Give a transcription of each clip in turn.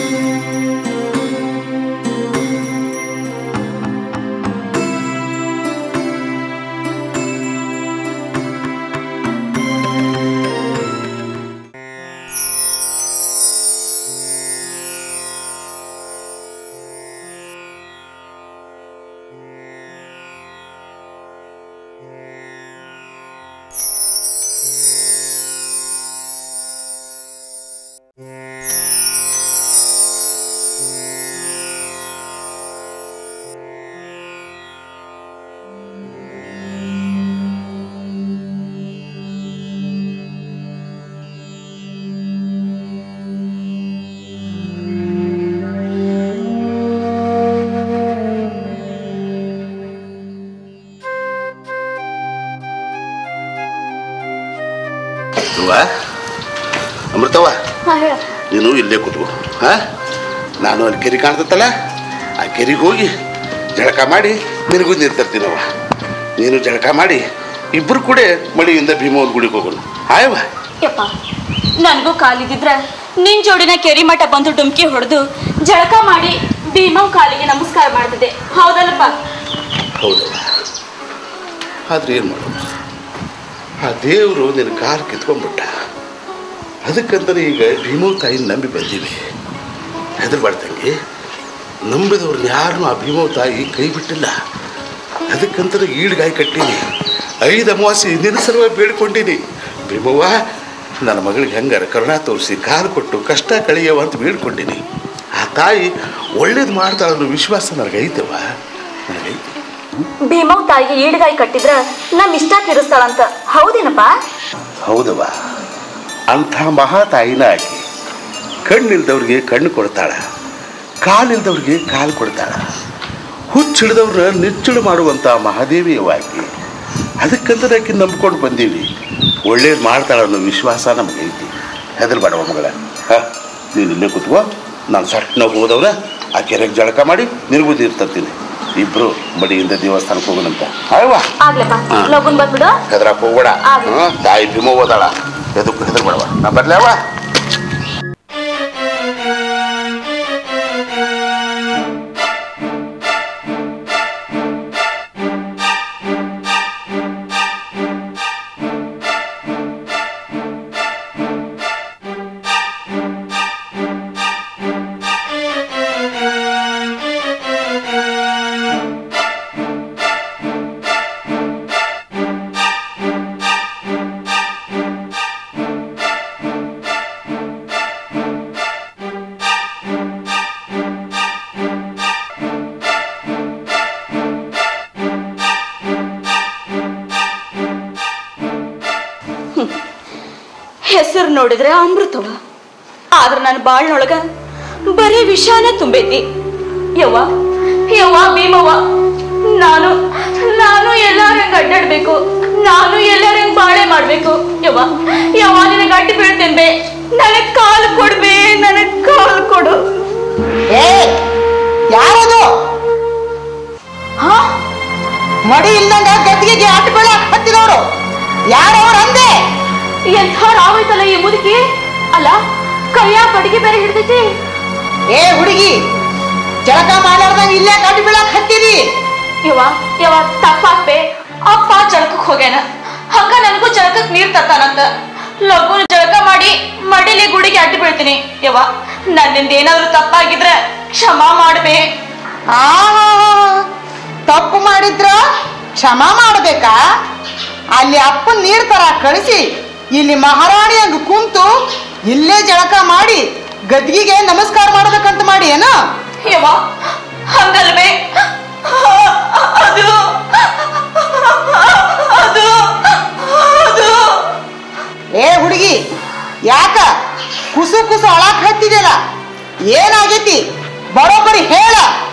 ಅವ್ವ ಅಮೃತವ್ವ ನೀನು ಇಲ್ಲೇ ಕೂತ್ಕೋ ಹಾ ನಾನು ಅಲ್ಲಿ ಕೆರೆ ಕಾಣ್ತತ್ತಲ್ಲ ಆ ಕೆರೆಗೆ ಹೋಗಿ ಜಳಕ ಮಾಡಿ ನಿನಗೂ ನೀರು ತರ್ತೀನವ್ವ ನೀನು ಜಳಕ ಮಾಡಿ ಇಬ್ಬರು ಕೂಡ ಮಳೆಯಿಂದ ಭೀಮವ್ರ ಗುಡಿಗೆ ಹೋಗೋಣ ಆಯವ್ವ ಯಪ್ಪ ನನಗೂ ಕಾಲಿಗಿದ್ರ ನಿನ್ ಜೋಡಿನ ಕೆರಿ ಮಠ ಬಂದು ಡುಮ್ಕಿ ಹೊಡೆದು ಜಳಕ ಮಾಡಿ ಭೀಮವ್ ಕಾಲಿಗೆ ನಮಸ್ಕಾರ ಮಾಡ್ತಿದ್ದೆ ಹೌದಲ್ಲಪ್ಪ ಹೌದವ್ವ ಆದ್ರೆ ಏನು ಮಾಡೋದು ಆ ದೇವರು ನಿನ್ನ ಕಾಲು ಕಿತ್ಕೊಂಡ್ಬಿಟ್ಟ ಅದಕ್ಕಂತಾನೆ ಈಗ ಭೀಮವ್ ತಾಯಿನ ನಂಬಿ ಬಂದೀವಿ ಹೆದರ್ಬಾರ್ದಂಗೆ ನಂಬಿದವ್ರನ್ನ ಯಾರನ್ನೂ ಆ ಭೀಮವ್ ತಾಯಿ ಕೈ ಬಿಟ್ಟಿಲ್ಲ ಅದಕ್ಕಂತಾನೆ ಈಡ್ಗಾಯಿ ಕಟ್ಟೀನಿ ಐದು ಅಮಾವಾಸ್ಯೆ ನಿನ್ನ ಸಲುವಾಗಿ ಬೇಡ್ಕೊಂಡೀನಿ ಭೀಮವ್ವ ನನ್ನ ಮಗಳಿಗೆ ಹೆಂಗಾರ ಕರುಣ ತೋರಿಸಿ ಕಾಲು ಕೊಟ್ಟು ಕಷ್ಟ ಕಳೆಯವ ಅಂತ ಬೇಡ್ಕೊಂಡೀನಿ ಆ ತಾಯಿ ಒಳ್ಳೇದು ಮಾಡ್ತಾಳೆ ಅನ್ನೋ ವಿಶ್ವಾಸ ನನಗೈತವ್ವ ನನಗೈತೆ ಭೀಮವ್ ತಾಯಿಗೆ ಈಡ್ಗಾಯಿ ಕಟ್ಟಿದ್ರ ನಮ್ ಇಷ್ಟ ತೀರಿಸ್ತಾಳಂತ ಹೌದೇನಪ್ಪ ಹೌದವ್ವ ಅಂಥ ಮಹಾ ತಾಯಿನ ಆಕಿ ಕಣ್ಣಿಲ್ದವ್ರಿಗೆ ಕಣ್ಣು ಕೊಡ್ತಾಳ ಕಾಲಿಲ್ದವ್ರಿಗೆ ಕಾಲು ಕೊಡ್ತಾಳ ಹುಚ್ಚಿಡ್ದವ್ರನ್ನ ನಿಚ್ಚಳು ಮಾಡುವಂಥ ಮಹಾದೇವಿಯವ ಆಕಿ ಅದಕ್ಕಂತ ಆಕಿ ನಂಬ್ಕೊಂಡು ಬಂದೀವಿ ಒಳ್ಳೇದು ಮಾಡ್ತಾಳ ಅನ್ನೋ ವಿಶ್ವಾಸ ನಮಗೈತಿ ಹೆದರ್ಬೇಡವ ಮಗಳ ಹಾಂ ನೀನು ಇಲ್ಲೇ ಕೂತ್ಕೋ ನಾನು ಸಟ್ನ ಹೋದವ್ರ ಆ ಕೆರೆಗೆ ಜಳಕ ಮಾಡಿ ನಿನಗೂ ನೀರು ತರ್ತೀನಿ ಇಬ್ಬರು ಬಡಿಯಿಂದ ದೇವಸ್ಥಾನಕ್ಕೆ ಹೋಗೋಣಂತ ಅಯ್ಯವ್ವ ಆಗ್ಲಪ್ಪ ಲಗುನ್ ಬಂದ್ಬಿಡು ಹೆದರಕ್ಕೆ ಹೋಗ್ಬೇಡ ಆಗ್ಲಿ. ಹ್ಮ್, ತಾಯಿ ಭೀಮ ಓದಾಳ ಎದಕ್ಕೂ ಹೆದರ್ಬೇಡವ ನಾ ಬರ್ಲವ ಹೆಸರು ನೋಡಿದ್ರೆ ಅಮೃತವ ಆದ್ರ ನನ್ನ ಬಾಳ್ನೊಳಗ ಬರೀ ವಿಷಾನ ತುಂಬೈತಿ ಯವ್ವ ಯವ್ವ ಭೀಮವ್ವ ನಾನು ನಾನು ಎಲ್ಲಾರ ಹಂಗ ಅಡ್ಡಾಡ್ಬೇಕು ನಾನು ಎಲ್ಲಾರ ಹಂಗ ಬಾಳೆ ಮಾಡ್ಬೇಕು ಯವ್ವ ಯವ್ವ ನಿನಗೆ ಅಡ್ಡಿ ಬೀಳ್ತೇನೆ ಬೇ ನನಗ್ ಕಾಲು ಕೊಡ್ಬೇ ನನಗ್ ಕಾಲು ಕೊಡು ಏ ಯಾರದು ಹಾ ಮಡಿ ಇಲ್ದಂಗ ಗದ್ದಿಗೆ ಅಡ್ಡ ಬೀಳ ಹತ್ತಿದವರು ಯಾರವ್ರು ಅಂದೆ ಎಂಥ ರಾವೈತಲ್ಲ ಈ ಮುದುಕಿ ಅಲ್ಲ ಕೈಯ ಬಡಿಗೆ ಬೇರೆ ಹಿಡ್ದೈತಿ ಏ ಹುಡುಗಿ ಜಳಕ ಮಾಡ್ಲಾರ್ದಂಗ ಇಲ್ಲೇ ಗಡ್ಡ ಬೀಳಕ್ ಹತ್ತಿದಿ ಯವ್ವ ಯವ್ವ ತಪ್ಪಾಗ್ಬೆ ಅಪ್ಪ ಜಳಕಕ್ ಹೋಗ್ಯಾನ ಹಂಗ ನನಗೂ ಜಳಕಕ್ ನೀರ್ ತರ್ತಾನಂತ ಲಘು ಜಳಕ ಮಾಡಿ ಮಡಿಲಿ ಗುಡಿಗೆ ಅಡ್ಡಿ ಬೀಳ್ತೀನಿ ಯವ್ವ ನನ್ನಿಂದ ಏನಾದ್ರೂ ತಪ್ಪಾಗಿದ್ರೆ ಕ್ಷಮಾ ಮಾಡ್ಬೇ ಆ ತಪ್ಪು ಮಾಡಿದ್ರ ಕ್ಷಮ ಮಾಡ್ಬೇಕಾ ಅಲ್ಲಿ ಅಪ್ಪನ್ ನೀರ್ ತರ ಕಳಿಸಿ ಇಲ್ಲಿ ಮಹಾರಾಣಿ ಹಂಗ ಕುಂತು ಇಲ್ಲೇ ಜಳಕ ಮಾಡಿ ಗದ್ಗಿಗೆ ನಮಸ್ಕಾರ ಮಾಡ್ಬೇಕಂತ ಮಾಡಿ ಏನೋ ಯವ್ವ ಹಂಗಲ್ವೇ ಅದು ಅದು ಅದು ಏ ಹುಡುಗಿ ಯಾಕ ಕುಸು ಕುಸು ಅಳಾಕ್ ಹತ್ತಿದೆಲ್ಲ ಏನಾಗೈತಿ ಬರೋಬ್ಬರಿ ಹೇಳ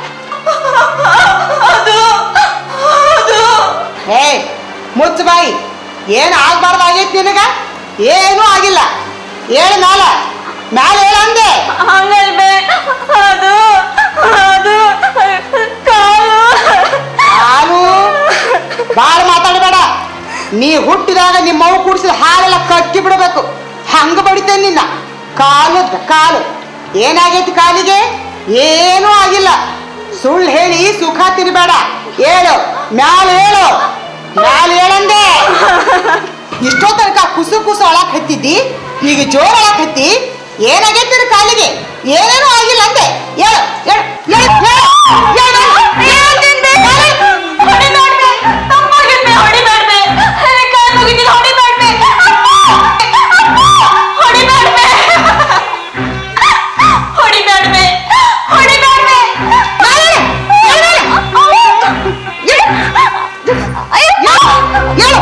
ಅದು ಅದು ಏ ಮುಚ್ಚ ಬಾಯಿ ಏನ್ ಆಗ್ಬಾರ್ದಾಗೈತಿ ನಿನಗ ಏನೂ ಆಗಿಲ್ಲ ಹೇಳ ಮ್ಯಾಲ ಮ್ಯಾಲ ಹೇಳ ಅಂದೆ ಹಂಗಲ್ವೇ ಅದು ಅದು ಕಾಲು ಹಾಲು ಬಾಳ ಮಾತಾಡಬೇಡ ನೀ ಹುಟ್ಟಿದಾಗ ನಿಮ್ಮ ಮಗು ಕುಡಿಸಿದ ಹಾಲೆಲ್ಲ ಕಟ್ಟಿ ಬಿಡಬೇಕು ಹಂಗ ಬಡಿತೇನೆ ನಿನ್ನ ಕಾಲು ಕಾಲು ಏನಾಗೈತಿ ಕಾಲಿಗೆ ಏನೂ ಆಗಿಲ್ಲ ಸುಳ್ಳು ಹೇಳಿ ಸುಖ ತಿನ್ಬೇಡ ಹೇಳು ಮ್ಯಾಲ ಹೇಳು ಮ್ಯಾಲ ಹೇಳಂದೆ ಇಷ್ಟೋ ತನಕ ಕುಸು ಕುಸು ಅಳಕ್ ಹತ್ತಿದ್ದಿ ಈಗ ಜೋರ್ ಅಳಕ್ ಹತ್ತಿ ಏನಾಗೈತಿ ನಿನ್ ಕಾಲಿಗೆ ಏನೇನೂ ಆಗಿಲ್ಲ ಅಂದೆ ಹೇಳು ಹೇಳು ಹೇಳು ಹೇಳು ಹೇಳು ಹೊಡಿಬ್ಯಾಡ್ಬೆ, ತಪ್ಪಾಗಿದ್ಬೆ, ಹೊಡಿಬ್ಯಾಡ್ಬೆ. ನನಗ್ ಕಾಲ್ ಮುಗಿತೀನಿ, ಹೊಡಿಬ್ಯಾಡ್ಬೆ. ಹೊಡಿಬ್ಯಾಡ್ಬೆ. ಹೊಡಿಬ್ಯಾಡ್ಬೆ, ಹೊಡಿಬ್ಯಾಡ್ಬೆ. ಹೇಳು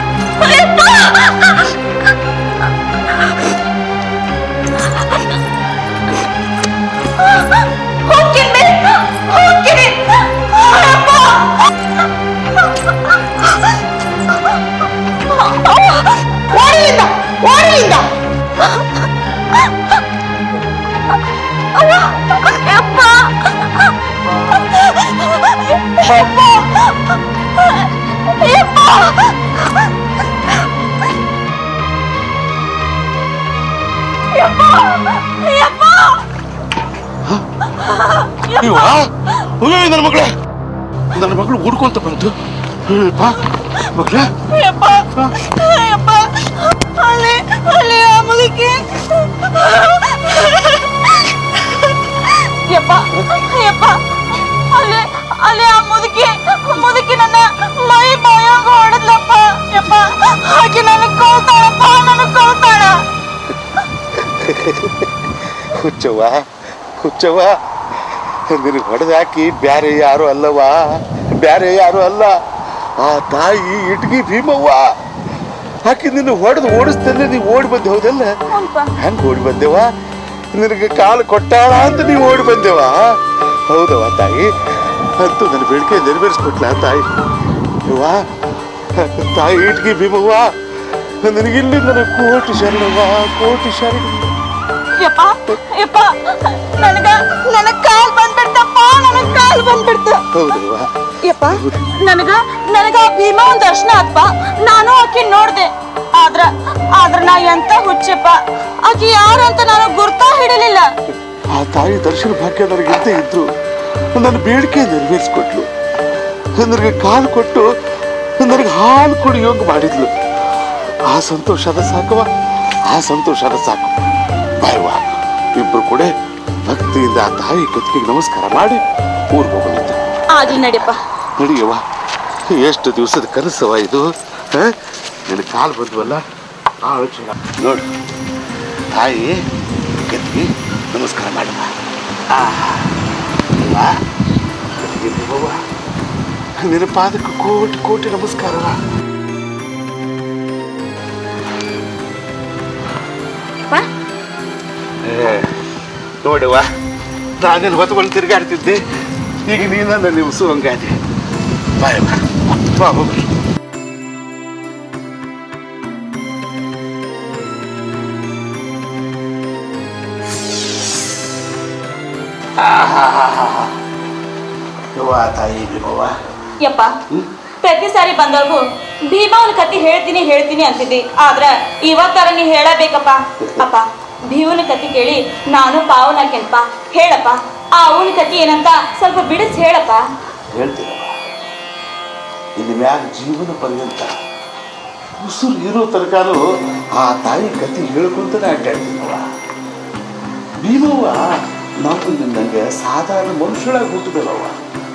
ಹೋಗ್ತೀನಿ, ಹೋಗ್ತೀನಿ. ಅಪ್ಪ. ಓಡಿಲಿಂದ ಓಡಿಲಿಂದ ಯಪ್ಪ. ಯಪ್ಪ. ಯಪ್ಪ. ಯಪ್ಪ. ಇವ ಅಯ್ಯೋ ನನ್ನ ಮಗಳೇ ನನ್ನ ಮಗಳು ಹುಡ್ಕೊಂತ ಬಂತು ಬಾ ಮಗಳ ಯಪ್ಪ ಯಪ್ಪ ಅಲ್ಲಿ ಅಲ್ಲಿ ಆ ಮುದುಕಿ ಯಪ್ಪ ಯಪ್ಪ ಅಲ್ಲಿ ಅಲ್ಲಿ ಆ ಮುದುಕಿ ಮುದುಕಿ ನನ್ನ ಮೈ ಬಾಯಾಗ ಹೊಡೆದ್ಲಪ್ಪ ಯಪ್ಪ ಆಕೆ ನನಗ್ ಕೊಳ್ತಾಳಪ್ಪ ನನಗ್ ಕೊಳ್ತಾಳ ಹುಚ್ಚವ್ವ ಹುಚ್ಚವ್ವ ನಿನಗೆ ಹೊಡೆದಾಕಿ ಬ್ಯಾರೆ ಯಾರು ಅಲ್ಲವ್ವ ಬ್ಯಾರೆ ಯಾರು ಅಲ್ಲ ಆ ತಾಯಿ ಇಟ್ಗಿ ಭೀಮವ್ವ ಆಕಿ ನಿನ್ನ ಹೊಡೆದು ಓಡಿಸ್ತೇನೆ ನೀವು ಓಡಿ ಬಂದೆ ಹೌದಲ್ಲ ಹ್ಞೂನ್ಪ. ಹೆಂಗ್ ಓಡಿ ಬಂದೆವ ನಿನಗೆ ಕಾಲು ಕೊಟ್ಟಾಳ ಅಂತ ನೀವು ಓಡಿ ಬಂದೆವ ಹೌದವ ತಾಯಿ ಅಂತೂ ನನ್ನ ಬೇಡಿಕೆ ನೆರವೇರಿಸ್ಕೊಟ್ಲ ತಾಯಿ ಯವ್ವ ತಾಯಿ ಇಟ್ಗಿ ಭೀಮವ್ವ ನಿನಗಿಲ್ಲಿ ನನಗೆ ಕೋಟಿ ಶರಣವ್ವ ಕೋಟಿ ಶರಣ ಯಪ್ಪ ಯಪ್ಪ ನನಗ ನನಗ್ ಕಾಲ್ ಬಂದ್ಬಿಡ್ತಪ್ಪ ನನಗ್ ಕಾಲ್ ಬಂದ್ಬಿಡ್ತು ಹೌದವ್ವ ಯಪ್ಪ ನನಗ ನನಗ ಆ ಭೀಮ ಒಂದ್ ದರ್ಶನ ಆತ್ಪ ನಾನು ಆಕಿ ನೋಡ್ದೆ ಆದ್ರ ಆದ್ರ ನಾ ಎಂತ ಹುಚ್ಚಪ್ಪ ಆಕಿ ಯಾರು ಅಂತ ನಾನು ಗುರ್ತಾ ಹಿಡಿಲಿಲ್ಲ ಆ ತಾಯಿ ದರ್ಶನ ಭಾಗ್ಯ ನನಗಿದ್ದೇ ಇದ್ರು ನನ್ನ ಬೇಡಿಕೆ ನೆರವೇರಿಸ್ಕೊಟ್ಲು ನನಗೆ ಕಾಲು ಕೊಟ್ಟು ನನಗೆ ಹಾಲು ಕುಡಿಯೋಂಗ್ ಮಾಡಿದ್ಲು ಆ ಸಂತೋಷದ ಸಾಕವ ಆ ಸಂತೋಷದ ಸಾಕು ಬಾಯವ್ವ ಇಬ್ರು ಕೂಡ ಭಕ್ತಿಯಿಂದ ಆ ತಾಯಿ ಕತ್ತಿಗೆ ನಮಸ್ಕಾರ ಮಾಡಿ ಊರಿಗೆ ಹೋಗೋಣಂತ ಆಗ್ಲಿ ನಡಿಯಪ್ಪ ನಡಿಯವ್ವ ಎಷ್ಟು ದಿವಸದ ಕನಸವ ಇದು ನಿನ್ನ ಕಾಲು ಬಂದ್ವಲ್ಲ ಭಾಳ ಚಲೋ ನೋಡು ತಾಯಿ ಕತ್ತಿಗೆ ನಮಸ್ಕಾರ ಮಾಡಮ್ಮ ಆ ಅವ್ವ, ಕತ್ತಿಗೆ ದೇವವ್ವ, ನಿನ್ನ ಪಾದಕ್ಕೆ ಕೋಟಿ ಕೋಟಿ ನಮಸ್ಕಾರವ ಏ, ನೋಡವ್ವ ನಾನೇನು ಹೊತ್ಕೊಂಡು ತಿರುಗಾಡ್ತಿದ್ದೆ ಈಗ ನೀನು ನನ್ನ ನಿಮಿಸು ಹಂಗಾದೆ ಬಾಯವ್ವ ಬಾ ಹೋಗ್ರಿ ಯವ್ವ ತಾಯಿ ಭೀಮವ್ವ ಯಪ್ಪ ಪ್ರತಿ ಸಾರಿ ಬಂದವ್ರಿಗೂ ಭೀಮವನ ಕತಿ ಹೇಳ್ತೀನಿ ಹೇಳ್ತೀನಿ ಅಂತಿದ್ದಿ ಆದ್ರ ಇವತ್ತರ ನೀ ಹೇಳಬೇಕಪ್ಪ ಅಪ್ಪ ಭೀಮನ ಕತಿ ಕೇಳಿ ನಾನು ಪಾವನಾಕೆನ್ಪ ಹೇಳಪ್ಪ ಆ ಅವನ ಕತಿ ಏನಂತ ಸ್ವಲ್ಪ ಬಿಡಿಸಿ ಹೇಳಪ್ಪ ಹೇಳ್ತೀನವ್ವ ಇನ್ನು ಮ್ಯಾಗ ಜೀವನ ಪರ್ಯಂತ ಉಸಿರು ಇರೋ ತನಕನೂ ಆ ತಾಯಿ ಕತಿ ಹೇಳ್ಕೊಂತಾನೆ ಅಡ್ಡಾಡ್ತೀನವ್ವ ಭೀಮವ್ವ ನಾವು ನಂಗೆ ಸಾಧಾರಣ ಮನುಷ್ಯಳಾಗಿ ಹುಟ್ಟಿದವವ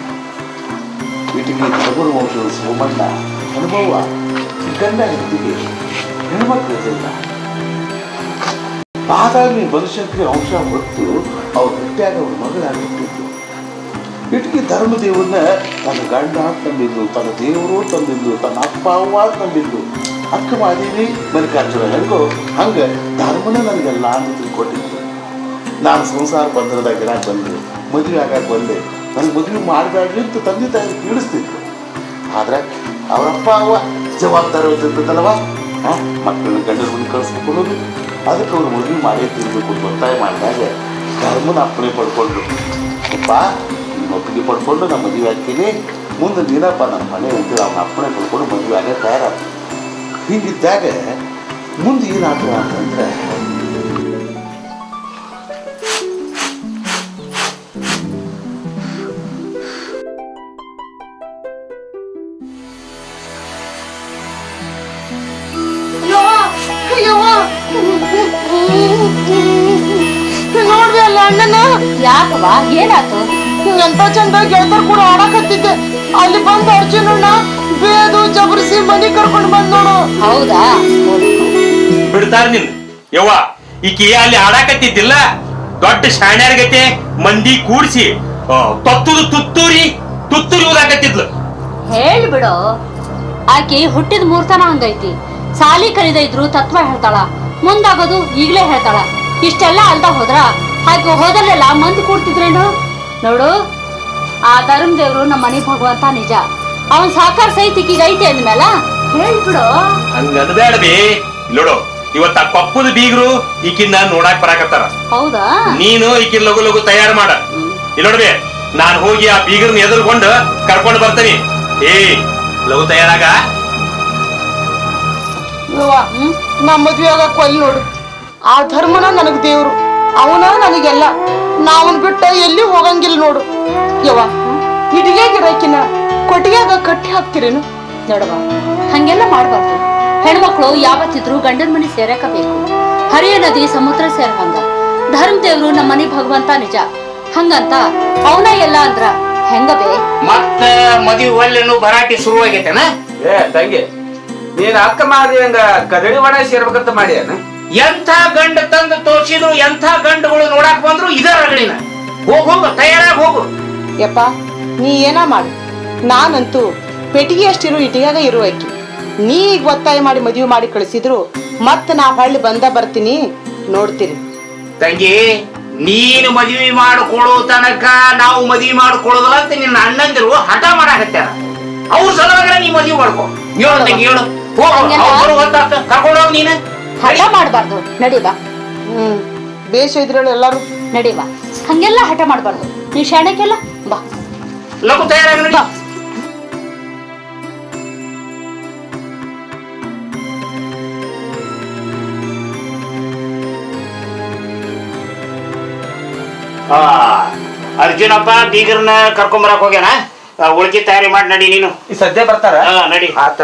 ಇಟಿಗೆ ತಗುರ ವಂಶದ ಸೋಮಣ್ಣ ಅನುಭವ ಗಂಡ ಹೆಂಡತಿಗೆ ಹೆಣ್ಮಕ್ಳು ಇರಲಿಲ್ಲ ಆದಾಗ ಈ ಬನಶಂಕರಿ ಅಂಶ ಹೊತ್ತು ಅವ್ರ ಹೊಟ್ಟೆಯಾಗ ಅವ್ರ ಮಗಳಾಗಿ ಹುಟ್ಟಿದ್ದು ಇಟ್ಗಿ ಧರ್ಮದೇವನ್ನ ತನ್ನ ಗಂಡ ಅಂತ ನಂಬಿದ್ದು ತನ್ನ ದೇವರು ತಂದಿದ್ದು ತನ್ನ ಅಪ್ಪ ಅವ್ವ ಅಂತ ನಂಬಿದ್ದು ಅಕ್ಕ ಮಾದೇವಿ ಮಲ್ಲಿಕಾರ್ಜುನ ಹೆಂಗೋ ಹಂಗೆ ಧರ್ಮನ ನನಗೆಲ್ಲ ಅಂತ ತಿಳ್ಕೊಟ್ಟಿದ್ದು ನಾನು ಸಂಸಾರ ಬಂಧನದಾಗ ಇರಾಕ್ ಬಂದೆ ಮದುವೆ ಆಗಾಕ ಬಂದೆ ನನಗೆ ಮದುವೆ ಮಾಡಬೇಡ್ರಿ ಅಂತ ತಂದೆ ತಾಯಿ ಪೀಡಿಸ್ತಿದ್ರು ಆದ್ರೆ ಅವರಪ್ಪ ಅವ್ವ ಜವಾಬ್ದಾರಿ ಹೊತ್ತಿರ್ತದಲ್ವ ಮಕ್ಕಳನ್ನ ಗಂಡನ ಮುಂದೆ ಕಳಿಸ್ಕೊಡೋದು ಅದಕ್ಕೆ ಅವ್ರು ಮದುವೆ ಮಾಡೇ ತಿರ್ಬೇಕು ಅಂತ ಒತ್ತಾಯ ಮಾಡಿದಾಗ ಧರ್ಮನ ಅಪ್ಪಣೆ ಪಡ್ಕೊಂಡು ಅಪ್ಪ ನೀನು ಒಪ್ಪಿಗೆ ಪಡ್ಕೊಂಡು ನಾನು ಮದುವೆ ಆಗ್ತೀನಿ ಮುಂದೆ ನೀನಪ್ಪ ನನ್ನ ಮನೆ ಅಂತೇಳಿ ಅವನ ಅಪ್ಪಣೆ ಪಡ್ಕೊಂಡು ಮದುವೆ ಆಗೇ ತಯಾರಾಗ ಹೀಗಿದ್ದಾಗ ಮುಂದೆ ಏನಾಗ್ತದೆ ಅಂತಂದ್ರೆ ಯಾಕವ್ವ ಏನಾತು ಎಂತ ಚಂದ ಗೆಳತರ್ ಕೂಡ ಆಡಕತ್ತಿದ್ದೆ ಅಲ್ಲಿ ಬಂದು ಅರ್ಜುನಣ್ಣ ಬೇದು ಜಬರಿಸಿ ಮನಿ ಕರ್ಕೊಂಡು ಬಂದ್ ನೋಡು ಹೌದಾ ಬಿಡ್ತಾರ ನಿನ್ ಯವ್ವ ಈಕಿ ಅಲ್ಲಿ ಆಡಾಕತ್ತಿದ್ದಿಲ್ಲ ದೊಡ್ಡ ಶಾಣ್ಯಾರ ಗತೆ ಮಂದಿ ಕೂಡ್ಸಿ ಆ, ತತ್ತುದು ತುತ್ತೂರಿ ತುತ್ತೂರಿ ಊದಾಕತ್ತಿದ್ಲು ಹೇಳ್ಬಿಡು ಆಕಿ ಹುಟ್ಟಿದ ಮೂರ್ತನ ಹಂಗೈತಿ ಸಾಲಿ ಕಲಿದ ಇದ್ರು ತತ್ವ ಹೇಳ್ತಾಳ ಮುಂದಾಗೋದು ಈಗ್ಲೇ ಹೇಳ್ತಾಳ ಇಷ್ಟೆಲ್ಲ ಅಲ್ದ ಹೋದ್ರ ಆಕೆ ಹೋದಲ್ಲೆಲ್ಲ ಮಂದಿ ಕೂಡ್ತಿದ್ರೇನು ನೋಡು ಆ ಧರ್ಮ ದೇವ್ರು ನಮ್ಮ ಮನೆ ಭಗವಂತ ನಿಜ ಅವನ್ ಸಾಕಾರ ಸಹಿತ ಈಕಿಗೆ ಐತಿ ಅಂದ್ಮೇಲ ಹೇಳ್ಬಿಡು ಹಂಗ ಅನ್ಬೇಡಬಿ ನೋಡು ಇವತ್ತ ಆ ಪಪ್ಪದ ಬೀಗರು ಈಕಿನ್ನ ನೋಡಾಕ್ ಬರಾಕತ್ತಾರ ಹೌದಾ ನೀನು ಈಕಿನ ಲಗು ಲಗು ತಯಾರು ಮಾಡ ಇಲ್ಲಿ ನೋಡ್ಬಿ ನಾನ್ ಹೋಗಿ ಆ ಬೀಗರ್ನ ಎದುರ್ಕೊಂಡು ಕರ್ಕೊಂಡು ಬರ್ತೀನಿ ಏ ಲಗು ತಯಾರಾಗ ಯವ್ವ ನಾ ಮದ್ವೆ ಆಗಕ್ ಒಲ್ಲಿ ನೋಡು ಆ ಧರ್ಮನ ನನಗ್ ದೇವ್ರು ಅವನ ನನಗೆಲ್ಲ ನಾವನ್ ಬಿಟ್ಟ ಎಲ್ಲಿ ಹೋಗಂಗಿಲ್ಲ ನೋಡು ಯವ್ವ ಇಡಿಗೆ ಗಿಡಕಿನ ಕೊಟ್ಟಿಗೆಗ ಕಟ್ಟಿ ಹಾಕ್ತಿರೇನು ನೋಡವ ಹಂಗೆಲ್ಲ ಮಾಡ್ಬಾರ್ದು ಹೆಣ್ಮಕ್ಳು ಯಾವತ್ತಿದ್ರು ಗಂಡನ ಮನೆ ಸೇರಕಬೇಕು ಹರಿಯ ನದಿ ಸಮುದ್ರ ಸೇರ್ಹಂಗ ಧರ್ಮ ದೇವ್ರು ನಮ್ಮ ಮನೆ ಭಗವಂತ ನಿಜ ಹಂಗಂತ ಅವನ ಎಲ್ಲ ಅಂದ್ರ ಹೆಂಗಬೇ ಮತ್ತ ಮದುವೆ ಒಲ್ಲೆನು ಭರಾಟಿ ಶುರು ಆಗೈತೆನ ಏ ತಂಗಿ ನೀನ್ ಅಕ್ಕ ಮಾಡಿ ಹಂಗ ಕದಡಿ ಒಣ ಸೇರ್ಬೇಕಂತ ಮಾಡ್ಯಾನ ಎಂಥ ಗಂಡ ತಂದು ತೋರ್ಸಿದ್ರು ಎಂಥ ಗಂಡುಗಳು ನೋಡಾಕ್ ಬಂದ್ರು ಇದ ರಗಳಿನ ಹೋಗ್ ಹೋಗು ತಯಾರಾಗಿ ಹೋಗು ಯಪ್ಪ ನೀ ಏನ ಮಾಡು ನಾನಂತೂ ಪೆಟ್ಟಿಗೆ ಅಷ್ಟಿರು ಇಟಿಯಾಗ ಇರು ಆಕಿ ನೀ ಈಗ ಒತ್ತಾಯ ಮಾಡಿ ಮದುವೆ ಮಾಡಿ ಕಳಿಸಿದ್ರು ಮತ್ತೆ ನಾ ಹೊಳ್ಳಿ ಬಂದ ಬರ್ತೀನಿ ನೋಡ್ತೀರಿ ತಂಗಿ ನೀನು ಮದುವೆ ಮಾಡಿಕೊಳ್ಳೋ ತನಕ ನಾವು ಮದುವೆ ಮಾಡಿಕೊಳ್ಳೋದಿಲ್ಲ ಅಂತ ನಿನ್ನ ಅಣ್ಣಂದಿರು ಹಠ ಮಾಡಾಕತ್ಯಾರ ಅವ್ರ ಸಲುವಾಗ ನೀ ಮದುವೆ ಮಾಡ್ಕೊ ಹೇಳು ತಂಗಿ ಹೇಳು ಹೋಗು ಹಂಗೆಲ್ಲ? ಅವ್ರು ಗೊತ್ತಾಗ್ತ ಕರ್ಕೊಂಡು ಹೋಗ್ ನೀನು ಹಠ ಮಾಡ್ಬಾರ್ದು ನಡಿವಾ ಹ್ಮ್ ಬೇಷ ಇದ್ರಳು ಎಲ್ಲಾರು ನಡಿವಾ ಹಂಗೆಲ್ಲ ಹಠ ಮಾಡ್ಬಾರ್ದು ನೀ ಶಾಣಕ್ಕೆಲ್ಲ ಬಾ ಲಘು ತಯಾರಾಗಿ ನಡಿ. ಬಾ ಆ, ಅರ್ಜುನಪ್ಪ ಬೀಗರ್ನ ಕರ್ಕೊಂಬರಕ್ ಹೋಗ್ಯಾನ ಆ, ಉಳ್ಕಿ ತಯಾರಿ ಮಾಡಿ ನಡಿ ನೀನು ಈ ಸದ್ಯ ಬರ್ತಾರ ಹಾ ನಡಿ ಆತ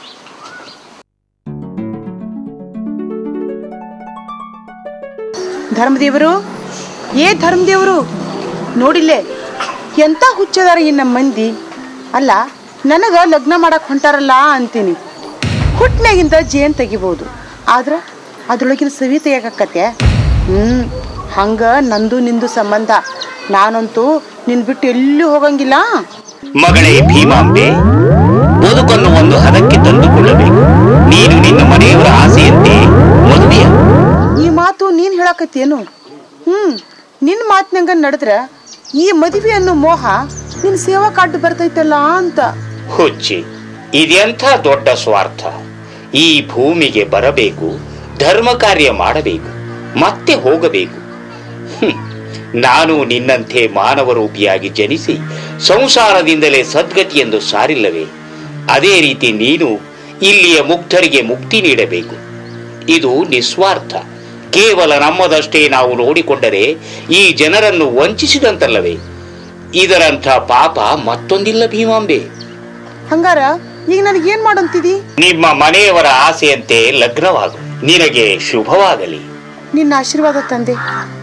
ಧರ್ಮದೇವರು ಏ ಧರ್ಮದೇವರು ನೋಡಿಲ್ಲೇ ಎಂತ ಹುಚ್ಚದಾರ ಈ ನಮ್ಮ ಮಂದಿ ಅಲ್ಲ ನನಗ ಲಗ್ನ ಮಾಡಕ್ ಹೊಂಟಾರಲ್ಲ ಅಂತೀನಿ ಹುಟ್ನಾಗಿಂದ ಜೇನ್ ತೆಗಿಬೋದು ಆದ್ರ ಅದ್ರೊಳಗಿನ ಸವಿ ತೆಗಿಯಕತ್ತೆ ಹ್ಮ್ ಹಂಗ ನಂದು ನಿಂದು ಸಂಬಂಧ ನಾನಂತೂ ನಿನ್ ಬಿಟ್ಟು ಎಲ್ಲೂ ಹೋಗಂಗಿಲ್ಲ ಮಗಳೇ ಭೀಮಾಂಬೆ ಬದುಕನ್ನು ಒಂದು ಹದಕ್ಕೆ ತಂದುಕೊಳ್ಳಬೇಕು ನೀನು ನಿನ್ನ ಮನೆಯವರ ಆಸೆಯಂತೆ ಮದುವೆಯ ಈ ಮಾತು ನೀನ್ ಹೇಳಕತ್ತೇನು ಹ್ಮ್ ನಿನ್ ಮಾತಿನಂಗ ನಡೆದ್ರ ಈ ಮದುವೆ ಅನ್ನೋ ಮೋಹ ನಿನ್ ಸೇವಾ ಕಾಡು ಬರ್ತೈತಲ್ಲ ಅಂತ ಹುಚ್ಚಿ ಇದೆಂಥ ದೊಡ್ಡ ಸ್ವಾರ್ಥ ಈ ಭೂಮಿಗೆ ಬರಬೇಕು ಧರ್ಮ ಕಾರ್ಯ ಮಾಡಬೇಕು ಮತ್ತೆ ಹೋಗಬೇಕು ಹ್ಮ್. ನಾನು ನಿನ್ನಂತೆ ಮಾನವ ರೂಪಿಯಾಗಿ ಜನಿಸಿ ಸಂಸಾರದಿಂದಲೇ ಸದ್ಗತಿಯೆಂದು ಸಾರಿಲ್ಲವೇ ಅದೇ ರೀತಿ ನೀನು ಇಲ್ಲಿಯ ಮುಗ್ಧರಿಗೆ ಮುಕ್ತಿ ನೀಡಬೇಕು ಇದು ನಿಸ್ವಾರ್ಥ ಕೇವಲ ನಮ್ಮದಷ್ಟೇ ನಾವು ನೋಡಿಕೊಂಡರೆ ಈ ಜನರನ್ನು ವಂಚಿಸಿದಂತಲ್ಲವೇ ಇದರಂಥ ಪಾಪ ಮತ್ತೊಂದಿಲ್ಲ ಭೀಮಾಂಬೆ ಹಂಗಾರ ಈಗ ನನಗೇನ್ ಮಾಡಂತಿದಿ ನಿಮ್ಮ ಮನೆಯವರ ಆಸೆಯಂತೆ ಲಗ್ನವಾಗು ನಿನಗೆ ಶುಭವಾಗಲಿ ನಿನ್ನ ಆಶೀರ್ವಾದ ತಂದೆ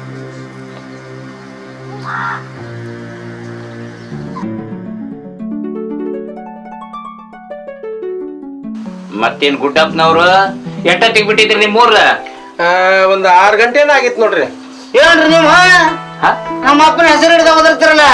ಮತ್ತೇನ್ ಗುಡ್ಡಪ್ಪನವ್ರು ಎಷ್ಟೊತ್ತಿಗೆ ಬಿಟ್ಟಿದ್ರಿ ನಿಮ್ಮೂರ್ಲ ಆ, ಒಂದ್ ಆರ್ ಗಂಟೆನ ಆಗಿತ್ ನೋಡ್ರಿ ಏನ್ರಿ ನೀವು ನಮ್ಮ ಅಪ್ಪನ ಹೆಸರು ಹಿಡ್ದ ಓದಿರ್ತಿರಲ್ಲ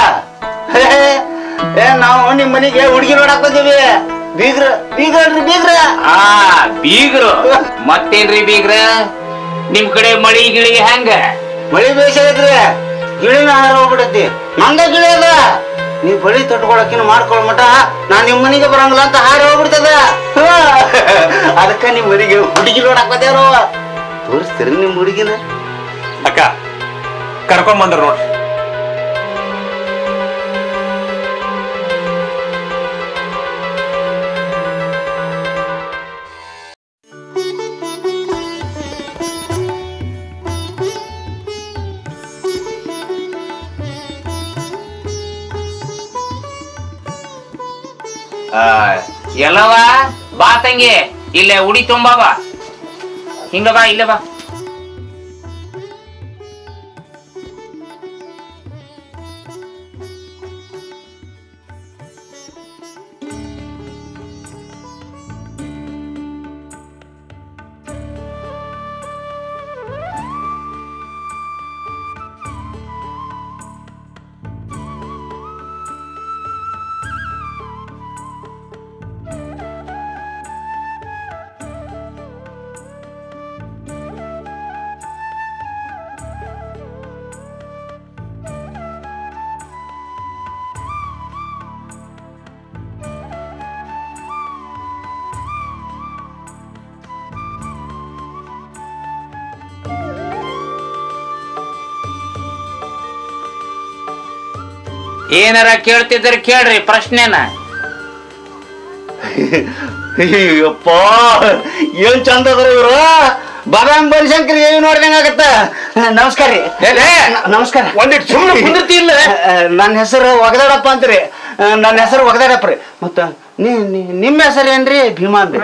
ಏ ನಾವು ನಿಮ್ ಮನೆಗೆ ಹುಡುಗಿ ನೋಡಕ್ ಬಂದೀವಿ ಬೀಗ್ರ ಬೀಗ್ರಲ್ರಿ ಬೀಗ್ರ ಆ ಬೀಗ್ರು ಮತ್ತೇನ್ರಿ ಬೀಗ್ರ ನಿಮ್ ಕಡೆ ಮಳಿ ಗಿಳಿ ಹೆಂಗ ಮಳಿ ಬೇಸ ಐತ್ರಿ ಗಿಳಿನ ಹಾರ ಹೋಗ್ಬಿಡತಿ ನಂದ ಗಿಳಿ ಅದ ನೀವ್ ಬಳಿ ತಟ್ಕೊಳಕಿನ ಮಾಡ್ಕೊಳ್ ಮಟ ನಾನ್ ನಿಮ್ ಮನೆಗೆ ಬರಂಗಿಲ್ಲ ಅಂತ ಹಾರ ಹೋಗ್ಬಿಡ್ತದ ಅದಕ್ಕ ನಿಮ್ ಮನೆಗೆ ಹುಡುಗಿ ನೋಡಕ್ ಬಂದೇವ್ರು ತೋರಿಸ್ತೀರಿ ನಿಮ್ ಹುಡುಗಿನ ಅಕ್ಕ ಕರ್ಕೊಂಡ್ ಬಂದ್ರ ನೋಡ್ರಿ ಆ, ಎಲ್ಲವ ಬಾ ತಂಗಿ ಇಲ್ಲೇ ಉಡಿ ತುಂಬಾ ಬಾ ಹಿಂಗ ಬಾ ಇಲ್ಲೇ ಬಾ ಏನಾರ ಕೇಳ್ತಿದ್ರೆ ಕೇಳ್ರಿ ಪ್ರಶ್ನೆನ ಅಯ್ಯಪ್ಪ ಏನ್ ಚಂದ ಅದ್ರ ಇವ್ರು ಬಾದಾಮ್ ಬನಶಂಕರ್ ಏನ್ ನೋಡ್ದಂಗ ಆಗತ್ತ ನಮಸ್ಕಾರ ರೀ ನ- ನಮಸ್ಕಾರ ಒಂದಿಟ್ಟು ಸುಮ್ಮನೆ ಕುಂದಿರ್ತಿ ಇಲ್ಲ ನನ್ನ ಹೆಸರು ಒಗದಾಡಪ್ಪ ಅಂತ್ರಿ ನನ್ನ ಹೆಸರು ಒಗದಾಡಪ್ಪ ರೀ ಮತ್ತ ನೀ- ನೀ- ನಿಮ್ಮ ಹೆಸರು ಏನ್ರಿ ಭೀಮಾಂಬಿ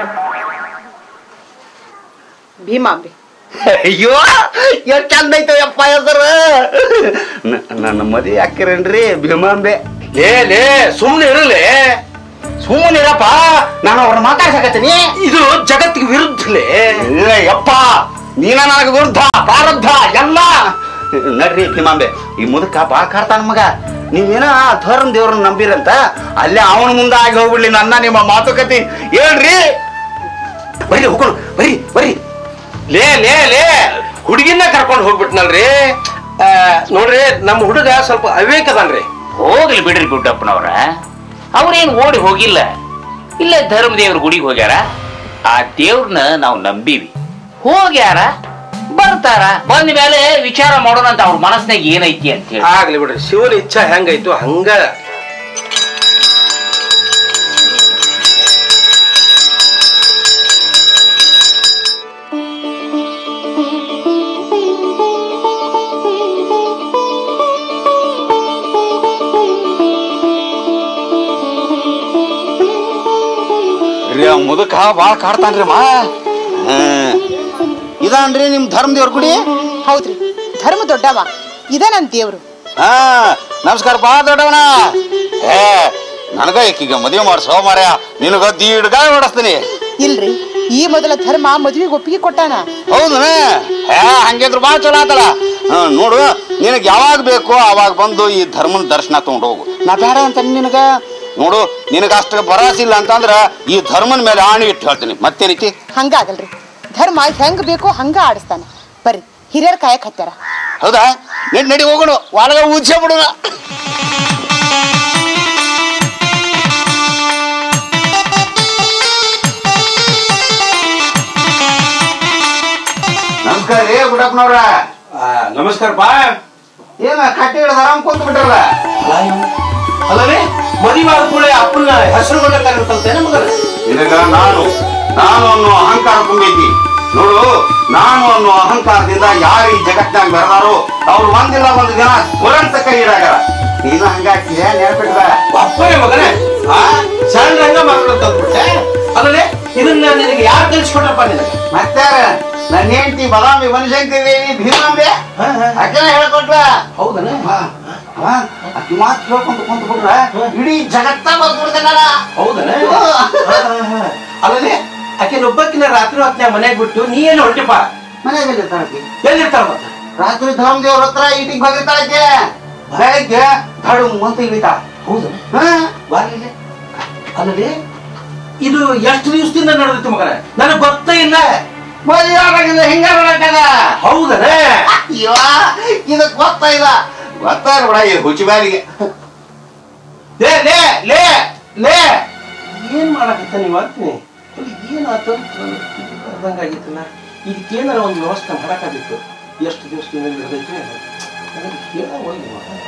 ಭೀಮಾಂಬಿ ಅಯ್ಯೋ ಎಷ್ಟ್ ಚಂದ ಐತೆ ಯಪ್ಪ ಹೆಸರು ನ- ನನ್ನ ಮದುವೆ ಹಾಕಿರೇನ್ರಿ ಭೀಮಾಂಬೆ ಲೇ ಲೇ ಸುಮ್ಮನೆ ಇರಲೇ ಸುಮ್ಮನಿರಪ್ಪ ನಾನು ಅವ್ರನ್ನ ಮಾತಾಡ್ಸಕತ್ತೀನಿ ಇದು ಜಗತ್ತಿಗೆ ವಿರುದ್ಧಲೇ ಇಲ್ಲ ಯಪ್ಪ ನೀನ ನನಗೆ ವಿರುದ್ಧ ಪ್ರಾರಬ್ಧ ಎಲ್ಲ ನಡ್ರಿ ಭೀಮಾಂಬೆ ಈ ಮುದುಕ ಬಾ ಕಾಡ್ತಾನ ಮಗ ನೀವೇನ ಧರ್ಮ ದೇವ್ರನ್ನ ನಂಬಿರಂತ ಅಲ್ಲೇ ಅವನ ಮುಂದೆ ಆಗಿ ಹೋಗ್ಬಿಡ್ಲಿ ನನ್ನ ನಿಮ್ಮ ಮಾತುಕತೆ ಹೇಳ್ರಿ ಬರ್ರಿ ಹೋಗೋಣ ಬರ್ರಿ ಬರ್ರಿ ಲೇ ಲೇ ಲೇ ಹುಡುಗಿನ ಕರ್ಕೊಂಡು ಹೋಗ್ಬಿಟ್ನಲ್ರಿ ಆ, ನೋಡ್ರಿ ನಮ್ಮ ಹುಡುಗ ಸ್ವಲ್ಪ ಅವಿವೇಕ ಅದಾನ್ರಿ ಹೋಗ್ಲಿ ಬಿಡ್ರಿ ಗುಡ್ಡಪ್ಪನವ್ರ ಅವ್ರೇನ್ ಓಡಿ ಹೋಗಿಲ್ಲ ಇಲ್ಲೇ ಧರ್ಮದೇವ್ರ ಗುಡಿಗೆ ಹೋಗ್ಯಾರ ಆ ದೇವ್ರನ್ನ ನಾವು ನಂಬೀವಿ ಹೋಗ್ಯಾರ ಬರ್ತಾರ ಬಂದ ಮೇಲೆ ವಿಚಾರ ಮಾಡೋಣ ಅಂತ ಅವ್ರ ಮನಸ್ನಾಗ ಏನೈತಿ ಅಂತ ಹೇಳಿ ಆಗ್ಲಿ ಬಿಡ್ರಿ ಶಿವನ ಇಚ್ಛಾ ಹೆಂಗಾಯ್ತು ಹಂಗ ರೀ ಅವ್ ಮುದುಕ ಬಾಳ ಕಾಡ್ತಾನ್ರಿ ಮಾ ಇದನ್ರಿ ನಿಮ್ ಧರ್ಮ ದೇವ್ರ ಗುಡಿ ಹೌದ್ರಿ ಧರ್ಮ ದೊಡ್ಡವ ಇದ ನನ್ ದೇವ್ರು ಹಾ ನಮಸ್ಕಾರ ಬಾ ದೊಡ್ಡವನ ಏ ನನಗ ಈಕೀಗ ಮದುವೆ ಮಾಡ್ಸೋ ಮಾರ್ಯ ನಿನಗ ದೀಡ್ಗ ಓಡಿಸ್ತೀನಿ ಇಲ್ರಿ ಈ ಮೊದಲ ಧರ್ಮ ಮದ್ವಿಗೆ ಒಪ್ಪಿಗೆ ಕೊಟ್ಟಾನ ಹೌದು ಏ ಹಂಗಿದ್ರು ಬಾ ಚಲೋ ಆತಲ್ಲ ಹಾ ನೋಡು ನಿನಗೆ ಯಾವಾಗ ಬೇಕೋ ಅವಾಗ ಬಂದು ಈ ಧರ್ಮನ ದರ್ಶನ ತಗೊಂಡು ಹೋಗು ನಾ ಬೇಡ ಅಂತ ನಿನಗ ನೋಡು ನಿನಗ ಅಷ್ಟು ಭರವಸಿಲ್ಲ ಅಂತಂದ್ರ ಈ ಧರ್ಮನ ಮೇಲೆ ಆಣಿ ಇಟ್ಟು ಹೇಳ್ತೀನಿ ಮತ್ತೇನೈತಿ ಹಂಗಾಗಲ್ರಿ ಧರ್ಮ ಹೆಂಗ್ ಬೇಕೋ ಹಂಗ ಆಡಿಸ್ತಾನ ಬರ್ರಿ ಹಿರಿಯರ್ ಕಾಯಕ್ ಹತ್ತಾರ ಹೌದಾ ನಡಿ ನಡಿ ಹೋಗೋಣ ಒಳಗ ಊದ್ಸೇ ಬಿಡೋಣ ನಮಸ್ಕಾರ ರೀ ಗುಡಪ್ಪನವ್ರ ನಮಸ್ಕಾರ ಬಾ ಏನ ಕಟ್ಟಿ ಹಿಡ್ದು ಆರಾಮ್ ಕುಂತ ಬಿಟ್ರಲ್ಲ ಅಲ್ಲವೇ ಮದುವೆ ಆದ ಕೂಡಲೇ ಅಪ್ಪನ ಹೆಸರು ಕರೆಯುತ್ತಂತೆ ಮಗನ ನಿನಗ ನಾನು ನಾನು ಅನ್ನೋ ಅಹಂಕಾರ ತುಂಬೈತಿ ನೋಡು ನಾನು ಅನ್ನೋ ಅಹಂಕಾರದಿಂದ ಯಾರು ಈ ಜಗತ್ನಾಗ ಬೆಳೆದಾರೋ ಅವ್ರು ಒಂದಿಲ್ಲ ಒಂದು ದಿನ ದುರಂತ ಕೈ ಇಡಾಗ ನೀನು ಹಂಗಾಗ್ತಿದೆ ನೆನಪಿಟ್ಟ ಅಪ್ಪನೇ ಮಗನೇ ಆ ಸಣ್ಣ ರಂಗ ಮಾತಾಡೋದು ಅಂದ್ಬಿಟ್ಟೆ ಅಲ್ಲದೆ ಇದನ್ನ ನಿನಗೆ ಯಾರು ಕಲಿಸ್ಕೊಟ್ರಪ್ಪ ನಿನಗೆ ಮತ್ತೆ ನನ್ನ ಹೆಂಡತಿ ಬದಾಮಿ ಬನಶಂಕರಿ ದೇವಿ ಭೀಮಾಂಬೆ ಹಾ, ಹಾ. ಅಕ್ಕನ ಹೇಳ್ಕೊಟ್ಲ ಹೌದನ ಅಕ್ಕಿ ಮಾತು ಕೇಳ್ಕೊಂತ ಕುಂತ ಬಿಟ್ರ ಇಡೀ ಜಗತ್ತ ಬಂದ್ಬಿಡ್ತಾನ ಹೌದನ ಅಲ್ಲದೆ ಆಕೆ ಒಬ್ಬಕ್ಕಿನ ರಾತ್ರಿ ಹೊತ್ತಿನ ಮನೆಗೆ ಬಿಟ್ಟು ನೀ ಏನು ಹೊರಟಿಪ್ಪ ಮನೆಗೆ ಬಂದಿರ್ತಾಳಕಿ ಎಲ್ಲಿರ್ತಾಳ ಮತ್ತೆ ರಾತ್ರಿ ಧರ್ಮ ದೇವ್ರ ಹತ್ರ ಈಟಿಗೆ ಬಂದಿರ್ತಾಳಕ್ಕೆ ಬೆಳಗ್ಗೆ ಧಡು ಅಂತ ಇಳಿತಾಳ ಹೌದನ ಹಾ ಬಾರ್ಲಿಲ್ಲ ಅಲ್ಲದೆ ಇದು ಎಷ್ಟು ದಿವಸದಿಂದ ನಡೆದಿತ್ತು ಮಗನ ನನಗೆ ಗೊತ್ತೇ ಇಲ್ಲ ಮದುವೆ ಆದಾಗಿಂದ ಹಿಂಗ ನೋಡಕ್ಕದ ಹೌದನ ಅಯ್ಯೋ ಇದಕ್ ಗೊತ್ತಾ ಇಲ್ಲ ಗೊತ್ತಾ ಬಿಡ ಈ ಹುಚ್ಚಿ ಬಾರಿಗೆ ಲೇ ಲೇ ಲೇ ಲೇ ಏನ್ ಮಾಡಕತ್ತ ನೀವು ಅಂತೀನಿ ಏನಾಯ್ತು ಅರ್ಧಂಗಾಗಿತ್ತಲ್ಲ ಇದಕ್ಕೇನಾರ ಒಂದು ವ್ಯವಸ್ಥೆ ಮಾಡಕ್ಕಾಗಿತ್ತು ಎಷ್ಟು ದಿವಸದಿಂದ ನಡೆದೈತೆ ನನಗೆ ಹೇಳೋ ಹೋಗಿ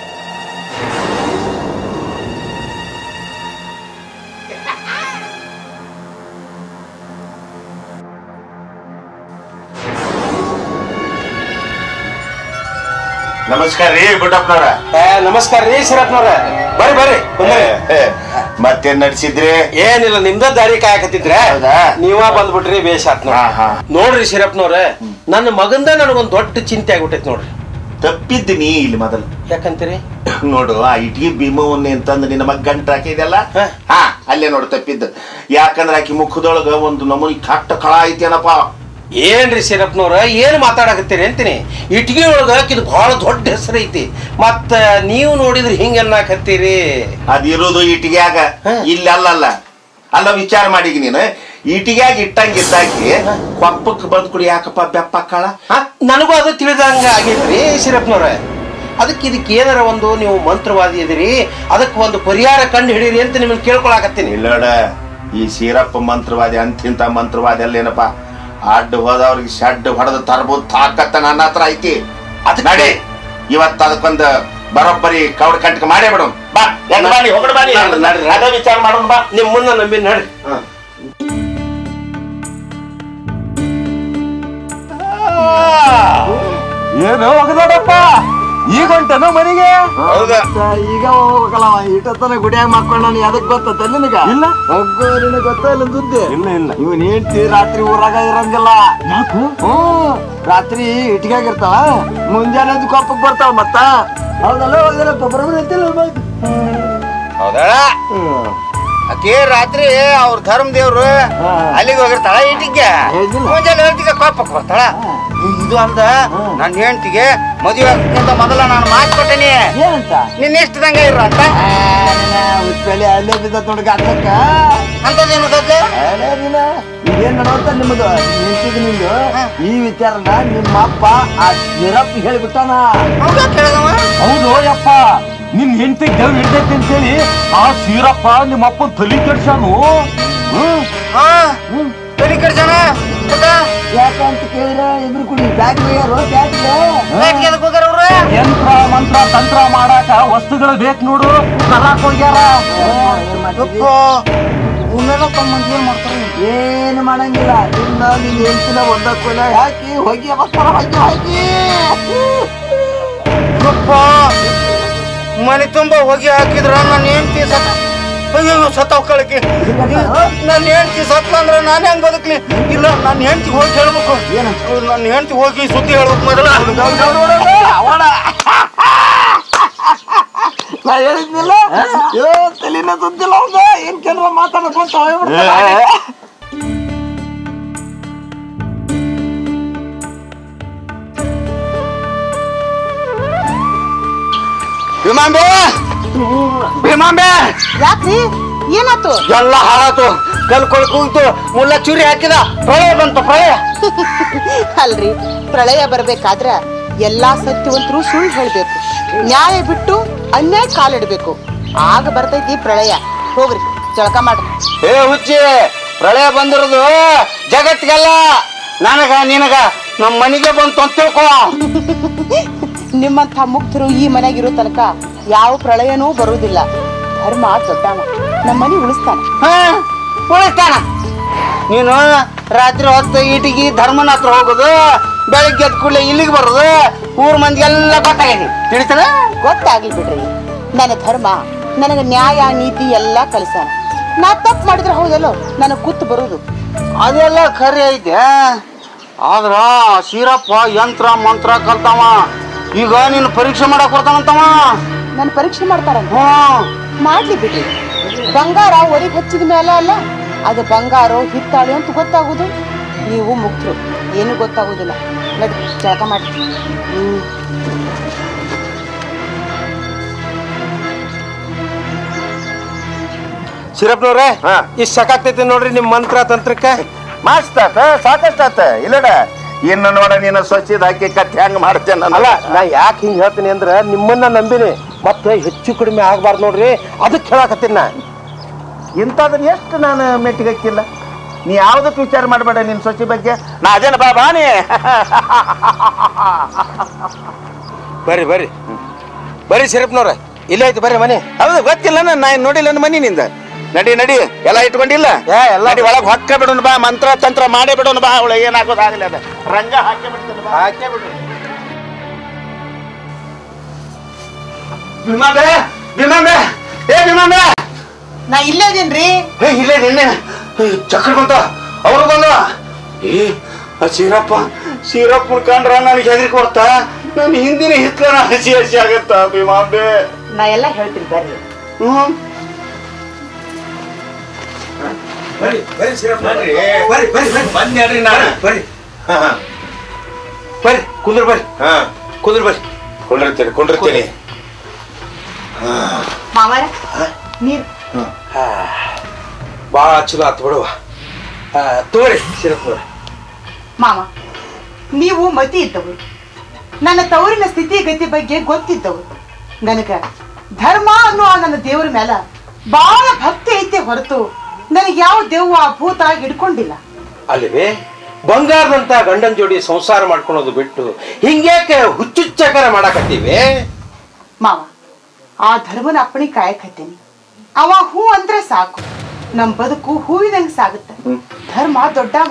ನಮಸ್ಕಾರ ರೀ ಗುಡ್ಡಪ್ಪನವ್ರ ನಮಸ್ಕಾರ ರೀ ಶರತ್ನವ್ರ ಬರ್ರಿ ಬರ್ರಿ ಬಂದ್ರಿ ಮತ್ತೇನ್ ನಡ್ಸಿದ್ರಿ ಏನಿಲ್ಲ ನಿಮ್ದ ದಾರಿ ಕಾಯಕತ್ತಿದ್ರೆ ಹೌದಾ? ನೀವ ಬಂದ್ಬಿಟ್ರಿ ಬೇಷ್ ಆತ್ ಹಾ, ಹಾ. ನೋಡ್ರಿ ಶಿರಪ್ನವ್ರ ನನ್ನ ಮಗಂದ ನನಗೊಂದ್ ದೊಡ್ಡ ಚಿಂತೆ ಆಗ್ಬಿಟ್ಟೈತಿ ನೋಡ್ರಿ ತಪ್ಪಿದ್ದೀನಿ ಇಲ್ಲಿ ಮೊದಲು ಯಾಕಂತೀರಿ ನೋಡು ಆ ಇಟ್ಗಿ ಭೀಮವನ್ನೇ ಅಂತಂದು ನಿನ್ನ ಮಗ ಗಂಟ ಹಾಕಿದೆಲ್ಲ ಹ. ಹಾ ಅಲ್ಲೇ ನೋಡು ತಪ್ಪಿದ್ದು ಯಾಕಂದ್ರೆ ಆಕಿ ಮುಖದೊಳಗ ಒಂದು ನಮೂನಿ ಕಟ್ಟ ಕಳ ಐತೇನಪ್ಪ ಏನ್ರಿ ಶಿರಪ್ನವ್ರ ಏನ್ ಮಾತಾಡಕತ್ತೀರಿ ಅಂತೀನಿ ಇಟ್ಗಿ ಒಳಗ ಇದು ಬಹಳ ದೊಡ್ಡ ಹೆಸರು ಐತಿ ಮತ್ತ ನೀವು ನೋಡಿದ್ರೆ ಹಿಂಗ ಅನ್ನಕತ್ತೀರಿ ಅದಿರೋದು ಇಟ್ಟಿಗ್ಯಾಗ ಹ. ಇಲ್ಲಿ ಅಲ್ಲಲ್ಲ ಅಲ್ಲ ವಿಚಾರ ಮಾಡೀಗ ನೀನು ಇಟ್ಟಿಗ್ಯಾಗ ಇಟ್ಟಂಗಿದ್ದಾಕಿ ಕೊಪ್ಪಕ್ಕೆ ಬಂದ್ ಕುಡಿ ಯಾಕಪ್ಪ ಬೆಪ್ಪಕ್ಕಳ ಹ? ನನಗೂ ಅದು ತಿಳಿದಂಗ ಆಗೈತ್ರಿ ಶಿರಪ್ನವ್ರ ಅದಕ್ಕೆ ಇದಕ್ಕೆ ಏನಾರ ಒಂದು ನೀವು ಮಂತ್ರವಾದಿ ಇದಿರಿ ಅದಕ್ಕೆ ಒಂದು ಪರಿಹಾರ ಕಂಡು ಹಿಡೀರಿ ಅಂತ ನಿಮ್ಮನ್ನ ಕೇಳ್ಕೊಳಕತ್ತೀನಿ ಇಲ್ಲೋಡ ಈ ಸೀರಪ್ಪ ಮಂತ್ರವಾದಿ ಅಂತಿಂತ ಮಂತ್ರವಾದಿ ಅಲ್ಲೇನಪ್ಪ ಅಡ್ಡ ಹೋದವ್ರಿಗೆ ಶಡ್ ಹೊಡೆದು ತರ್ಬೋದು ತಾಕತ್ತ ನನ್ನ ಹತ್ರ ಐತಿ ಅದ್ ನಡಿ ಇವತ್ತು ಅದಕ್ಕೊಂದು ಬರೋಬ್ಬರಿ ಕವಡ್ ಕಂಟಕ ಮಾಡೇ ಬಿಡು ಬಾ ಹೆಂಗ್ ಬಾ ನೀ ಹೊಗಡ್ ಬಾ ನೀ ನಡ್ರಿ, ನಡ್ರಿ. ಅದೇ ವಿಚಾರ ಮಾಡೋಣ ಬಾ ನಿಮ್ ಮುಂದೆ ನಂಬಿ ನಡ್ರಿ ಏನು ಹೋಗದಪ್ಪ ಈಗ ಹೊಂಟೇನು ಮನೆಗೆ ಹೌದಾ ಈಗ ಹೋಗ್ಬೇಕಲ್ಲ ಇಟ್ಟತನ ಗುಡಿಯಾಗ ಮಾಡ್ಕೊಂಡ ನಾನು ಅದಕ್ಕೆ ಗೊತ್ತ ನಿನಗ ಇಲ್ಲ ಹೋಗೋ ನಿನಗೆ ಗೊತ್ತ ಇಲ್ಲ ಸುದ್ದಿ ಇಲ್ಲ ಇಲ್ಲ ಇವನ್ ಹೆಂಡ್ತಿ ರಾತ್ರಿ ಊರಾಗ ಇರಂಗಿಲ್ಲ ಯಾಕು ಹ್ಮ್ ರಾತ್ರಿ ಇಟ್ಕಾಗಿರ್ತಾವ ಮುಂಜಾನೆ ಎದ್ದು ಕೊಪ್ಪಕ್ ಬರ್ತಾವ ಮತ್ತ ಹೌದಲ್ಲ ಹೌದಲ್ಲಪ್ಪ ಬರೋಬ್ರಿ ಐತಿಲ್ಲ ಹೌದಾ ಆಕೆ ರಾತ್ರಿ ಅವ್ರ ಧರ್ಮ ದೇವ್ರು ಅಲ್ಲಿಗೆ ಹೋಗಿರ್ತಾಳ ಇಟಿಗೆ ಹೇಳಿಲ್ಲ. ಮುಂಜಾನೆ ಹೇಳ್ತಿಗೆ ಕೋಪಕ್ಕೆ ಬರ್ತಾಳ ಇದು ಅಂದ ನನ್ನ ಹೆಂಡತಿಗೆ ಮದುವೆ ಆಗ್ತಕ್ಕಂತ ಮೊದಲ ನಾನು ಮಾತು ಕೊಟ್ಟೇನಿ ಏನಂತ ನಿನ್ನ ಇಷ್ಟದಂಗೆ ಇರು ಅಂತ ಉತ್ಪಲ್ಲಿ ಅಲ್ಲೇ ಬಿದ್ದ ತೊಡಗ ಹಾಕಕ್ಕ ಅಂತದೇನು ಗದ್ಲೆ ಅದೇ ನೀನ ಇದೇನ್ ನೋಡ್ತಾ ನಿಮ್ಮದು ನಿಂತಿದ್ದು ನಿಂದು ಈ ವಿಚಾರನ ನಿಮ್ಮ ಅಪ್ಪ ಆ ನಿರಪ್ಪ ಹೇಳ್ಬಿಟ್ಟಾನ ಹೌದಾ ಕೇಳದವ ಹೌದು ಯಪ್ಪ ನಿನ್ ಹೆಂಡತಿ ದೇವ್ ಹಿಡ್ದೈತಿ ಅಂತೇಳಿ ಆ ಸೀರಪ್ಪ ನಿಮ್ಮ ಅಪ್ಪನ್ ತಲಿ ಕೆಡ್ಸಾನು ಹ್ಮ್ ಹಾ ತಲೆ ಕಡ್ಸಣ ಯಾಕಂತ ಕೇಳಿದ್ರೆ ಇಬ್ರು ಕುಡಿ ಬ್ಯಾಗ್ ಬೇಯರು ಬ್ಯಾಗ್ಗೆ ಬ್ಯಾಟ್ಗೆ ಅದಕ್ಕೆ ಹೋಗ್ಯಾರ ಅವ್ರು ಯಂತ್ರ ಮಂತ್ರ ತಂತ್ರ ಮಾಡಾಕ ವಸ್ತುಗಳು ಬೇಕು ನೋಡು ತರಾಕ್ ಹೋಗ್ಯಾರ ಯಪ್ಪ ಇವನ್ನೆಲ್ಲ ಮಂದಿ ಏನ್ ಮಾಡ್ತಾರೆ ಏನು ಮಾಡಂಗಿಲ್ಲ ಇನ್ನ ನಿನ್ ಹೆಂಡತಿನ ಒಂದ ಕೊಲ ಹಾಕಿ ಹೋಗಿ ಅವಸ್ತಾರ ಹಾಕಿ ಹಾಕಿ ಯಪ್ಪ ಮನೆ ತುಂಬಾ ಹೊಗೆ ಹಾಕಿದ್ರ ನನ್ನ ಹೆಂಡತಿ ಸತ್ತ ಅಯ್ಯೋ ಸತ್ತವ್ ಕಳಕಿ ನನ್ನ ಹೆಂಡತಿ ಸತ್ತ ಅಂದ್ರೆ ನಾನು ಹೆಂಗ್ ಬದುಕ್ಲಿ ಇಲ್ಲ ನನ್ನ ಹೆಂಡತಿ ಹೋಗಿ ಹೇಳ್ಬೇಕು ನನ್ನ ಹೆಂಡತಿ ಹೋಗಿ ಸುದ್ದಿ ಹೇಳ್ಬೇಕು ಮೊದಲ ಅವಳ ನಾ ಹೇಳಿದ್ನಿಲ್ಲ ಅಯ್ಯೋ ತಲೆನ ಸುದ್ದಿಲ್ಲ ಅವ್ನ್ದು. ಏನ್ ಕೇಂದ್ರ ಮಾತಾಡ್ಕೊಂತ ಹೋಗ್ಬಿಡ್ತಾನೆ. ಭೀಮಾಂಬೆ ಭೀಮಾಂಬೆ ಯಾಕ್ರಿ ಏನಾತು ಎಲ್ಲ ಹಾಳಾತು ಕಲ್ ಕೊಳ್ ಕೂಗ್ತು ಮುಲ್ಲ ಚೂರಿ ಹಾಕಿದ ಪ್ರಳಯ ಬಂತು ಪ್ರಳಯ ಅಲ್ರಿ ಪ್ರಳಯ ಬರ್ಬೇಕಾದ್ರ ಎಲ್ಲಾ ಸತ್ಯವಂತರು ಸುಳ್ಳು ಹೇಳ್ಬೇಕು ನ್ಯಾಯ ಬಿಟ್ಟು ಅನ್ಯಾಯ ಕಾಲಿಡ್ಬೇಕು ಆಗ ಬರ್ತೈತಿ ಪ್ರಳಯ ಹೋಗ್ರಿ ಜಳಕ ಮಾಡ್ರಿ ಏ ಹುಚ್ಚಿ ಪ್ರಳಯ ಬಂದಿರೋದು ಜಗತ್ತಿಗೆಲ್ಲ ನನಗ ನಿನಗ ನಮ್ಮ ಮನೆಗೆ ಬಂತು ಅಂತ ತಿಳ್ಕೊ ನಿಮ್ಮಂಥ ಮುಕ್ತರು ಈ ಮನೆಗಿರೋ ತನಕ ಯಾವ ಪ್ರಳಯನೂ ಬರುವುದಿಲ್ಲ ಧರ್ಮ ದೊಡ್ಡವ ನಮ್ಮ ಮನೆ ಉಳಿಸ್ತಾನ ಹಾ, ಉಳಿಸ್ತಾನ ನೀನು ರಾತ್ರಿ ಹೊತ್ತು ಇಟಿಗಿ ಧರ್ಮನ ಹತ್ರ ಹೋಗೋದು ಬೆಳಿಗ್ಗೆ ಎದ್ದ ಕೂಡಲೇ ಇಲ್ಲಿಗೆ ಬರೋದು ಊರ್ ಮಂದಿಗೆಲ್ಲ ಗೊತ್ತಾಗೈತಿ ತಿಳಿತಾನ ಗೊತ್ತಾಗ್ಲಿ ಬಿಡ್ರಿ ನನ್ನ ಧರ್ಮ ನನಗೆ ನ್ಯಾಯ ನೀತಿ ಎಲ್ಲ ಕಲಿಸಾನ ನಾ ತಪ್ಪು ಮಾಡಿದ್ರೆ ಹೌದಲ್ಲೋ ನನಗೆ ಕೂತು ಬರುದು ಅದೆಲ್ಲ ಖರೆ ಐತೆ ಆದ್ರ ಶೀರಪ್ಪ ಯಂತ್ರ ಮಂತ್ರ ಕಲ್ತಾವ ಈಗ ನೀನು ಪರೀಕ್ಷೆ ಮಾಡಕ್ ಬರ್ತಾನಂತವ ನನ್ನ ಪರೀಕ್ಷೆ ಮಾಡ್ತಾರಂತ ಹ್ಮ್ ಮಾಡ್ಲಿ ಬಿಡ್ರಿ ಬಂಗಾರ ಒರಿಗೆ ಹಚ್ಚಿದ ಮೇಲೆ ಅಲ್ಲ ಅದು ಬಂಗಾರ ಹಿತ್ತಾಳಿ ಅಂತ ಗೊತ್ತಾಗುದು ನೀವು ಮುಕ್ತರು ಏನು ಗೊತ್ತಾಗುದಿಲ್ಲ ನಡಿ ಜಳಕ ಮಾಡಿ ಹ್ಮ್ ಸಿರಪ್ನವ್ರೆ ಇಷ್ಟ ಸಾಕಾಗ್ತೈತಿ ನೋಡ್ರಿ ನಿಮ್ ಮಂತ್ರ ತಂತ್ರಕ್ಕೆ ಮಾಸ್ತಾತ ಸಾಕಷ್ಟಾತ ಇಲ್ಲಡ ಇನ್ನು ನೋಡ ನೀನು ಸ್ವಚ್ಛದ ಹಾಕಿ ಕತ್ತಿ ಹೆಂಗ್ ಮಾಡ್ತೇನೆ ಅಲ್ಲ ನಾ ಯಾಕೆ ಹಿಂಗ್ ಹೇಳ್ತೀನಿ ಅಂದ್ರ ನಿಮ್ಮನ್ನ ನಂಬಿನಿ ಮತ್ತೆ ಹೆಚ್ಚು ಕಡಿಮೆ ಆಗ್ಬಾರ್ದು ನೋಡ್ರಿ ಅದಕ್ಕೆ ಹೇಳಕತ್ತೀನಿ ನಾ ಇಂಥದನ್ನ ಎಷ್ಟು ನಾನು ಮೆಟ್ಟಿಗಕ್ಕಿಲ್ಲ ನೀ ಯಾವ್ದಕ್ಕೆ ವಿಚಾರ ಮಾಡಬೇಡ ನಿನ್ ಸ್ವಚ್ಛ ಬಗ್ಗೆ ನಾ ಅದೇನ ಬಾ ಬಾನಿ ಬರ್ರಿ ಬರ್ರಿ ಬರ್ರಿ ಸಿರಪ್ನವ್ರೆ ಇಲ್ಲೇ ಐತಿ ಬರ್ರಿ ಮನೆ ಹೌದು ಗೊತ್ತಿಲ್ಲ ನಾ ಏನ್ ನೋಡಿಲ್ಲ ನನ್ನ ಮನಿನಿಂದ ನಡಿ ನಡಿ ಎಲ್ಲ ಇಟ್ಕೊಂಡಿಲ್ಲ ಏ, ಎಲ್ಲ ನಡಿ ಒಳಗ್ ಹೊಕ್ಕ ಬಿಡೋಣ ಬಾ ಮಂತ್ರ ತಂತ್ರ ಮಾಡೇ ಬಿಡೋಣ ಬಾ ಅವಳ ಏನಾಗೋದಾಗಲಿ ಅದ ರಂಗ ಹಾಕಿ ಬಿಡ್ತಾನೆ ಬಾ ಹಾಕೇ ಬಿಡ್ರಿ ವಿಮಾನ ವಿಮಾನ ಏ ವಿಮಾನ ನಾ ಇಲ್ಲೇ ಇದೀನ್ರಿ ಏ ಇಲ್ಲೇ ನಿನ್ನೆ ಚಕ್ರ ಬಂತ ಅವರು ಬಂದ ಏ ಆ ಸೀರಪ್ಪ ಸೀರಪ್ಪನ ಕಂಡ್ರ ನನಗೆ ಹೆದರಿಕೆ ಬರ್ತಾ ನನ್ನ ಹಿಂದಿನ ಹಿತ್ಲನ ಹಸಿ ಹಸಿ ಆಗತ್ತ ಭೀಮಾಂಬೆ ನಾ ಎಲ್ಲ ಹೇಳ್ತೀನಿ ಬರ್ರಿ ಹ್ಮ್ ಬರ್ರಿ ಬರ್ರಿ ಸಿರಪ್ನವ್ರೆ ಬರ್ರಿ ಬರ್ರಿ ಬರ್ರಿ ಬಂದ್ ಹೇಳ್ರಿ ನಾನು ಬರ್ರಿ ಬರ್ರಿ ಕುಂದ್ರ ಬರ್ರಿ ಹಾ ಕುಂದ್ರ ಬರ್ರಿ ಕೊಂಡಿರ್ತೀನಿ ಕೊಂಡಿರ್ತೀನಿ ಮಾವರ ನೀರ್ ಭಾಳ ಚಲೋ ಆತು ಬಿಡುವ ಆ, ತಗೋರಿ ಸಿರಪ್ನವ್ರೆ ಮಾವ ನೀವು ಮತಿ ಇದ್ದವರು ನನ್ನ ತವರಿನ ಸ್ಥಿತಿ ಗತಿ ಬಗ್ಗೆ ಗೊತ್ತಿದ್ದವರು ನನಗ ಧರ್ಮ ಅನ್ನೋ ಆ ನನ್ನ ದೇವರ ಮೇಲ ಬಹಳ ಭಕ್ತಿ ಐತೆ ಹೊರತು ನನಗೆ ಯಾವ ದೆವ್ವ ಭೂತ ಹಿಡ್ಕೊಂಡಿಲ್ಲ ಅಲ್ಲಿವೆ ಬಂಗಾರದಂತ ಗಂಡನ ಜೋಡಿ ಸಂಸಾರ ಮಾಡ್ಕೊಳೋದು ಬಿಟ್ಟು ಹಿಂಗ್ಯಾಕೆ ಹುಚ್ಚುಚ್ಚಾಕರ ಮಾಡಾಕತ್ತೀವಿ ಮಾವ ಆ ಧರ್ಮನ ಅಪ್ಪಣಿ ಕಾಯಕತ್ತೀನಿ ಅವ ಹೂ ಅಂದ್ರೆ ಸಾಕು ನಮ್ ಬದುಕು ಹೂವಿನಂಗ್ ಸಾಗುತ್ತೆ ಧರ್ಮ ದೊಡ್ಡವ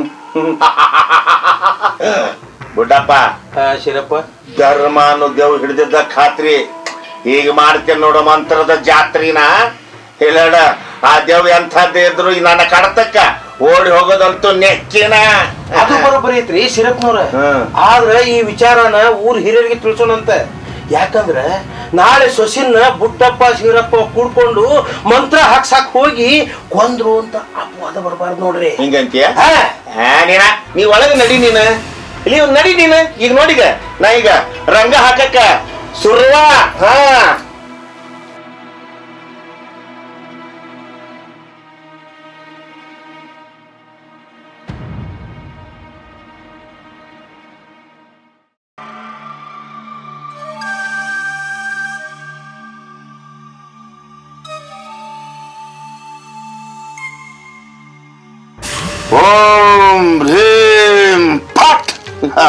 ಬುಡ್ಡಪ್ಪ ಶಿರಪ್ಪ ಧರ್ಮ ಅನ್ನೋ ದೇವ್ ಹಿಡಿದಿದ್ದ ಖಾತ್ರಿ ಈಗ ಮಾಡ್ತೇನೆ ನೋಡು ಮಂತ್ರದ ಜಾತ್ರಿನ ಹೇಳ ಆ ದೇವ್ ಎಂಥದ್ದೇ ಇದ್ರು ಈ ನನ್ನ ಕಡತಕ್ಕ ಓಡಿ ಹೋಗೋದಂತೂ ನೆಕ್ಕಿನ ಅದು ಬರೋಬ್ಬರಿ ಐತ್ರಿ ಶಿರಪ್ಪನವ್ರ ಹ್ಮ್. ಆದ್ರ ಈ ವಿಚಾರನ ಊರ್ ಹಿರಿಯರಿಗೆ ತಿಳಿಸೋಣಂತ ಯಾಕಂದ್ರ ನಾಳೆ ಸೊಸಿನ ಬುಟ್ಟಪ್ಪ ಶಿರಪ್ಪ ಕೂಡ್ಕೊಂಡು ಮಂತ್ರ ಹಾಕ್ಸಾಕ್ ಹೋಗಿ ಕೊಂದ್ರು ಅಂತ ಅಪವಾದ ಬರಬಾರ್ದು ನೋಡ್ರಿ ಹಿಂಗಂತೀಯ ಹಾ. ಹಾ, ನೀನ ನೀ ಒಳಗೆ ನಡಿ ನೀನ ಇಲ್ಲಿ ಒಂದ್ ನಡಿ ನೀನು ಈಗ ನೋಡಿಗ ನಾ ಈಗ ರಂಗ ಹಾಕಕ್ಕ ಸುರ್ವ ಹಾ ಓಂ ಹ್ರೀಂ ಫಟ್ ಹ.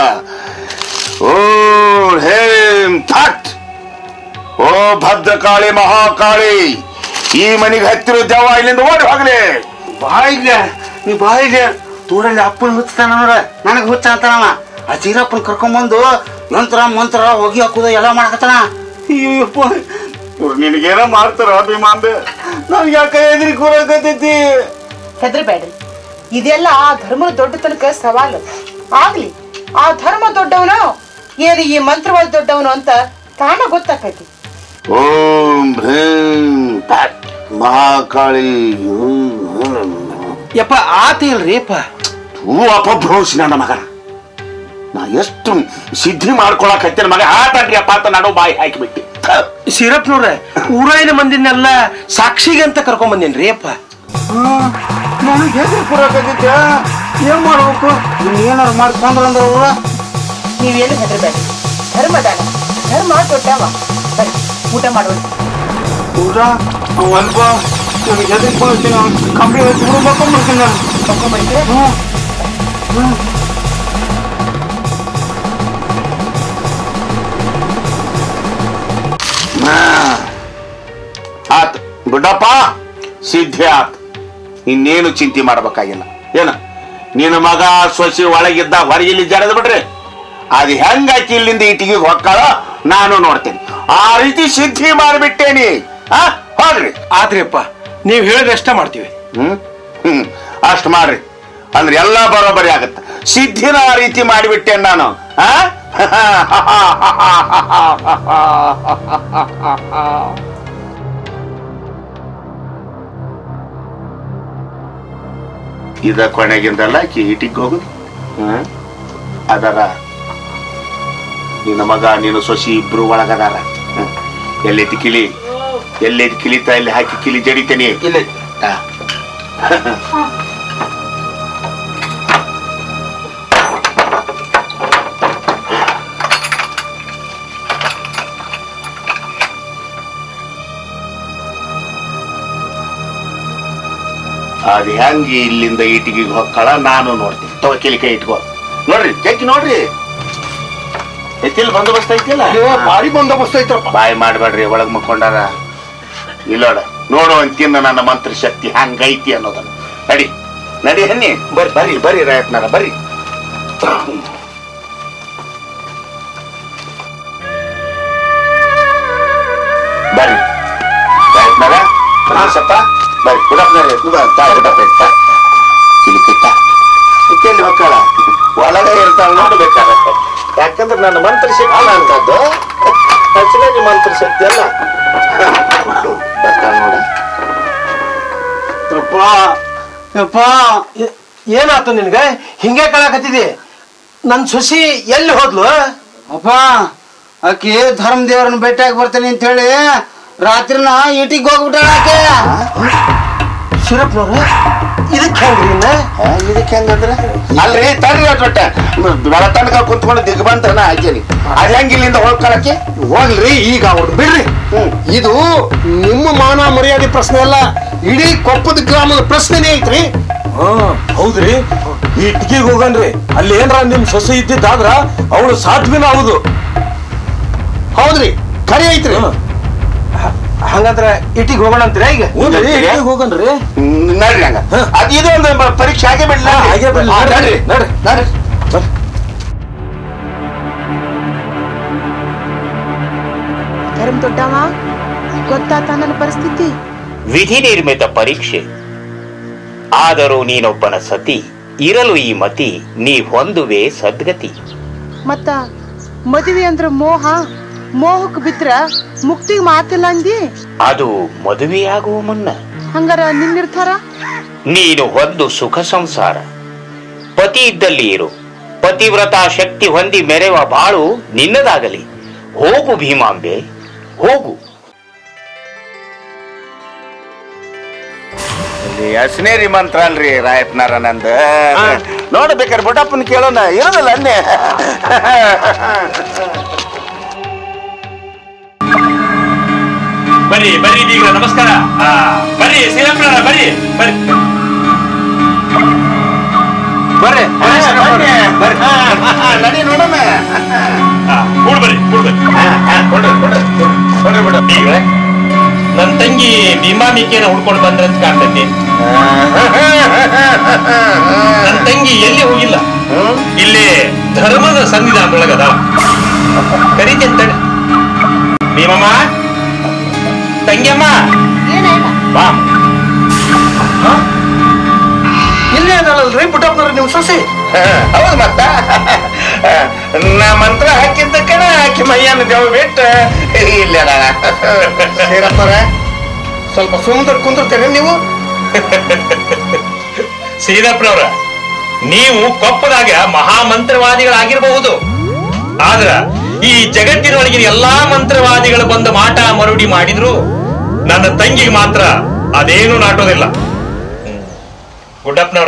ಓಂ ಹ್ರೀಂ ಫಟ್ ಓ ಭದ್ರಕಾಳಿ ಮಹಾಕಾಳಿ ಈ ಮನೆಗೆ ಹತ್ತಿರ ದೆವ್ವ ಇಲ್ಲಿಂದ ಓಡಿ ಹೋಗ್ಲಿ ಬಾಯಿಗೆ ನೀ ಬಾಯಿಗೆ ತೂರಲ್ಲಿ ಅಪ್ಪನ ಹುಚ್ತಾನ ನನಗೆ ಹುಚ್ಚ ಅಂತಾನವ ಆ ಚೀರಪ್ಪನ ಕರ್ಕೊಂಬಂದು ಯಂತ್ರ ಮಂತ್ರ ಹೋಗಿ ಹಾಕುದ ಎಲ್ಲ ಮಾಡಕತ್ತಾನ ಅಯ್ಯಪ್ಪ ಇವ್ರು ನಿನಗೇನ ಮಾಡ್ತಾರ ಅಭಿಮಾನ್ದೆ ನನ್ಗೆ ಯಾಕೆ ಎದ್ರಿ ಕೂರಕತ್ತೈತಿ ಹೆದರ್ಬೇಡ್ರಿ ಇದೆಲ್ಲ ಆ ಧರ್ಮದ ದೊಡ್ಡತನಕ ಸವಾಲು ಆಗ್ಲಿ ಆ ಧರ್ಮ ದೊಡ್ಡವನು ಏನು ಈ ಮಂತ್ರವಾದ ದೊಡ್ಡವನು ಅಂತ ತಾನ ಗೊತ್ತಾಕೈತಿ ಓಂ ಹ್ರೀಂ ಫಟ್ ಮಹಾಕಾಳಿ ಹ್ಮ್, ಹ್ಮ್. ಯಪ್ಪ ಆತ ಇಲ್ರಿ ಅಪ್ಪ ಹೂ ಅಪಭ್ರಂಶ ನನ್ನ ಮಗನ ನಾ ಎಷ್ಟು ಸಿದ್ಧಿ ಮಾಡ್ಕೊಳಕ್ ಹತ್ತಿರ ಮಗ ಆತನ್ರಿ ಅಪ್ಪ ಅಂತ ನಡು ಬಾಯಿ ಹಾಕಿಬಿಟ್ಟಿ ಶಿರಪ್ಪನವ್ರ ಊರಾಯಿನ ಮಂದಿನೆಲ್ಲ ಸಾಕ್ಷಿಗೆ ಅಂತ ಕರ್ಕೊಂಡ್ ಬಂದೇನ್ರಿ ಅಪ್ಪ ನನಗೆ ಹೆಸರು ಕೂರಕತ್ತೈತೆ ಏನ್ ಮಾಡ್ಬೇಕು ಏನಾರು ಮಾಡ್ಕೊಂಡ್ರಂದ್ರ ಅವ್ರ ನೀವೇನು ಹೆದರ್ಬೇಡ್ರಿ ಧರ್ಮದಾನ ಧರ್ಮ ದೊಡ್ಡವ ಬರ್ರಿ ಊಟ ಮಾಡೋಣ ಊಟ ಅಲ್ಪ ನನಗೆ ಹೆದರಿಕೆ ಬರ್ತೀನಿ ಕಂಬಳಿ ಹಚ್ಚಿ ಬಿಡು ಮಕ್ಕೊಂಡ್ಬಿಡ್ತೀನಿ ನಾನು ತಗೊಂಡ್ಬಂದ್ರೆ ಆತ್ ಬುಡ್ಡಪ್ಪ ಸಿದ್ಧಿ ಆತ್ ಇನ್ನೇನು ಚಿಂತೆ ಮಾಡ್ಬೇಕಾಗಿಲ್ಲ ಏನ ನಿನ್ನ ಮಗ ಸೊಸಿ ಒಳಗಿದ್ದ ಹೊರಗಿಲ್ಲಿ ಜಡದ್ ಬಿಡ್ರಿ ಅದು ಹೆಂಗಾಕಿ ಇಲ್ಲಿಂದ ಇಟ್ಟಿಗೆ ಹೊಕ್ಕಾಳ ನಾನು ನೋಡ್ತೇನೆ ಆ ರೀತಿ ಸಿದ್ಧಿ ಮಾಡಿಬಿಟ್ಟೇನಿ ಆ ಹೋಗ್ರಿ ಆದ್ರಿ ಅಪ್ಪ ನೀವ್ ಹೇಳಿದಷ್ಟ ಮಾಡ್ತೀವಿ ಹ್ಮ್ ಹ್ಮ್ ಅಷ್ಟು ಮಾಡ್ರಿ ಅಂದ್ರೆ ಎಲ್ಲ ಬರೋಬ್ಬರಿ ಆಗತ್ತ ಸಿದ್ಧಿನ ಆ ರೀತಿ ಮಾಡಿಬಿಟ್ಟೆ ನಾನು ಆ ಇದ ಕೊನೆಗಿಂದಲ್ಲ ಕೀಟಿಗೆ ಹೋಗುದು ಹ್ಮ್ ಅದರ ನಿನ್ನ ಮಗ ನೀನು ಸೊಸಿ ಇಬ್ರು ಒಳಗದಾರ ಹ್ಮ್. ಎಲ್ಲೈತಿ ಕಿಲಿ ಎಲ್ಲೈತಿ ಕಿಲಿತಾ ಇಲ್ಲಿ ಹಾಕಿ ಕಿಲಿ ಜಡಿತೇನೆ ಇಲ್ಲ ಆ. ಅದ್ ಹೆಂಗ್ ಇಲ್ಲಿಂದ ಇಟಿಗೆ ಹೊಕ್ಕಳ ನಾನು ನೋಡ್ತೀನಿ ತಗೋ ಕಿಲಿ ಕೈ ಇಟ್ಕೋ ನೋಡ್ರಿ ತೆಕ್ಕಿ ನೋಡ್ರಿ ಎತ್ತಿಲ್ ಬಂದೋಬಸ್ತ್ ಐತಿಲ್ಲ ಭಾರಿ ಬಂದೋಬಸ್ತ್ ಐತ್ರಪ್ಪ ಬಾಯಿ ಮಾಡ್ಬೇಡ್ರಿ ಒಳಗ್ ಮಕ್ಕೊಂಡಾರ ಇಲ್ಲೋಡ ನೋಡು ಅಂತಿನ್ನ ನನ್ನ ಮಂತ್ರ ಶಕ್ತಿ ಹಂಗೈತಿ ಅನ್ನೋದನ್ನ ನಡಿ ನಡಿ ಹನ್ನಿ ಬರ್ರಿ ಬರ್ರಿ ಬರ್ರಿ ರಾಯತ್ನಾರ ಬರ್ರಿ ಬರ್ರಿ ರಾಯತ್ನಾರ ಸಪ್ಪ ಬರ್ರಿ ಗುಡಪ್ಪನಾರ ಗುಡಪ್ಪ ಕಿಲಿ ಕಿತ್ತ ಕಿಲ್ಲಿ ಮಕ್ಕಳ ಒಳಗೆ ಇರ್ತಾಳ ನೋಡ್ಬೇಕಾರೆ ಯಾಕಂದ್ರೆ ನನ್ನ ಮಂತ್ರ ಶಕ್ತಿ ಅಂತದ್ದು ಹಸಿರಾಗಿ ಮಂತ್ರ ಶಕ್ತಿ ಅಲ್ಲ ಬರ್ತಾಳ ನೋಡ ಯಪ್ಪ ಯಪ್ಪ ಏನಾತು ನಿನ್ಗ ಹಿಂಗೆ ಕಳಕತ್ತಿದಿ ನನ್ ಸೊಸಿ ಎಲ್ಲಿ ಹೋದ್ಲು ಅಪ್ಪ ಆಕಿ ಧರ್ಮ ದೇವ್ರನ್ನ ಭೇಟಿಯಾಗಿ ಬರ್ತೀನಿ ಅಂತ ಹೇಳಿ ರಾತ್ರಿನ ಈಟಿಗೆ ಹೋಗ್ಬಿಟ್ಟಾಳ ಆಕೆ ಶಿರಪ್ಪನವ್ರ ಇದಕ್ಕೆ ಹೆಂಗ್ರಿ ಇನ್ನ ಇದಕ್ಕೆ ಹೆಂಗಂದ್ರೆ ಅಲ್ರಿ ತರ್ರಿ ಒಟ್ಟ ಬೆಳ ತನಕ ಕುಂತ್ಕೊಂಡು ದಿಗ್ಬಂತನ ಹಾಕೇನಿ ಅದ್ ಹೆಂಗ್ ಇಲ್ಲಿಂದ ಹೋಗ್ಕೊಳಕ್ಕೆ ಹೋಗ್ಲ್ರಿ ಈಗ ಅವ್ರು ಬಿಡ್ರಿ ಇದು ನಿಮ್ಮ ಮಾನ ಮರ್ಯಾದೆ ಪ್ರಶ್ನೆ ಅಲ್ಲ ಇಡೀ ಕೊಪ್ಪದ ಗ್ರಾಮದ ಪ್ರಶ್ನೆನೇ ಐತ್ರಿ ಹಾ ಹೌದ್ರಿ ಈ ಟಿಕಿಗೆ ಹೋಗನ್ರಿ ಅಲ್ಲಿ ಏನ್ರ ನಿಮ್ ಸೊಸೆ ಇದ್ದಿದ್ದಾದ್ರ ಅವಳು ಸಾಧ್ವಿನ ಹೌದು ಹೌದ್ರಿ ಖರೆ ಐತ್ರಿ ಹಂಗಂದ್ರ ಇಟ್ಟಿಗೆ ಹೋಗೋಣ ಅಂತೀರಾ ಈಗ ಹೋಗನ್ರಿ ನಡ್ರಿ ಹಂಗ ಅದ್ ಇದು ಒಂದು ಬ- ಪರೀಕ್ಷೆ ಆಗೇ ಬಿಡ್ಲ ಹಾಗೆ ಬಿಡ್ಲಿ. ನಡ್ರಿ ನಡ್ರಿ ನಡ್ರಿ ಧರ್ಮ ದೊಡ್ಡವ ಗೊತ್ತಾತ ನನ್ನ ಪರಿಸ್ಥಿತಿ ವಿಧಿ ನಿರ್ಮಿತ ಪರೀಕ್ಷೆ ಆದರೂ ನೀನೊಬ್ಬನ ಸತಿ ಇರಲು ಈ ಮತಿ ನೀ ಹೊಂದುವೆ ಸದ್ಗತಿ ಮತ್ತ ಮದುವೆ ಅಂದ್ರ ಮೋಹ ಮೋಹಕ್ ಬಿದ್ರ ಮುಕ್ತಿಗ್ ಮಾತಿಲ್ಲ ಅಂದಿ ಅದು ಮದುವೆಯಾಗುವ ಮುನ್ನ ಹಂಗಾರ ನಿನ್ ನಿರ್ಧಾರ ನೀನು ಹೊಂದು ಸುಖ ಸಂಸಾರ ಪತಿ ಇದ್ದಲ್ಲಿ ಇರು ಪತಿವ್ರತ ಶಕ್ತಿ ಹೊಂದಿ ಮೆರೆವ ಬಾಳು ನಿನ್ನದಾಗಲಿ ಹೋಗು ಭೀಮಾಂಬೆ ಹೋಗು ಅಶ್ನೇರಿ ಮಂತ್ರ ಅಲ್ರಿ ರಾಯಪ್ಪನಾರನಂದ ನೋಡ್ಬೇಕಾರೆ ಬುಡಪ್ಪನ ಕೇಳೋಣ ಇರೋದಿಲ್ಲ ಅನ್ನೆ ಬರ್ರಿ ಬರ್ರಿ ಬೀಗ್ರ ನಮಸ್ಕಾರ ಆ, ಬರ್ರಿ ಶ್ರೀರಾಮ್ರ ಬರ್ರಿ ಬರ್ರಿ ಬರ್ರಿ ನಡಿ ನೋಡೋಣ ಆ, ಕೂಡ್ ಬರ್ರಿ ಕೂಡ್ ಬರ್ರಿ ಬೀಗ್ರೆ ನನ್ ತಂಗಿ ಭೀಮಾಂಬಿಕೆನ ಹುಡ್ಕೊಂಡು ಬಂದ್ರಂತ ಕಾಣ್ತೈತಿ ನನ್ ತಂಗಿ ಎಲ್ಲಿ ಹೋಗಿಲ್ಲ ಇಲ್ಲಿ ಧರ್ಮದ ಸನ್ನಿಧಾನದೊಳಗದ ಕರೀತೇನೆ ತಡಿ ಭೀಮಮ್ಮ ತಂಗಿಯಮ್ಮ ಬಾ ಇಲ್ಲೇ ಅದಲ್ಲಲ್ರಿ ಪುಟ್ಟಪ್ಪನವ್ರ ನಿಮ್ ಸೊಸೆ ಹೌದು ಮತ್ತ ನಾ ಮಂತ್ರ ಹಾಕಿದ್ದ ಕಣ ಆಕಿ ಮೈಯನ್ನ ದೇವ್ ಬಿಟ್ಟು ಇಲ್ಲ ಸೇರಪ್ಪರ ಸ್ವಲ್ಪ ಸುಮ್ಮನೆ ಕುಂದಿರ್ತೇನೆ ನೀವು ಶ್ರೀಧಪ್ಪನವ್ರ ನೀವು ಕೊಪ್ಪದಾಗ ಮಹಾಮಂತ್ರವಾದಿಗಳಾಗಿರಬಹುದು ಆದ್ರ ಈ ಜಗತ್ತಿನೊಳಗಿನ ಎಲ್ಲಾ ಮಂತ್ರವಾದಿಗಳು ಬಂದು ಮಾಟ ಮರುಡಿ ಮಾಡಿದ್ರು ನನ್ನ ತಂಗಿಗೆ ಮಾತ್ರ ಅದೇನು ನಾಟೋದಿಲ್ಲ ಹ್ಮ್. ಗುಡ್ಡಪ್ಪನವ್ರ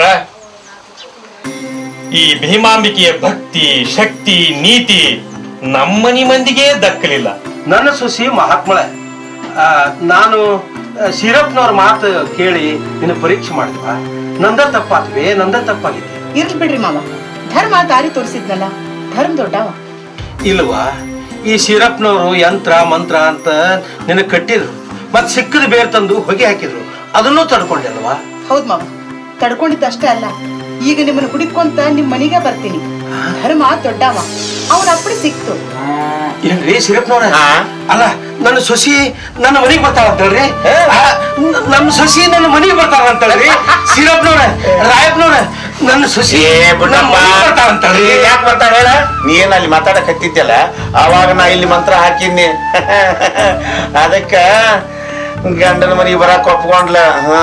ಈ ಭೀಮಾಂಬಿಕೆಯ ಭಕ್ತಿ ಶಕ್ತಿ ನೀತಿ ನಮ್ಮನಿ ಮಂದಿಗೆ ದಕ್ಕಲಿಲ್ಲ ನನ್ನ ಸೊಸಿ ಮಹಾತ್ಮಳೆ ಆ, ನಾನು ಸಿರಪ್ನವ್ರ ಮಾತು ಕೇಳಿ ನಿನ್ನ ಪರೀಕ್ಷೆ ಮಾಡಿದ್ವ ನಂದ ತಪ್ಪಾತ್ವೆ ನಂದ ತಪ್ಪಾಗಿದೆ ಇರ್ಲಿ ಬಿಡ್ರಿ ಮಾವ ಧರ್ಮ ದಾರಿ ತೋರಿಸಿದ್ನಲ್ಲ ಧರ್ಮ ದೊಡ್ಡವ ಇಲ್ವಾ ಈ ಸಿರಪ್ನವರು ಯಂತ್ರ ಮಂತ್ರ ಅಂತ ನಿನಗೆ ಕಟ್ಟಿದ್ರು ಮತ್ ಸಿಕ್ಕದ ಬೇರ್ ತಂದು ಹೊಗೆ ಹಾಕಿದ್ರು ಅದನ್ನೂ ತಡ್ಕೊಂಡೆಲ್ವಾ ಹೌದ್ ಮಾವ ತಡ್ಕೊಂಡಿದ್ದಷ್ಟೇ ಅಲ್ಲ ಈಗ ನಿಮ್ಮನ್ನ ಹುಡುಕೊಂತ ನಿಮ್ ಮನೆಗೆ ಬರ್ತೀನಿ ಧರ್ಮ ದೊಡ್ಡವ ಅವನ ಅಪ್ಪಡಿ ಸಿಕ್ತು ಏನ್ರಿ ಸಿರಪ್ನವ್ರ ಅಲ್ಲ ನನ್ನ ಸೊಸಿ ನನ್ನ ಮನೆಗೆ ಬರ್ತಾಳ ಅಂತಲ್ರಿ ಆ, ನ- ನಮ್ಮ ಸೊಸಿ ನನ್ನ ಮನೆಗೆ ಬರ್ತಾಳ ಅಂತಲ್ರಿ ಸಿರಪ್ನವ್ರ ರಾಯಪ್ನವ್ರ ನನ್ನ ಸೊಸಿ ನಮ್ಮ ಮನೆಗ್ ಬರ್ತಾಳ ಅಂತಲ್ರಿ ಯಾಕೆ ಬರ್ತಾಳ ಹೇಳ ನೀ ಏನ್ ಅಲ್ಲಿ ಮಾತಾಡಕತ್ತಿದ್ದಲ್ಲ ಅವಾಗ ನಾ ಇಲ್ಲಿ ಮಂತ್ರ ಹಾಕಿದ್ನಿ ಅದಕ್ಕ ಗಂಡನ ಮನೆಗೆ ಬರಾಕ್ ಒಪ್ಕೊಂಡ್ಲ ಹಾ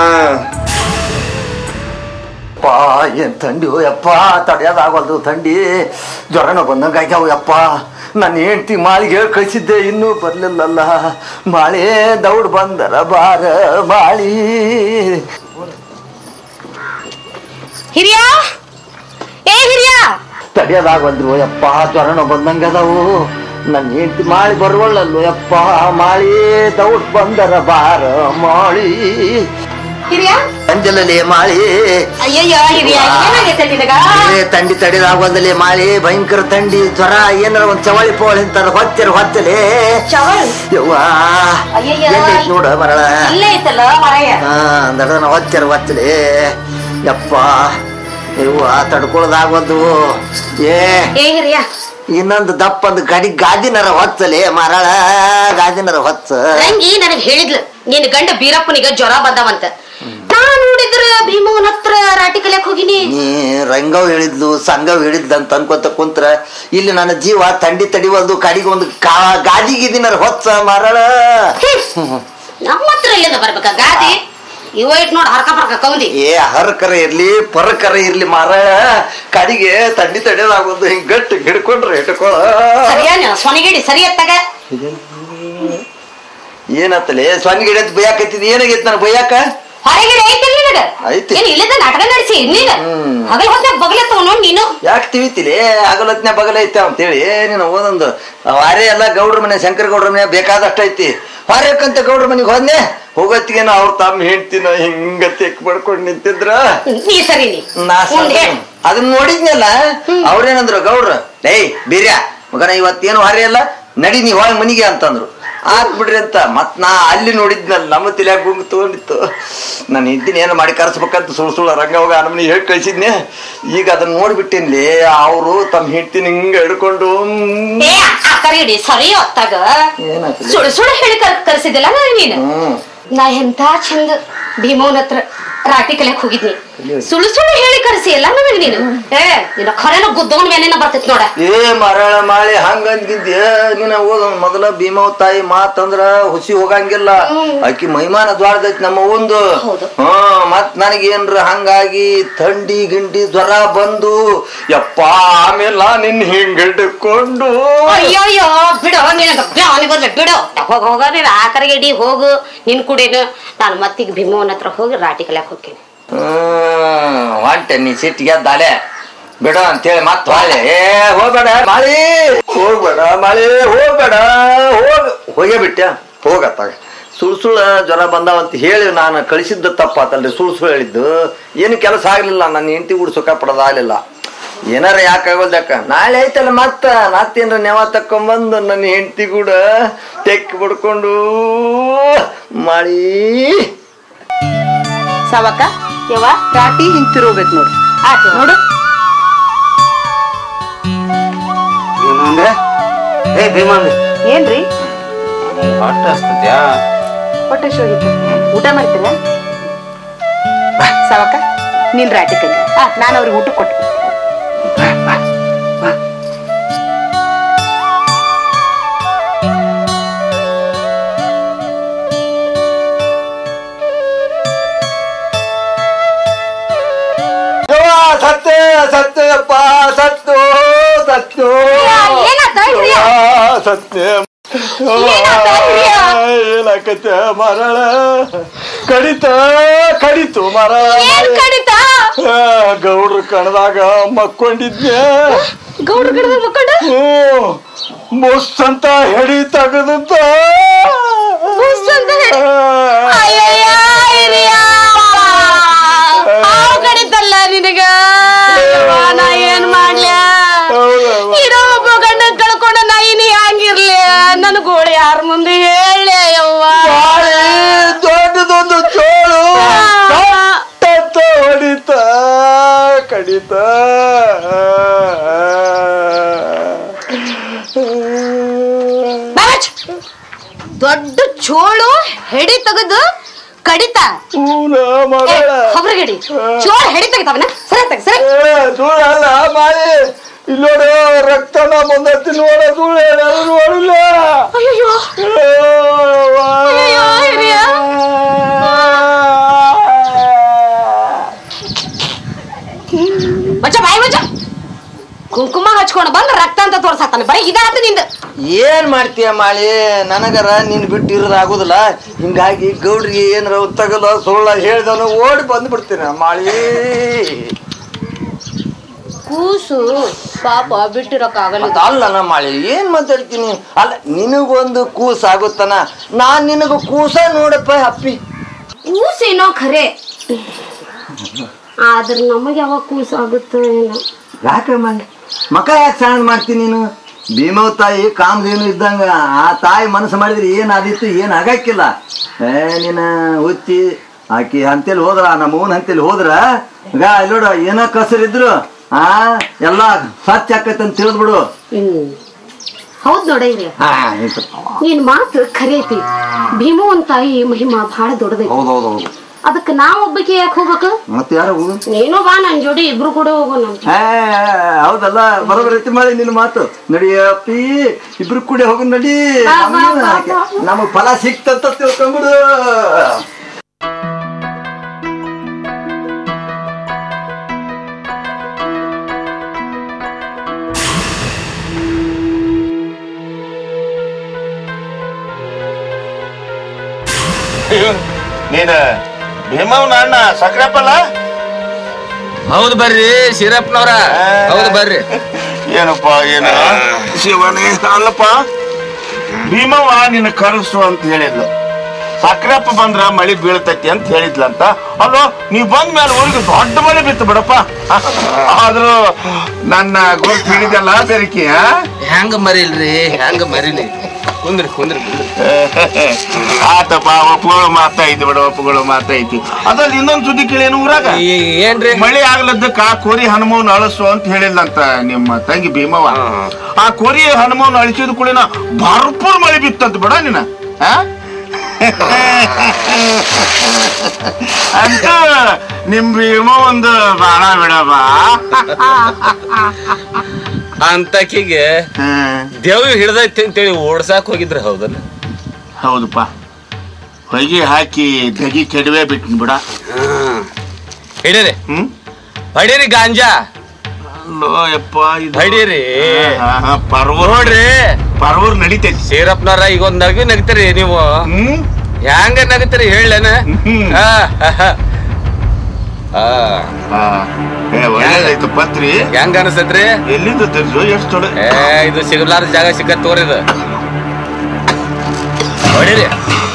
ಯಪ್ಪ ಏನ್ ಥಂಡಿ ಯಪ್ಪ ತಡೆಯೋದಾಗಲ್ದು ಥಂಡಿ ಜ್ವರನ ಬಂದಂಗೆ ಆಗ್ಯಾವ ಯಪ್ಪ ನನ್ನ ಹೆಂಡ್ತಿ ಮಾಳಿಗೆ ಹೇಳಿ ಕಳಿಸಿದ್ದೆ ಇನ್ನೂ ಬರ್ಲಿಲ್ಲಲ್ಲ ಮಾಳೆ ದೌಡ್ ಬಂದರ ಬಾರ ಮಾಳಿ ಹಿರಿಯ ಏ ಹಿರಿಯ ತಡೆಯೋದಾಗಲ್ದು ಯಪ್ಪ ಜ್ವರನ ಬಂದಂಗೆ ಅದಾವು ನನ್ನ ಹೆಂಡ್ತಿ ಮಾಳಿ ಬರುವಳ್ಳಲ್ಲು ಯಪ್ಪ ಮಾಳಿ ದೌಡ್ ಬಂದರ ಬಾರ ಮಾಳಿ ಹಿರಿಯ ಅಂಜಲಲ್ಲಿ ಮಾಳಿ ಅಯ್ಯಯ್ಯೋ ಹಿರಿಯ ಏನಾಗೈತೆ ನಿನಗ ಏ ತಂಡಿ ತಡೆದಾಗೋದಲ್ಲಿ ಮಾಳಿ ಭಯಂಕರ ತಂಡಿ ಜ್ವರ ಏನಾರ ಒಂದ್ ಚವಳಿ ಪೋಳಿ ಅಂತಾರ ಹೊತ್ತಿರ ಹೊತ್ತಲೆ ಚವಳು ಯವ್ವ ಅಯ್ಯಯ್ಯೋ. ಎಲ್ಲೈತ್ ನೋಡ ಮರಳ ಅಲ್ಲೇ ಐತಲ್ಲ ಮರಯ್ಯ ಹಾ ದಡದನ ಹೊತ್ತಿರ ಹೊತ್ತಲೆ ಯಪ್ಪ ಯವ್ವ ತಡ್ಕೊಳದಾಗೋದು ಏ ಏ ಹಿರಿಯ ಇನ್ನೊಂದು ದಪ್ಪಂದು ಗಡಿ ಗಾದಿನರ ಹೊತ್ತಲೆ ಮರಳ ಗಾದಿನರ ಹೊತ್ತ ತಂಗಿ ನನಗ್ ಹೇಳಿದ್ಲು ನಿನ್ ಗಂಡ ಬೀರಪ್ಪನಿಗ ಜ್ವರ ಬಂದವಂತ ನಾ ನೋಡಿದ್ರ ಭೀಮವನ್ ಹತ್ರ ರಾಟಿ ಕಲಿಯಕ್ ಹೋಗಿನಿ ನೀ ರಂಗವ್ ಹೇಳಿದ್ಲು ಸಂಗವ್ ಹೇಳಿದ್ಲು ಅಂತ ಅನ್ಕೋತ ಕುಂತ್ರ ಇಲ್ಲಿ ನನ್ನ ಜೀವ ತಂಡಿ ತಡಿವಲ್ದು ಕಡಿಗೆ ಒಂದು ಕಾ ಗಾದಿ ಗಿದಿನರ ಹೊತ್ತ ಮರಳ ನಮ್ಮ ಹತ್ರ ಇಲ್ಲಿಂದ ಬರ್ಬೇಕ ಗಾದಿ ಇವ ಇಟ್ ನೋಡ್ ಹರ್ಕ ಪರ್ಕ ಕೌಂದಿ ಏ ಹರಕರ ಇರ್ಲಿ ಪರಕರ ಇರ್ಲಿ ಮಾರ ಕಡಿಗೆ ತಂಡಿ ತಡೆಯೋದಾಗೋದು ಹಿಂಗ್ ಗಟ್ಟಿ ಹಿಡ್ಕೊಂಡ್ರೆ ಹಿಡ್ಕೊಳ ಸರಿಯಾನ ಸೊನಿಗಿಡಿ ಸರಿ ಎತ್ತಾಗ ಏನತ್ತಲೆ ಸ್ವಾಮಿ ಗಿಡ ಬೈಯಾಕತ್ತಿದ್ ಏನಾಗೈತಿ ನಾನು ಬೈಯಾಕ ಹೊರಗಿಡ ಐತಿ ನಿನಗ ಐತಿ. ಏನ್ ಇಲ್ಲದ ನಾಟಕ ನಡೆಸಿ ನೀಗ ಹ್ಮ್. ಹಗಲ್ ಹೊತ್ತಾಗ ಬಗಲತ್ತವ ನೋಡ್ ನೀನು ಯಾಕೆ ತಿವಿತಿಲೆ ಆಗಲತ್ನ ಬಗಲ ಐತೆ ಅಂತೇಳಿ ನೀನು ಓದೊಂದು ವಾರೆ ಎಲ್ಲ ಗೌಡ್ರ ಮನೆ ಶಂಕರ ಗೌಡ್ರ ಮನೆ ಬೇಕಾದಷ್ಟು ಐತಿ ವಾರ್ಯಕ್ಕಂತ ಗೌಡ್ರ ಮನೆಗೆ ಹೋದ್ನೆ ಹೋಗತ್ತಿಗೆ ಅವ್ರ ತಮ್ಮ ಹೆಂಡ್ತಿನ ಹಿಂಗ ತೆಕ್ ಬಡ್ಕೊಂಡ್ ನಿಂತಿದ್ರ ನೀ ಸರಿ ನೀ ನಾ ಮುಂದ್ ಸರಿ. ಹೇಳ್. ಅದನ್ನ ನೋಡಿದ್ನಲ್ಲ ಅವ್ರೇನಂದ್ರು ಗೌಡ್ರ ಏಯ್ ಬೀರ್ಯ ಮಗನ ಇವತ್ತೇನು ಹಾರಿ ಅಲ್ಲ ನಡಿ ನೀ ಹೋಗಿ ಮನಿಗೆ ಅಂತಂದ್ರು ಆತ್ ಬಿಡ್ರಿ ಅಂತ ಮತ್ ನಾ ಅಲ್ಲಿ ನೋಡಿದ್ನಲ್ಲ ನಮ್ಮ ತಲೆಯಾಗ ಗುಂಗ್ ತಗೊಂಡಿತ್ತು ನಾನು ಹಿಂದಿನ ಏನು ಮಾಡಿ ಕರ್ಸ್ಬೇಕಂತ ಸುಳ್ಳು ಸುಳ್ಳು ರಂಗ ಹೋಗ ನಮ್ಮನೆ ಹೇಳಿ ಕಳ್ಸಿದ್ನೆ ಈಗ ಅದನ್ನ ನೋಡ್ಬಿಟ್ಟೇನ್ಲಿ ಅವರು ತಮ್ಮ ಹೆಂಡ್ತಿನ ಹಿಂಗ ಹಿಡ್ಕೊಂಡು ಮ್, ಏ ಅಕ್ಕರಿಡಿ ಸರಿ ಹೊತ್ತಾಗ ಏನಾಯ್ತು ಸುಳ್ಳು ಸುಳ್ಳು ಹೇಳಿ ಕರ್ ಕರ್ಸಿದ್ದಿಲ್ಲ ನನಗೆ ನೀನು ಹ್ಮ್ ನಾ ಎಂತ ಚಂದ ಭೀಮವನ್ ಹತ್ರ ರಾಟಿ ಕಲಿಯಕ್ ಹೋಗಿದ್ನಿ ಸುಳ್ಳು ಸುಳ್ಳು ಹೇಳಿ ಕರ್ಸಿ ಎಲ್ಲ ನನಗೆ ನೀನು ಏ ನಿನ್ನ ಖರೇನ ಗುದ್ದವನ್ ಮೇನೇನ ಬರ್ತೈತಿ ನೋಡ ಏ ಮರಳ ಮಾಳಿ ಹಂಗ ಅಂದಿದ್ಯ ನೀನ ಹೋದ ಮೊದಲ ಭೀಮವ್ ತಾಯಿ ಮಾತಂದ್ರ ಹುಸಿ ಹೋಗಂಗಿಲ್ಲ ಆಕಿ ಮೈಮಾನ ಜ್ವಾಳದೈತಿ ನಮ್ಮ ಒಂದು ಹೌದು. ಹಾ ಮತ್ ನನಗೇನ್ರ ಹಂಗಾಗಿ ಥಂಡಿ ಗಿಂಡಿ ಜ್ವರ ಬಂದು ಯಪ್ಪ ಆಮೇಲೆ ನಾ ನಿನ್ ಹಿಂಗ್ ಹಿಡ್ಕೊಂಡು ಅಯ್ಯಯ್ಯೋ ಬಿಡು ನಿನಗ ಬ್ಯಾನಿ ಬರ್ಲಿ ಬಿಡು ಹೋಗ ಹೋಗ ನೀನ್ ಆ ಕರೆಗೆಡಿ ಹೋಗು ನಿನ್ ಕುಡೇನು ನಾನು ಮತ್ತೀಗ ಭೀಮವನ್ ಹತ್ರ ಹೋಗಿ ರಾಟಿ ಕಲಿಯಕ್ ಹೋಗ್ತೀನಿ ಹ್ಮ್ ಹೊಂಟೆ ನೀ ಸಿಟ್ಟಿಗೆ ದಾಲೆ ಬಿಡ ಅಂತೇಳಿ ಮತ್ ಹೊಳೆ ಏ ಹೋಗ್ಬೇಡ ಮಾಳಿ ಹೋಗ್ಬೇಡ ಮಾಳಿ ಹೋಗ್ಬೇಡ ಹೋಗ್ ಹೋಗೇ ಬಿಟ್ಟೆ ಹೋಗತ್ತಾಗ ಸುಳ್ ಸುಳ್ಳ ಜ್ವರ ಬಂದಾವಂತ ಹೇಳಿ ನಾನು ಕಳಿಸಿದ್ದ ತಪ್ಪಾತಲ್ರಿ ಸುಳ್ ಸುಳ್ಳು ಹೇಳಿದ್ದು ಏನು ಕೆಲಸ ಆಗ್ಲಿಲ್ಲ ನನ್ನ ಹೆಂಡತಿ ಕೂಡ ಸುಖ ಪಡೋದಾಗಲಿಲ್ಲ ಏನಾರ ಯಾಕೆ ಆಗೋದಕ್ಕ ನಾಳೆ ಐತಲ್ಲ ಮತ್ತ ನಾತ್ತೇನ್ರ ನೆವ ತಕ್ಕೊಂಬಂದು ನನ್ನ ಹೆಂಡತಿ ಕೂಡ ತೆಕ್ಕಿ ಬಿಡ್ಕೊಂಡು ಮಾಳಿ ಸಾವಕ್ಕ ಯವ್ವ ರಾಟಿ ಹಿಂತಿರೋಗ್ಬೇಕು ನೋಡು ಆಯ್ತು ನೋಡು ಭೀಮಂದ್ರೆ ಏ ಭೀಮಂದ್ರೆ ಏನ್ರಿ ಹೊಟ್ಟೆ ಹಸ್ತದ್ಯಾ ಹೊಟ್ಟೆ ಶೋಗಿತ್ತು ಊಟ ಮಾಡ್ತೀರ ಸಾವಕ್ಕ ನೀನ್ ರಾಟಿ ಕಲಿ ನಾನು ಅವ್ರಿಗೆ ಊಟ ಕೊಟ್ಟು ಯವ್ವ, ಸತ್ತೆ ಸತ್ತೆಯಪ್ಪ ಸತ್ತು ಸತ್ತು ಏನಾತ ಹಿರಿಯ? ಯವ್ವ, ಸತ್ತೆ ಏನಾತ ಹಿರಿಯ? ಏನಾಕತ್ತೆ ಮರಳ ಕಡಿತ ಕಡಿತು ಮರಳ ಏನ್ ಕಡಿತ ಆ, ಗೌಡ್ರ ಕಣದಾಗ ಮಕ್ಕೊಂಡಿದ್ನೆ ಗೌಡ್ರ ಕಡೆ ಮಕ್ಕೊಂಡು ಹ್ಞೂ ಮುಸ್ ಅಂತ ಹೆಡಿ ತೆಗೆದಂತ ಮುಸ್ ಅಂತ ಹೆಡಿ? ಅಯ್ಯಯ್ಯ ಹಿರಿಯ ಹಾವು ಕಡಿತಲ್ಲ ನಿನಗ ಯವ್ವ, ನಾ ಏನ್ ಮಾಡ್ಲ ಇರೋ ಒಬ್ಬ ಗಂಡ ಕಳ್ಕೊಂಡ ನಾ ಇನಿ ಹಂಗಿರ್ಲಿ ನನ್ ಗೋಳಿ ಯಾರ ಮುಂದೆ ಹೇಳಿ ಯವ್ವ ದೊಡ್ಡದೊಂದು ಚೋಳು ಕಟ್ಟತ್ತ ಹೊಡಿತ ಕಡಿತ ಬಾಬಾಚ್. ದೊಡ್ಡ ಚೋಳು ಹೆಡಿ ತೆಗೆದು ಕಡಿತ ಹೂನ ಮಗಳ ಹೊಬ್ರಗಡಿ ಚೋಳು ಹೆಡಿ ತೆಗಿತಾವನ ಸರಿ ತೆಗ ಸರಿ ಏ, ಧೂಳಲ್ಲ ಮಾಡಿ ಇಲ್ಲೋಡು ರಕ್ತನ ಬಂದೈತಿ ನೋಡ ಧೂಳ ಏನಾದ್ರು ನೋಡಿಲ್ಲ ಅಯ್ಯೋ ಅಯ್ಯಯ್ಯೋ, ಹಿರಿಯ. ಮಚ್ಚ ಬಾಯಿ ಮಚ್ಚ ಕುಂಕುಮ ಹಚ್ಕೊಂಡು ಬಂದ್ ರಕ್ತ ಅಂತ ತೋರ್ಸಾತಾನೆ ಬರೀ ಇದಾತ ನಿಂದ ಏನ್ ಮಾಡ್ತೀಯ ಮಾಳಿ ನನಗರ ನೀನ್ ಬಿಟ್ಟು ಇರೋದಾಗುದಿಲ್ಲ ಹಿಂಗಾಗಿ ಗೌಡ್ರಿಗೆ ಏನಾರ ತಗಲ ಸುಳ್ಳ ಹೇಳ್ದವನು ಓಡಿ ಬಂದ್ಬಿಡ್ತೀನಿ ಮಾಳಿ ಕೂಸು ಪಾಪ ಬಿಟ್ಟಿರಕ್ಕಾಗಲ್ಲ ಅದ್ ಅಲ್ಲ ನಾ ಮಾಳಿ ಏನ್ ಮಾತಾಡ್ತೀನಿ ಅಲ್ಲ ನಿನಗೊಂದು ಕೂಸ್ ಆಗುತ್ತಾನ ನಾನ್ ನಿನಗ ಕೂಸ ನೋಡಪ್ಪ ಅಪ್ಪಿ ಕೂಸೇನೋ ಖರೆ ಆದ್ರೆ ನಮಗೆ ಯಾವಾಗ ಕೂಸು ಆಗುತ್ತೆ ಏನೋ ಯಾಕೆ ಮಾಡಿ ಮಕ ಯಾಕೆ ಸಣ್ಣ ಮಾಡ್ತೀನಿ ನೀನು ಭೀಮವ್ ತಾಯಿ ಕಾಮಧೇನು ಇದ್ದಂಗ ಆ ತಾಯಿ ಮನಸ್ಸು ಮಾಡಿದ್ರೆ ಏನ್ ಆದಿತ್ತು ಏನ್ ಆಗಕ್ಕಿಲ್ಲ ಏ ನೀನ ಹುಚ್ಚಿ ಆಕಿ ಅಂತೇಳಿ ಹೋದ್ರ ನಮ್ಮ ಊನ್ ಅಂತೇಳಿ ಹೋದ್ರ ಈಗ ಇಲ್ಲಿ ನೋಡು ಏನೋ ಕಸರಿದ್ರು ಆ ಎಲ್ಲ ಸ್ವಚ್ಛ ಆಕೈತೆ ಅಂತ ತಿಳಿದ್ಬಿಡು ಹ್ಮ್ ಹೌದ್ ನೋಡೈರಿ ಹಾ ಆಯ್ತು. ನಿನ್ ಮಾತು ಖರೆ ಐತಿ ಭೀಮವನ್ ತಾಯಿ ಮಹಿಮಾ ಬಹಳ ದೊಡ್ಡದೈತಿ ಹೌದು ಹೌದು ಹೌದು ಅದಕ್ಕೆ ನಾವ್ ಒಬ್ಬಕ್ಕೆ ಯಾಕೆ ಹೋಗ್ಬೇಕು ಮತ್ತೆ ಯಾರು ಹೋಗು ನೀನು ಬಾ ನನ್ ಜೋಡಿ ಇಬ್ರು ಕೂಡ ಹೋಗೋಣ ಏ, ಹೌದಲ್ಲ ಬರೋಬ್ಬರಿ ಐತಿ ಮಾಡಿ ನಿನ್ನ ಮಾತು ನಡಿ ಅಪ್ಪಿ ಇಬ್ರು ಕೂಡ ಹೋಗಿ ನಡಿ ಬಾ, ಬಾ, ಬಾ, ಬಾ. ನಮಗ್ ಫಲ ಸಿಕ್ತಂತ ತಿಳ್ಕೊಂಬಿಡು ನೀನ ಭೀಮವ್ನ ಅಣ್ಣ ಸಕ್ರಪ್ಪಲ್ಲ ಹೌದು ಬರ್ರಿ ಶಿರಪ್ಪನವ್ರ ಹೌದು ಬರ್ರಿ ಏನಪ್ಪ ಏನು ಶಿವನೇ ಅಲ್ಲಪ್ಪ ಭೀಮವ್ವ ನಿನ್ನ ಕರೆಸು ಅಂತ ಹೇಳಿದ್ಲು ಸಕ್ರಪ್ಪ ಬಂದ್ರ ಮಳಿ ಬೀಳ್ತೈತಿ ಅಂತ ಹೇಳಿದ್ಲಂತ ಅಲ್ಲೋ ನೀ ಬಂದ ಮೇಲೆ ಊರಿಗೆ ದೊಡ್ಡ ಮಳೆ ಬಿತ್ತು ಬಿಡಪ್ಪ ಆದ್ರೂ ನನ್ನ ಗುರುತು ಹಿಡಿದಲ್ಲ ಬೆರಕಿ ಆ? ಹೆಂಗ ಮರಿಲ್ರಿ ಹೆಂಗ ಮರಿಲಿ ಕುಂದ್ರಿ ಕುಂದ್ರಿ ಕುಂದ್ರಿ ಆತಪ್ಪ ಒಪ್ಪುಗಳು ಮಾತಾಯ್ತು ಬಿಡ ಒಪ್ಪುಗಳು ಮಾತಾಯ್ತಿ ಅದ್ರಲ್ಲಿ ಇನ್ನೊಂದ್ ಸುದ್ದಿ ಕೇಳೇನು ಊರಾಗ ಏನ್ರಿ ಮಳೆ ಆಗ್ಲದ್ದಕ್ಕ ಆ ಕೋರಿ ಹನುಮವನ್ ಅಳಸು ಅಂತ ಹೇಳಿಲ್ಲಂತ ನಿಮ್ಮ ತಂಗಿ ಭೀಮವ್ವ ಆ ಕೋರಿ ಹನುಮವನ್ ಅಳಿಸಿದ ಕೂಡಲಿನ ಭರ್ಪೂರ್ ಮಳೆ ಬಿತ್ತಂತ ಬಿಡ ನೀನ ಆ? ಅಂತ ನಿಮ್ ಭೀಮ ಒಂದು ಬಾಳ ಬಿಡಬ ಅಂತಕಿಗೆ ದೇವ್ ಹಿಡ್ದೈತಿ ಅಂತೇಳಿ ಓಡ್ಸಾಕ್ ಹೋಗಿದ್ರ ಹೌದಲ್ಲ ಹೌದಪ್ಪ ಹೊಯ್ಗೆ ಹಾಕಿ ದಗಿ ಕೆಡವೆ ಬಿಟ್ಟಿನ್ ಬಿಡ ಹಿಡೀರಿ ಹೊಡೀರಿ ಗಾಂಜಾ ಯಪ್ಪ ಹೊಡೀರಿ ಪರ್ವೂರ್ ನೋಡ್ರಿ ಪರ್ವೂರ್ ನಡಿತೈತಿ ಸೀರಪ್ಪನವ್ರ ಈಗ ಒಂದ್ ನಗು ನಗ್ತೀರಿ ನೀವು ಹ್ಯಾಂಗ ನಗತೀರಿ ಹೇಳೇನ ಆ, ಆ, ಆ. ಏ ಒಳ್ಳೇದಾಯ್ತು ಪತ್ರಿ ಹೆಂಗ ಅನಸ್ತೈತ್ರಿ ಎಲ್ಲಿಂದ ತರ್ಸು ಎಷ್ಟು ತೊಡ ಏ ಇದು ಸಿಗಲಾರ ಜಾಗ ಸಿಕ್ಕ ತೋರಿದ ಹೊಡೀರಿ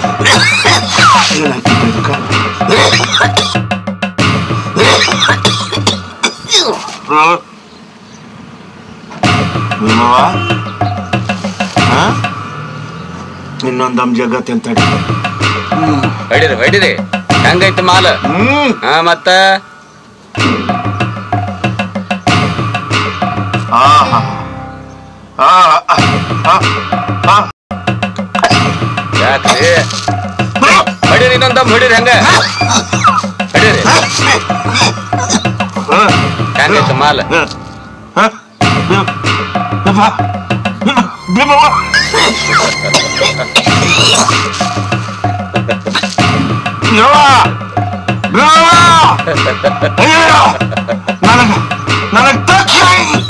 ಭೀಮವ್ವ ಹಾ ಇನ್ನೊಂದಮ್ ಜಗತ್ ಅಂತ ಹೊಡೀರಿ ಹೊಡೀರಿ ಹೆಂಗೈತಿ ಮಾಲ ಹಾ ಮತ್ತ ಆಹಾ ಆ ಆ ಯಾಕ್ರಿ ಹೊಡೀರಿ ಇನ್ನೊಂದಮ್ ಹೊಡೀರಿ ಹಂಗ ಹೊಡೀರಿ ಹೆಂಗೈತಿ ಮಾಲ ಭೀಮವ್ವ ಯವ್ವ! ಭೀಮವ್ವ! ಅಯ್ಯಯ್ಯೋ! ನನಗ ನನಗ್ ತಕ್ಷಣ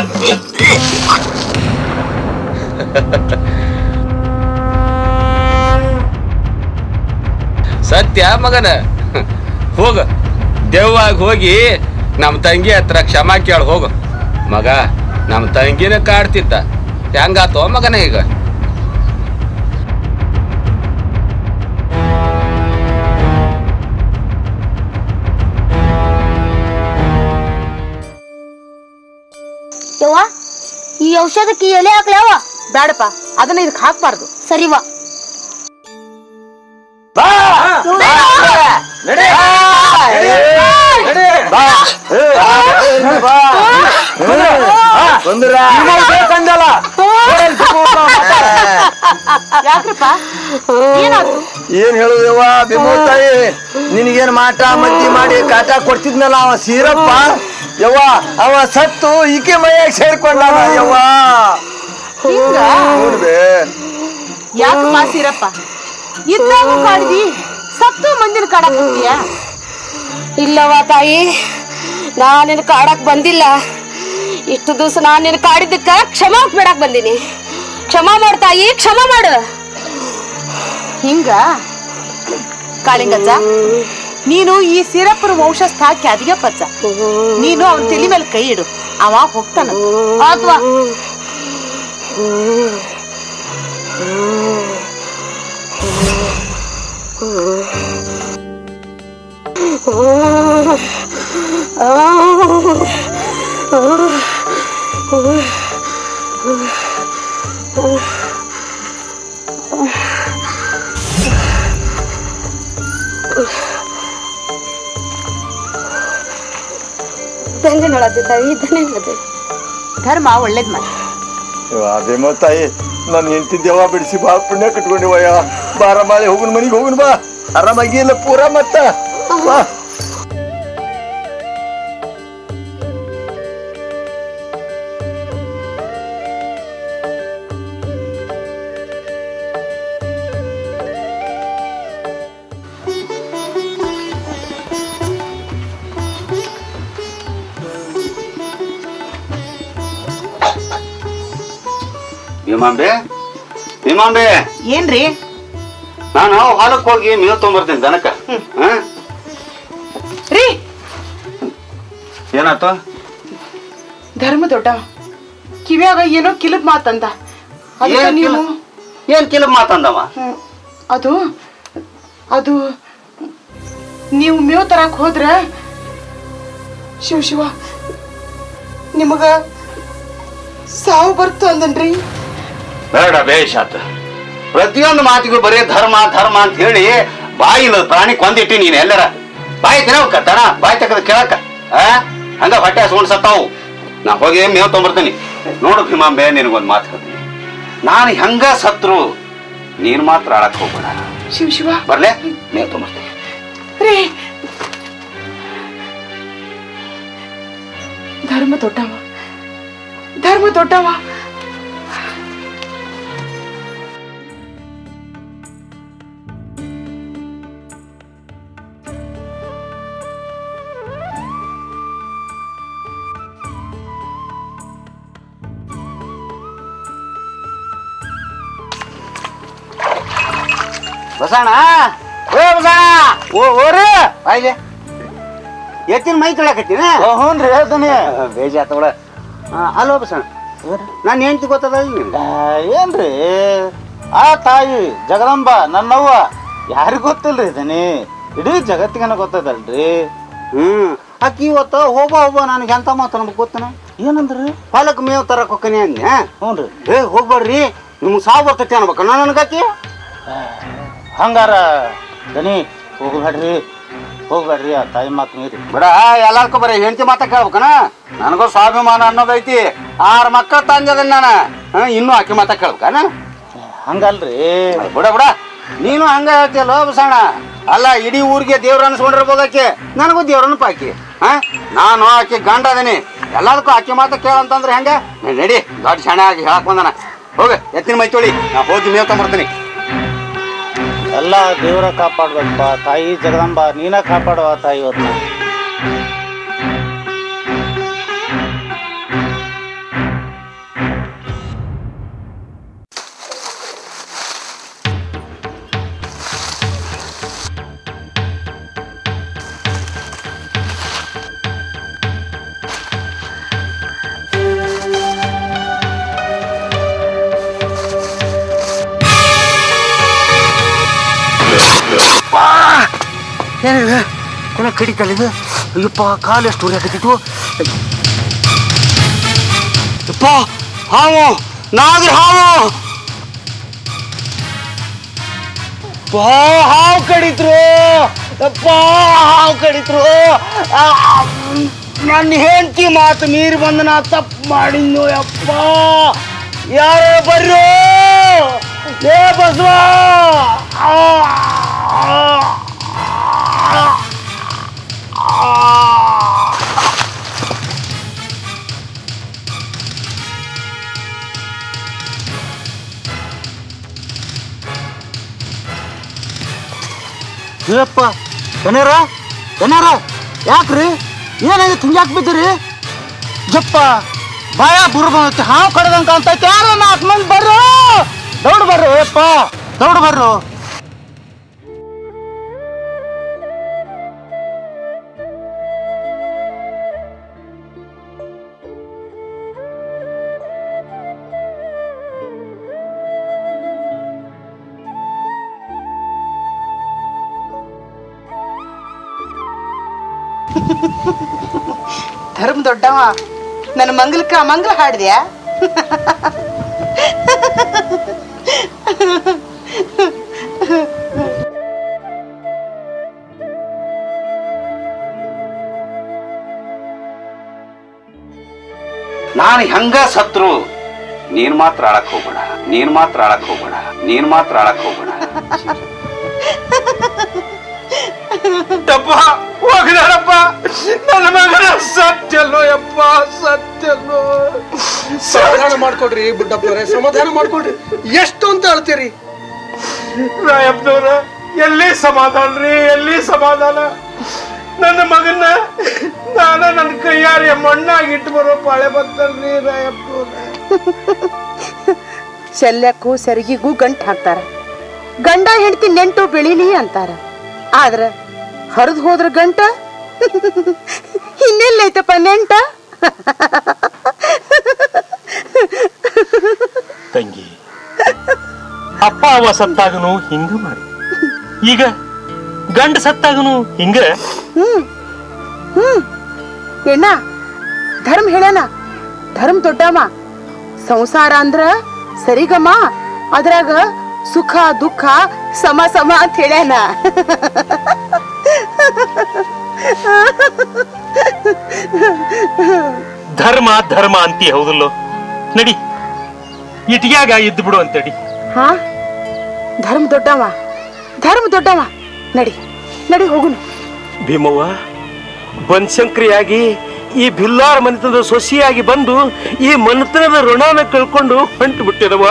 ಸತ್ಯ ಮಗನ ಹೋಗ ದೆವ್ವಾಗ ಹೋಗಿ ನಮ್ಮ ತಂಗಿ ಹತ್ರ ಕ್ಷಮಾ ಕೇಳ ಹೋಗು ಮಗ ನಮ್ಮ ತಂಗಿನ ಕಾಡ್ತಿದ್ದ ಹೆಂಗಾತೋ ಮಗನ ಈಗ ಯವ್ವ ಈ ಔಷಧಕ್ಕೆ ಎಲೆ ಹಾಕ್ಲವ ಬೇಡಪ್ಪ ಅದನ್ನ ಇದಕ್ಕೆ ಹಾಕ್ಬಾರ್ದು ಸರಿವಾ ಯಾಕ್ರಪ್ಪ ಏನಾಯ್ತು ಏನ್ ಹೇಳುದವ್ವ ಬಿಮೋ ತಾಯಿ ನಿನಗೇನ್ ಮಾಟ ಮದ್ದಿ ಮಾಡಿ ಕಾಟ ಕೊಡ್ತಿದ್ನಲ್ಲ ಅವ ಸೀರಪ್ಪ ಯವ್ವ ಅವ ಸತ್ತು ಈಕೆ ಮೈಯಾಗ ಸೇರ್ಕೊಂಡಾನ ಯವ್ವ ಹಿಂಗ ನೋಡ್ಬೆ ಯಾಕೆ ಮಾಸಿರಪ್ಪ ಇದ್ದಾಗ ಕಾಡ್ದಿ ಸತ್ತು ಮಂದಿನ ಕಾಡಕ್ ಹೋಗ್ತೀಯ ಇಲ್ಲವ ತಾಯಿ ನಾನು ನಿನ್ನ ಕಾಡಕ್ ಬಂದಿಲ್ಲ ಇಷ್ಟು ದಿವಸ ನಾನು ನಿನ್ನ ಕಾಡಿದ್ದಕ್ಕ ಕ್ಷಮಾ ಬೇಡಕ್ ಬಂದೀನಿ ಕ್ಷಮಾ ಮಾಡು ತಾಯಿ ಕ್ಷಮಾ ಮಾಡು ಹಿಂಗ ಕಾಳಿಂಗಜ್ಜ ನೀನು ಈ ಸಿರಪ್ಪನ ವಂಶಸ್ಥ ಕ್ಯಾದಿಗೆ ಪಚ್ಚ ನೀನು ಅವನ ತಲೆ ಮೇಲೆ ಕೈ ಇಡು ಅವ ಹೋಗ್ತಾನ ಅಥವಾ ಧನ್ಯವಾದ ತಾಯಿ ಧನ್ಯವಾದ ಧರ್ಮ ಒಳ್ಳೇದ್ ಮಾಡಿ ಬಿಮೋ ತಾಯಿ ನಾನು ಹೆಂಡತಿ ದೇವ ಬಿಡಿಸಿ ಬಾ ಪುಣ್ಯ ಕಟ್ಕೊಂಡಿವಯ್ಯ ಬಾರ ಮಾಳೆ ಹೋಗುನ್ ಮನಿಗೆ ಹೋಗುನ್ ಬಾ ಆರಾಮಾಗಿ ಇಲ್ಲ ಪೂರ ಮತ್ತ ಬಾ ಭೀಮಾಂಬೆ ಭೀಮಾಂಬೆ ಏನ್ರಿ ನಾನು ಹೊಲಕ್ಕೆ ಹೋಗಿ ಮೇವು ತೊಗೊಂಬರ್ತೀನಿ ದನಕ್ಕ ಹಾ ರೀ ಏನಾಯ್ತು ಧರ್ಮ ದೊಡ್ಡ ಕಿವ್ಯಾಗ ಏನೋ ಕಿಲಬ್ ಮಾತಂದ ಅದಕ್ಕ ಏನ್ ನೀವು ಕಿಲುಬ್? ಏನ್ ಕಿಲಬ್ ಮಾತಂದವ ಹ್ಮ್, ಅದು ಅದು ನೀವು ಮೇವ್ ತರಕ್ ಹೋದ್ರ ಶಿವ ಶಿವ ನಿಮಗ ಸಾವು ಬರ್ತು ಅಂದನ್ರಿ ಬೇಡ ಬೇಷ್ ಆತ ಪ್ರತಿಯೊಂದು ಮಾತಿಗೂ ಬರೀ ಧರ್ಮ ಧರ್ಮ ಅಂತ ಹೇಳಿ ಬಾಯಿ ಇಲ್ಲದ ಪ್ರಾಣಿ ಕೊಂದಿಟ್ಟಿ ನೀನ್ ಎಲ್ಲರ ಬಾಯಿ ತಿನ್ನವಕ್ಕ ದನ ಬಾಯಿ ತೆಗೆದು ಕೇಳಕ್ಕ ಆ ಹಂಗ ಹೊಟ್ಟೆ ಹಸ್ಕೊಂಡ್ ಸತ್ತಾವು ನಾ ಹೋಗಿ ಮೇವ್ ತೊಗೊಂಬರ್ತೀನಿ ನೋಡು ಭೀಮಾಂಬೆ ನಿನಗೊಂದು ಮಾತು ಹೇಳ್ತೀನಿ ನಾನು ಹೆಂಗ ಸತ್ರು ನೀನ್ ಮಾತ್ರ ಆಳಕ್ ಹೋಗ್ಬೇಡ ಶಿವ ಶಿವ ಬರ್ಲೆ ಮೇವ್ ತೊಗೊಂಬರ್ತೀನಿ ರೀ ಧರ್ಮ ದೊಡ್ಡವ ಧರ್ಮ ದೊಡ್ಡವ ಬಸಣ್ಣ ಓ ಬಸಣ್ಣ ಓ ಓರಿ ಬಾಯ್ಲೆ ಎತ್ತಿನ ಮೈ ತೊಳಕತ್ತೀನ ಹ್ಞೂನ್ರಿ ಹೇಳ್ತಾನೆ ಬೇಜಾತವಳ ಅಲ್ಲೋ ಬಸಣ್ಣ ನಾನು ಹೆಂಡ್ತಿ ಗೊತ್ತದ ನಿನ್ಗೆ ಏನ್ರಿ ಆ ತಾಯಿ ಜಗದಂಬ ನನ್ನವ್ವ ಯಾರಿಗ್ ಗೊತ್ತಿಲ್ರಿ ಇದನಿ ಇಡೀ ಜಗತ್ತಿಗನ ಗೊತ್ತದಲ್ರಿ ಹ್ಮ್ ಅಕ್ಕಿ ಇವತ್ತ ಹೋಗ ಹೋಗ ನನಗೆ ಎಂತ ಮಾತು ನಮ್ಗೆ ಗೊತ್ತನ ಏನಂದ್ರಿ ಹೊಲಕ್ಕೆ ಮೇವ್ ತರಕ್ ಹೋಗ್ತಾನೆ ಅಂದ್ನೆ ಹ್ಞೂನ್ರಿ ಏ ಹೋಗ್ಬೇಡ್ರಿ ನಿಮ್ಗೆ ಸಾವು ಬರ್ತೈತಿ ಅನ್ಬೇಕ ನಾನು ನನಗಕ್ಕಿ ಹಂಗಾರ ದನಿ ಹೋಗ್ಬೇಡ್ರಿ ಹೋಗ್ಬೇಡ್ರಿ ಆ ತಾಯಿ ಮಾತು ಮೀರಿ ಬಿಡ ಎಲ್ಲಾರ್ಕೊ ಬರೀ ಹೆಂಡತಿ ಮಾತ ಕೇಳ್ಬೇಕನ ನನಗೂ ಸ್ವಾಭಿಮಾನ ಅನ್ನೋದೈತಿ ಆರು ಮಕ್ಕಳ ತಂದದ ನಾನು ಹಾ, ಇನ್ನೂ ಆಕಿ ಮಾತ ಕೇಳ್ಬೇಕನ ಹಂಗಲ್ರಿ ಬಿಡ ಬಿಡ ನೀನು ಹಂಗ ಹೇಳ್ತಿಯಲ್ಲ ಬಸಣ್ಣ ಅಲ್ಲ ಇಡೀ ಊರಿಗೆ ದೇವ್ರ ಅನ್ಸ್ಕೊಂಡಿರ್ಬೋದು ಆಕೆ ನನಗೂ ದೇವ್ರನ್ನ ಆಕಿ ಹಾ ನಾನು ಆಕೆ ಗಂಡ ಅದೀನಿ ಎಲ್ಲದಕ್ಕೂ ಆಕೆ ಮಾತ ಕೇಳಂತಂದ್ರೆ ಹೆಂಗ ನಡಿ, ನಡಿ ದೊಡ್ಡ ಶಾಣೆ ಆಗಿ ಹೇಳಕ್ ಬಂದನ ಹೋಗ ಎತ್ತಿನ ಮೈ ತೊಳಿ ನಾ ಹೋಗಿ ಮೇವ್ ತಗೊಂಬರ್ತೀನಿ ಎಲ್ಲ ದೇವ್ರ ಕಾಪಾಡ್ಬೇಕಪ್ಪ ತಾಯಿ ಜಗದಂಬ ನೀನ ಕಾಪಾಡುವ ತಾಯಿ ಅವ್ರನ್ನ ಏನಿದೆ ಏನೋ ಕಡಿತಲ್ಲ ಇದು ಅಯ್ಯಪ್ಪ ಕಾಲು ಎಷ್ಟು ಉರಿ ಹಾಕತ್ತಿತ್ತು ಯಪ್ಪ ಹಾವು ನಾಗರ ಹಾವು ಪಾ ಹಾವು ಕಡಿತ್ರು ಅಪ್ಪ ಹಾವು ಕಡಿತ್ರು ಆ, ನನ್ನ ಹೆಂಡತಿ ಮಾತು ಮೀರಿ ಬಂದ ನಾ ತಪ್ಪು ಮಾಡಿದ್ನು ಯಪ್ಪ ಯಾರೋ ಬರ್ರು ಏ ಬಸವ ಆ, ಆ, ಆ, ಆ. ಏಪ್ಪ ಏನಾರ ಏನಾರ ಯಾಕ್ರಿ ಏನಾಗಿತ್ತು ಹಿಂಗ್ಯಾಕ್ ಬಿದ್ದಿರಿ ಜಪ್ಪ ಭಯ ಬುರ್ ಬಂದೈತಿ ಹಾವು ಕಡ್ದಂಗ ಅಂತೈತಿ ಯಾರೋ ನಾಲ್ಕು ಮಂದಿ ಬರ್ರು ದೌಡ್ ಬರ್ರು ಏಪ್ಪ ದೌಡ್ ಬರ್ರು ಧರ್ಮ ದೊಡ್ಡವ ನನ್ನ ಮಂಗಲಕ್ಕ ಮಂಗಲ ಹಾಡಿದ್ಯಾ ನಾನು ಹೆಂಗ ಸತ್ರು ನೀನ್ ಮಾತ್ರ ಆಳಕ್ ಹೋಗ್ಬೇಡ ನೀನ್ ಮಾತ್ರ ಆಳಕ್ ಹೋಗ್ಬೇಡ ನೀನ್ ಮಾತ್ರ ಆಳಕ್ ಹೋಗ್ಬೇಡ ಯಪ್ಪ ಹೋಗ್ಲಾರಪ್ಪ ನನ್ನ ಮಗನ ಸತ್ಯಲ್ಲೋ ಯಪ್ಪ ಸತ್ಯಲ್ಲೋ ಸಮಾಧಾನ ಮಾಡ್ಕೊಡ್ರಿ ಬುಡ್ಡಪ್ಪನವ್ರೆ ಸಮಾಧಾನ ಮಾಡ್ಕೊಡ್ರಿ ಎಷ್ಟು ಅಂತ ಅಳ್ತೀರಿ ರಾಯಪ್ಪನವ್ರ ಎಲ್ಲಿ ಸಮಾಧಾನ ರೀ ಎಲ್ಲಿ ಸಮಾಧಾನ ನನ್ನ ಮಗನ್ನ ನಾನ ನನ್ನ ಕೈಯಾರೆ ಮಣ್ಣಾಗಿ ಇಟ್ಟು ಬರೋ ಪಾಳೆ ಬರ್ತಲ್ರಿ ರಾಯಪ್ಪನವ್ರ ಶಲ್ಯಕ್ಕೂ ಸೆರಗಿಗೂ ಗಂಟ್ ಹಾಕ್ತಾರ ಗಂಡ ಹೆಂಡತಿ ನೆಂಟು ಬೆಳಿಲಿ ಅಂತಾರ ಆದ್ರ ಹರಿದು ಹೋದ್ರ ಗಂಟ ಇನ್ನೆಲ್ಲೈತಪ್ಪ ನೆಂಟ ತಂಗಿ ಅಪ್ಪ ಅವ ಸತ್ತಾಗನು ಹಿಂಗ ಮಾಡಿ ಈಗ ಗಂಡ ಸತ್ತಾಗನು ಹಿಂಗ ಹ್ಮ್ ಹ್ಮ್ ಎಣ್ಣ ಧರ್ಮ ಹೇಳ್ಯಾನ ಧರ್ಮ ದೊಡ್ಡಮ್ಮ ಸಂಸಾರ ಅಂದ್ರ ಸರಿಗಮ್ಮ ಅದ್ರಾಗ ಸುಖ ದುಃಖ ಸಮ ಸಮ ಅಂತ ಹೇಳ್ಯಾನ ಧರ್ಮ ಧರ್ಮ ಅಂತಿ ಹೌದಲ್ಲೋ ನಡಿ ಇಟ್ಗ್ಯಾಗ ಇದ್ದು ಬಿಡು ಅಂತೇಳಿ ಹಾ ಧರ್ಮ ದೊಡ್ಡವ ಧರ್ಮ ದೊಡ್ಡವ ನಡಿ ನಡಿ ಹೋಗುನು ಭೀಮವ್ವ ಬನಶಂಕರಿಯಾಗಿ ಈ ಬಿಲ್ಲಾರ ಮನೆತನದ ಸೊಸೆಯಾಗಿ ಬಂದು ಈ ಮನೆತನದ ಋಣನ ಕಳ್ಕೊಂಡು ಹೊಂಟು ಬಿಟ್ಟಿದವ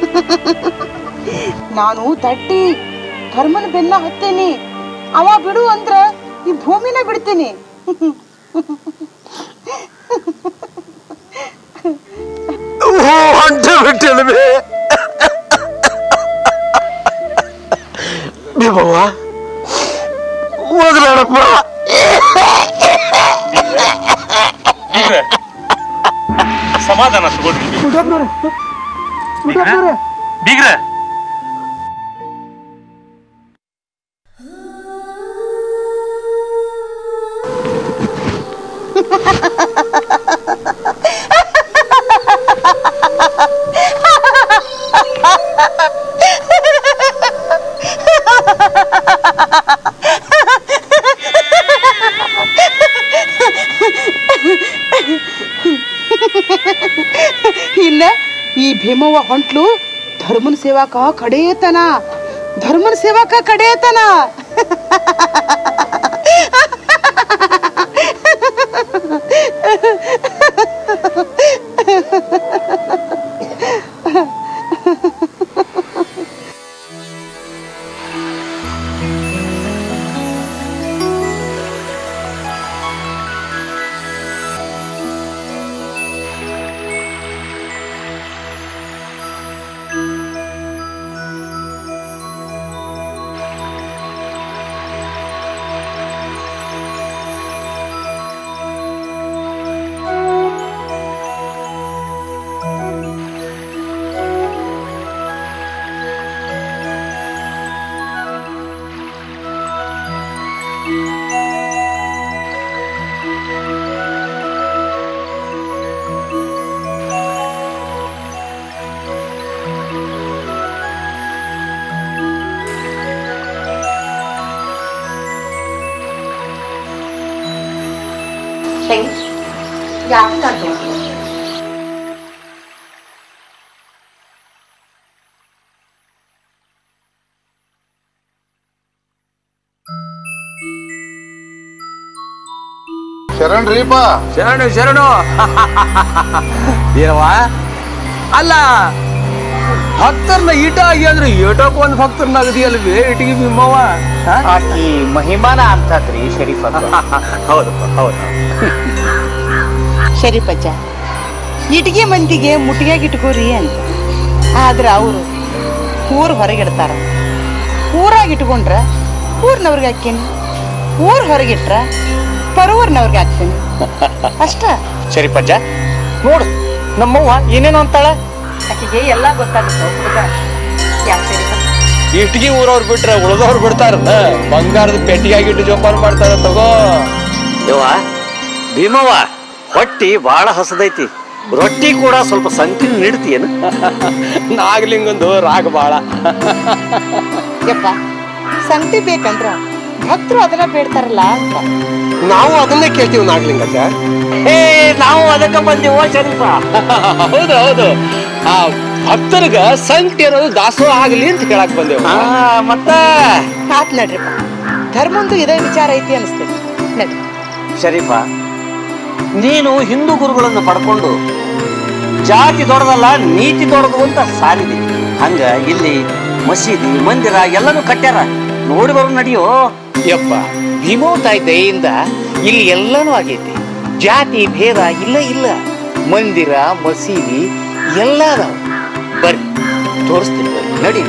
ನಾನು ದಡ್ಡಿ ಧರ್ಮನ ಬೆನ್ನ ಹತ್ತೇನಿ ಅವ ಬಿಡು ಅಂದ್ರ ಈ ಭೂಮಿನ ಬಿಡ್ತೀನಿ ಹೊಂಟು ಬಿಟ್ಟಿದವೆ ಭೀಮವ್ವ ಹೋಗ್ಲಾಡಪ್ಪ ಬೀಗ್ರ, ಸಮಾಧಾನ ತಗೊಳ್ರಿ ಬೀಗ್ರ ಇಲ್ಲ ಈ ಭೀಮವ್ವ ಹೊಂಟ್ಲು ಧರ್ಮನ ಸೇವಾಕ ಕಡೆಯತನ ಧರ್ಮನ ಸೇವಾಕ ಕಡೆಯತನ ಶರಣ್ರೀಪ ಶರಣು ಶರಣು ಏನವ ಅಲ್ಲ ಭಕ್ತರ್ನ ಈಟ ಆಗಿ ಅಂದ್ರೆ ಏಟೋಕ್ ಒಂದ್ ಭಕ್ತರ್ನ ಅಗದಿಯಲ್ವೇ ಇಟಿಗೆ ಬಿಮ್ಮವ್ವ ಆಕಿ ಮಹಿಮಾನ ಅಂತದ್ರಿ ಶರೀಫ್ ಹೌದು ಹೌದು ಶರೀಫಜ್ಜ ಇಟ್ಗೆ ಮಂದಿಗೆ ಮುಟ್ಟಿಗೆಗೆ ಇಟ್ಕೋರಿ ಅಂತ ಆದ್ರೆ ಅವರು ಊರ್ ಹೊರಗಿಡ್ತಾರ ಊರಾಗ ಇಟ್ಕೊಂಡ್ರ ಊರ್ನವ್ರಿಗೆ ಹಾಕೇನಿ ಊರ್ ಹೊರಗಿಟ್ರ ಪರೂರ್ನವ್ರಿಗೆ ಹಾಕ್ತೀನಿ ಅಷ್ಟ ಶರೀಫಜ್ಜ ನೋಡು ನಮ್ಮವ್ವ ಏನೇನು ಅಂತಾಳ ಆಕೆಗೆ ಎಲ್ಲ ಗೊತ್ತಾಗುತ್ತೆ ಹುಡುಗ ಯಾಕೆ ಇಟ್ಗಿ ಊರವ್ರು ಬಿಟ್ರೆ ಉಳ್ದವ್ರು ಬಿಡ್ತಾರ ಬಂಗಾರದ ಪೆಟ್ಟಿಗೆಯಾಗಿಟ್ಟು ಜೋಪಾನ ಮಾಡ್ತಾರ ತಗೋ ಯವ್ವ ಭೀಮವ್ವ ಹೊಟ್ಟಿ ಬಹಳ ಹಸದೈತಿ ರೊಟ್ಟಿ ಕೂಡ ಸ್ವಲ್ಪ ಸಂಕೀರ್ಣ ನೀಡ್ತೀಯೇನು ನಾಗಲಿಂಗಂದು ರಾಗ ಬಾಳ ಯಪ್ಪ ಸಂಗತಿ ಬೇಕಂದ್ರ ಭಕ್ತರು ಅದನ್ನ ಬೇಡ್ತಾರಲ್ಲ ಅಂತ ನಾವು ಅದನ್ನೇ ಕೇಳ್ತೀವಿ ನಾಗಲಿಂಗಜ್ಜ ಏ ನಾವು ಅದಕ್ಕೆ ಬಂದೆವು ಶರೀಫ ಹೌದು ಹೌದು ಆ ಭಕ್ತರಿಗ ಸಂಕಟ ಅನ್ನೋದು ದಾಸೋಹ ಆಗಲಿ ಅಂತ ಹೇಳಕ್ ಬಂದೇವು ಮತ್ತ ಆತ್ ನಡ್ರಿಪ್ಪ ಧರ್ಮಂದು ಇದೇ ವಿಚಾರ ಐತಿ ಅನಿಸ್ತೈತಿ ನಡ್ರಿ ಶರೀಫ ನೀನು ಹಿಂದೂ ಗುರುಗಳನ್ನು ಪಡ್ಕೊಂಡು ಜಾತಿ ದೊಡ್ಡದಲ್ಲ ನೀತಿ ದೊಡ್ಡದು ಅಂತ ಸಾರಿದೆ ಹಂಗ ಇಲ್ಲಿ ಮಸೀದಿ ಮಂದಿರ ಎಲ್ಲನೂ ಕಟ್ಟ್ಯಾರ ನೋಡಿ ಬರೋ ನಡಿಯೋ ಯಪ್ಪ ಭೀಮೋ ತಾಯಿ ದಯೆಯಿಂದ ಇಲ್ಲಿ ಎಲ್ಲನೂ ಆಗೈತಿ ಜಾತಿ ಭೇದ ಇಲ್ಲ ಇಲ್ಲ ಮಂದಿರ ಮಸೀದಿ ಎಲ್ಲ ಅದಾವ ಬರ್ರಿ ತೋರಿಸ್ತೀನಿ ಬರ್ರಿ ನಡಿ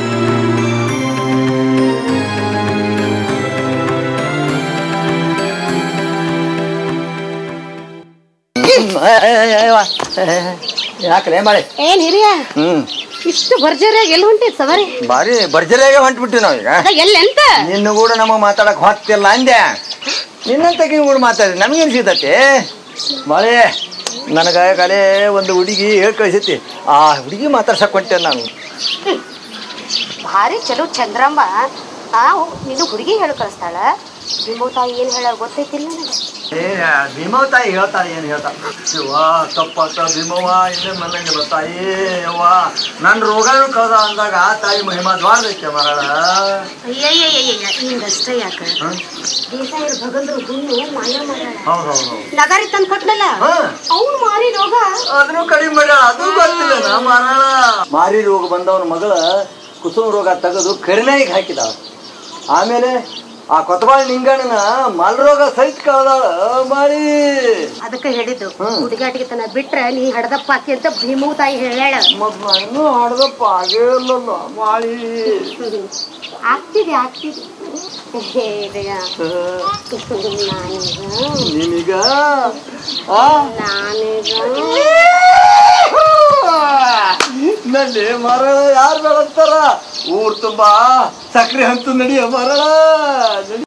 ಯಾಕಲೇ ಮಳೆ ಏನ್ ಹಿರಿಯ ಹ್ಮ್ ಇಷ್ಟು ಭರ್ಜರಿಯಾಗಿ ಎಲ್ಲಿ ಹೊಂಟೈತ್ ಸವಾರಿ ಬಾರಿ ಭರ್ಜರಿಯಾಗೆ ಹೊಂಟ್ಬಿಟ್ಟಿವಿ ನಾವೀಗ ಅದ ಎಲ್ಲೆಂತ ನಿನ್ನ ಕೂಡ ನಮಗೆ ಮಾತಾಡಕ್ ಹೊತ್ತಿಲ್ಲ ಅಂದೆ ನಿನ್ನಂತಕಿನ ಕೂಡ ಮಾತಾಡಿ ನಮಗೇನು ಸಿಗ್ತತಿ ಮಳೆ ನನಗ ಕಲೆ ಒಂದು ಹುಡುಗಿ ಹೇಳಿ ಕಳಿಸೈತಿ ಆ ಹುಡುಗಿ ಮಾತಾಡ್ಸಕ್ ಹೊಂಟೆ ನಾನು ಭಾರಿ ಚಲೋ ಚಂದ್ರಮ್ಮ ಆ ನೀನು ಹುಡುಗಿ ಹೇಳಿ ಕಳಿಸ್ತಾಳ ನಿಮ್ಮ ತಾಯಿ ಏನು ಹೇಳ ಗೊತ್ತೈತಿಲ್ಲ ನನಗೆ ಏ ಭೀಮವ ತಾಯಿ ಹೇಳ್ತಾಳೆ ಏನು ಹೇಳ್ತಾಳೆ ಯವ್ವ ತಪ್ಪಾತ ಭೀಮವ್ವ ಇಲ್ಲೇ ಮನ್ನಂಗಿಲ್ಲ ತಾಯಿ ಯವ್ವ ನನ್ನ ರೋಗನು ಕಳ್ದ ಅಂದಾಗ ಆ ತಾಯಿ ಮಹಿಮಾ ದ್ವಾರದೈತೆ ಮರಳ ಅಯ್ಯಯ್ಯಯ್ಯಯ್ಯ ಹಿಂಗಷ್ಟೇ ಯಾಕ ದೇಸಾಯರ ಭಗಂದ್ರು ಗುನ್ನು ಮಾಯ ಮಾಡ್ಯಾಳ ಹೌದು ಹೌದು ಹೌದು ನಗಾರಿ ತಂದು ಕೊಟ್ನಲ್ಲ ಅವ್ನು ಮಾರಿ ರೋಗ ಅದನ್ನು ಕಡಿಮೆ ಮಾಡ್ಯಾಳ ಅದು ಗೊತ್ತಿಲ್ಲ ನಾ ಮಾರಾಳ ಮಾರಿ ರೋಗ ಬಂದವನ ಮಗಳ ಕುಸುಮ ರೋಗ ತೆಗೆದು ಕರಿನಾಯಿಗೆ ಹಾಕಿದಾಳ ಆಮೇಲೆ ಆ ಕೊತ್ತಬಾಳಿ ನಿಂಗಣ್ಣನ ಮಲ್ರೋಗ ಸಹಿತ ಕಳ್ದಾಳ ಮಾರಿ ಅದಕ್ಕೆ ಹೇಳಿದ್ದು ಹುಡುಗಾಟಿಗೆ ತನ ಬಿಟ್ರೆ ನೀ ಹಡದಪ್ಪ ಆಕಿ ಅಂತ ಭೀಮವು ತಾಯಿ ಹೇಳ್ಯಾಳ ಇನ್ನೂ ಹಡದಪ್ಪ ಆಗೇ ಇಲ್ಲಲ್ಲ ಮಾಳಿ ಆಗ್ತಿದೆ ಆಗ್ತಿದೆ ನಿನಗ ಆ ನಲ್ಲಿ ಮರಳ ಯಾರು ಬೆಳಗ್ತಾರ ಊರ್ ತುಂಬಾ ಸಕ್ರೆ ಹಂತು ನಡಿಯ ಮರಳ ನಡಿ.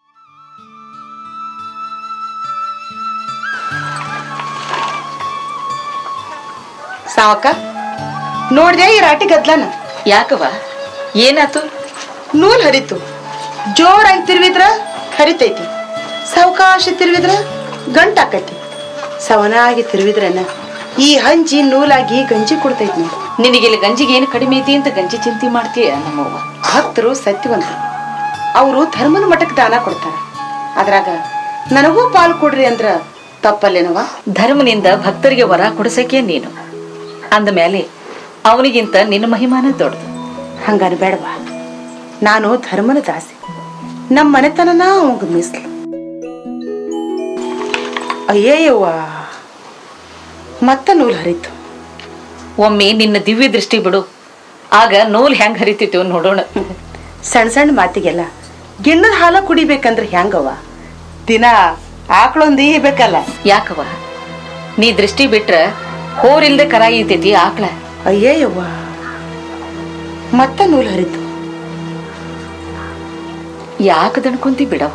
ಸಾವಕ್ಕ ನೋಡ್ದೆ ಈ ರಾಟಿ ಗದ್ಲನ ಯಾಕವ ಏನಾತು ನೂಲ್ ಹರಿತು ಜೋರಾಗಿ ತಿರುವಿದ್ರ ಹರಿತೈತಿ ಸಾವಕಾಶ ತಿರುವಿದ್ರ ಗಂಟಾಕೈತಿ ಸವನಾಗಿ ತಿರುವಿದ್ರನ ಈ ಹಂಜಿ ನೂಲಾಗಿ ಗಂಜಿ ಕೊಡ್ತೈತಿ ನೋಡಿ ನಿನಗಿಲ್ಲಿ ಗಂಜಿಗೆ ಏನು ಕಡಿಮೆ ಐತಿ ಅಂತ ಗಂಜಿ ಚಿಂತೆ ಮಾಡ್ತೀಯ ನಮ್ಮವ್ವ ಭಕ್ತರು ಸತ್ಯವಂತರು ಅವರು ಧರ್ಮದ ಮಠಕ್ಕೆ ದಾನ ಕೊಡ್ತಾರ ಅದ್ರಾಗ ನನಗೂ ಪಾಲ್ ಕೊಡ್ರಿ ಅಂದ್ರ ತಪ್ಪಲ್ಲೇನವ ಧರ್ಮನಿಂದ ಭಕ್ತರಿಗೆ ವರ ಕೊಡಿಸಕ್ಕೆ ನೀನು ಅಂದ ಮೇಲೆ ಅವನಿಗಿಂತ ನಿನ್ನ ಮಹಿಮಾನ ದೊಡ್ಡದು ಹಂಗಾರ ಬೇಡವಾ ನಾನು ಧರ್ಮನ ದಾಸಿ ನಮ್ಮ ಮನೆತನನ ಅವಂಗ ಮೀಸಲು ಅಯ್ಯಯ್ಯವ್ವ ಮತ್ತ ನೂಲ್ ಹರಿತು ಒಮ್ಮೆ ನಿನ್ನ ದಿವ್ಯ ದೃಷ್ಟಿ ಬಿಡು ಆಗ ನೂಲ್ ಹೆಂಗ್ ಹರಿತಿತ್ತು ನೋಡೋಣ ಸಣ್ಣ ಸಣ್ಣ ಮಾತಿಗೆಲ್ಲ ಗಿಣ್ಣದ ಹಾಲ ಕುಡಿಬೇಕಂದ್ರೆ ಹೆಂಗವ್ವ ದಿನ ಆಕಳೊಂದು ಬೇಕಲ್ಲ ಯಾಕವ ನೀ ದೃಷ್ಟಿ ಬಿಟ್ರ ಹೋರಿಲ್ದೆ ಕರ ಈತೈತಿ ಆಕಳ ಅಯ್ಯಯ್ಯವ್ವ ಮತ್ತ ನೂಲ್ ಹರಿತು ಯಾಕ ದಣ್ಕೊಂತಿ ಬಿಡವ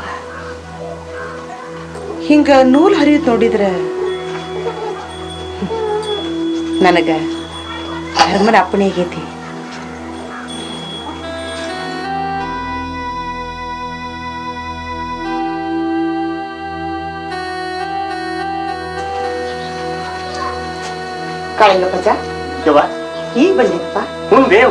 ಹಿಂಗ ನೂಲ್ ಹರಿಯುತ್ ನೋಡಿದ್ರ ನನಗ ಧರ್ಮನ ಅಪ್ಪಣೆ ಆಗೈತಿ ಕಾಳಿಂಗಪ್ಪಜ್ಜ ಯವ್ವ ಈಗ ಬಂದಿಪ್ಪ ಹ್ಞೂ ದೇವ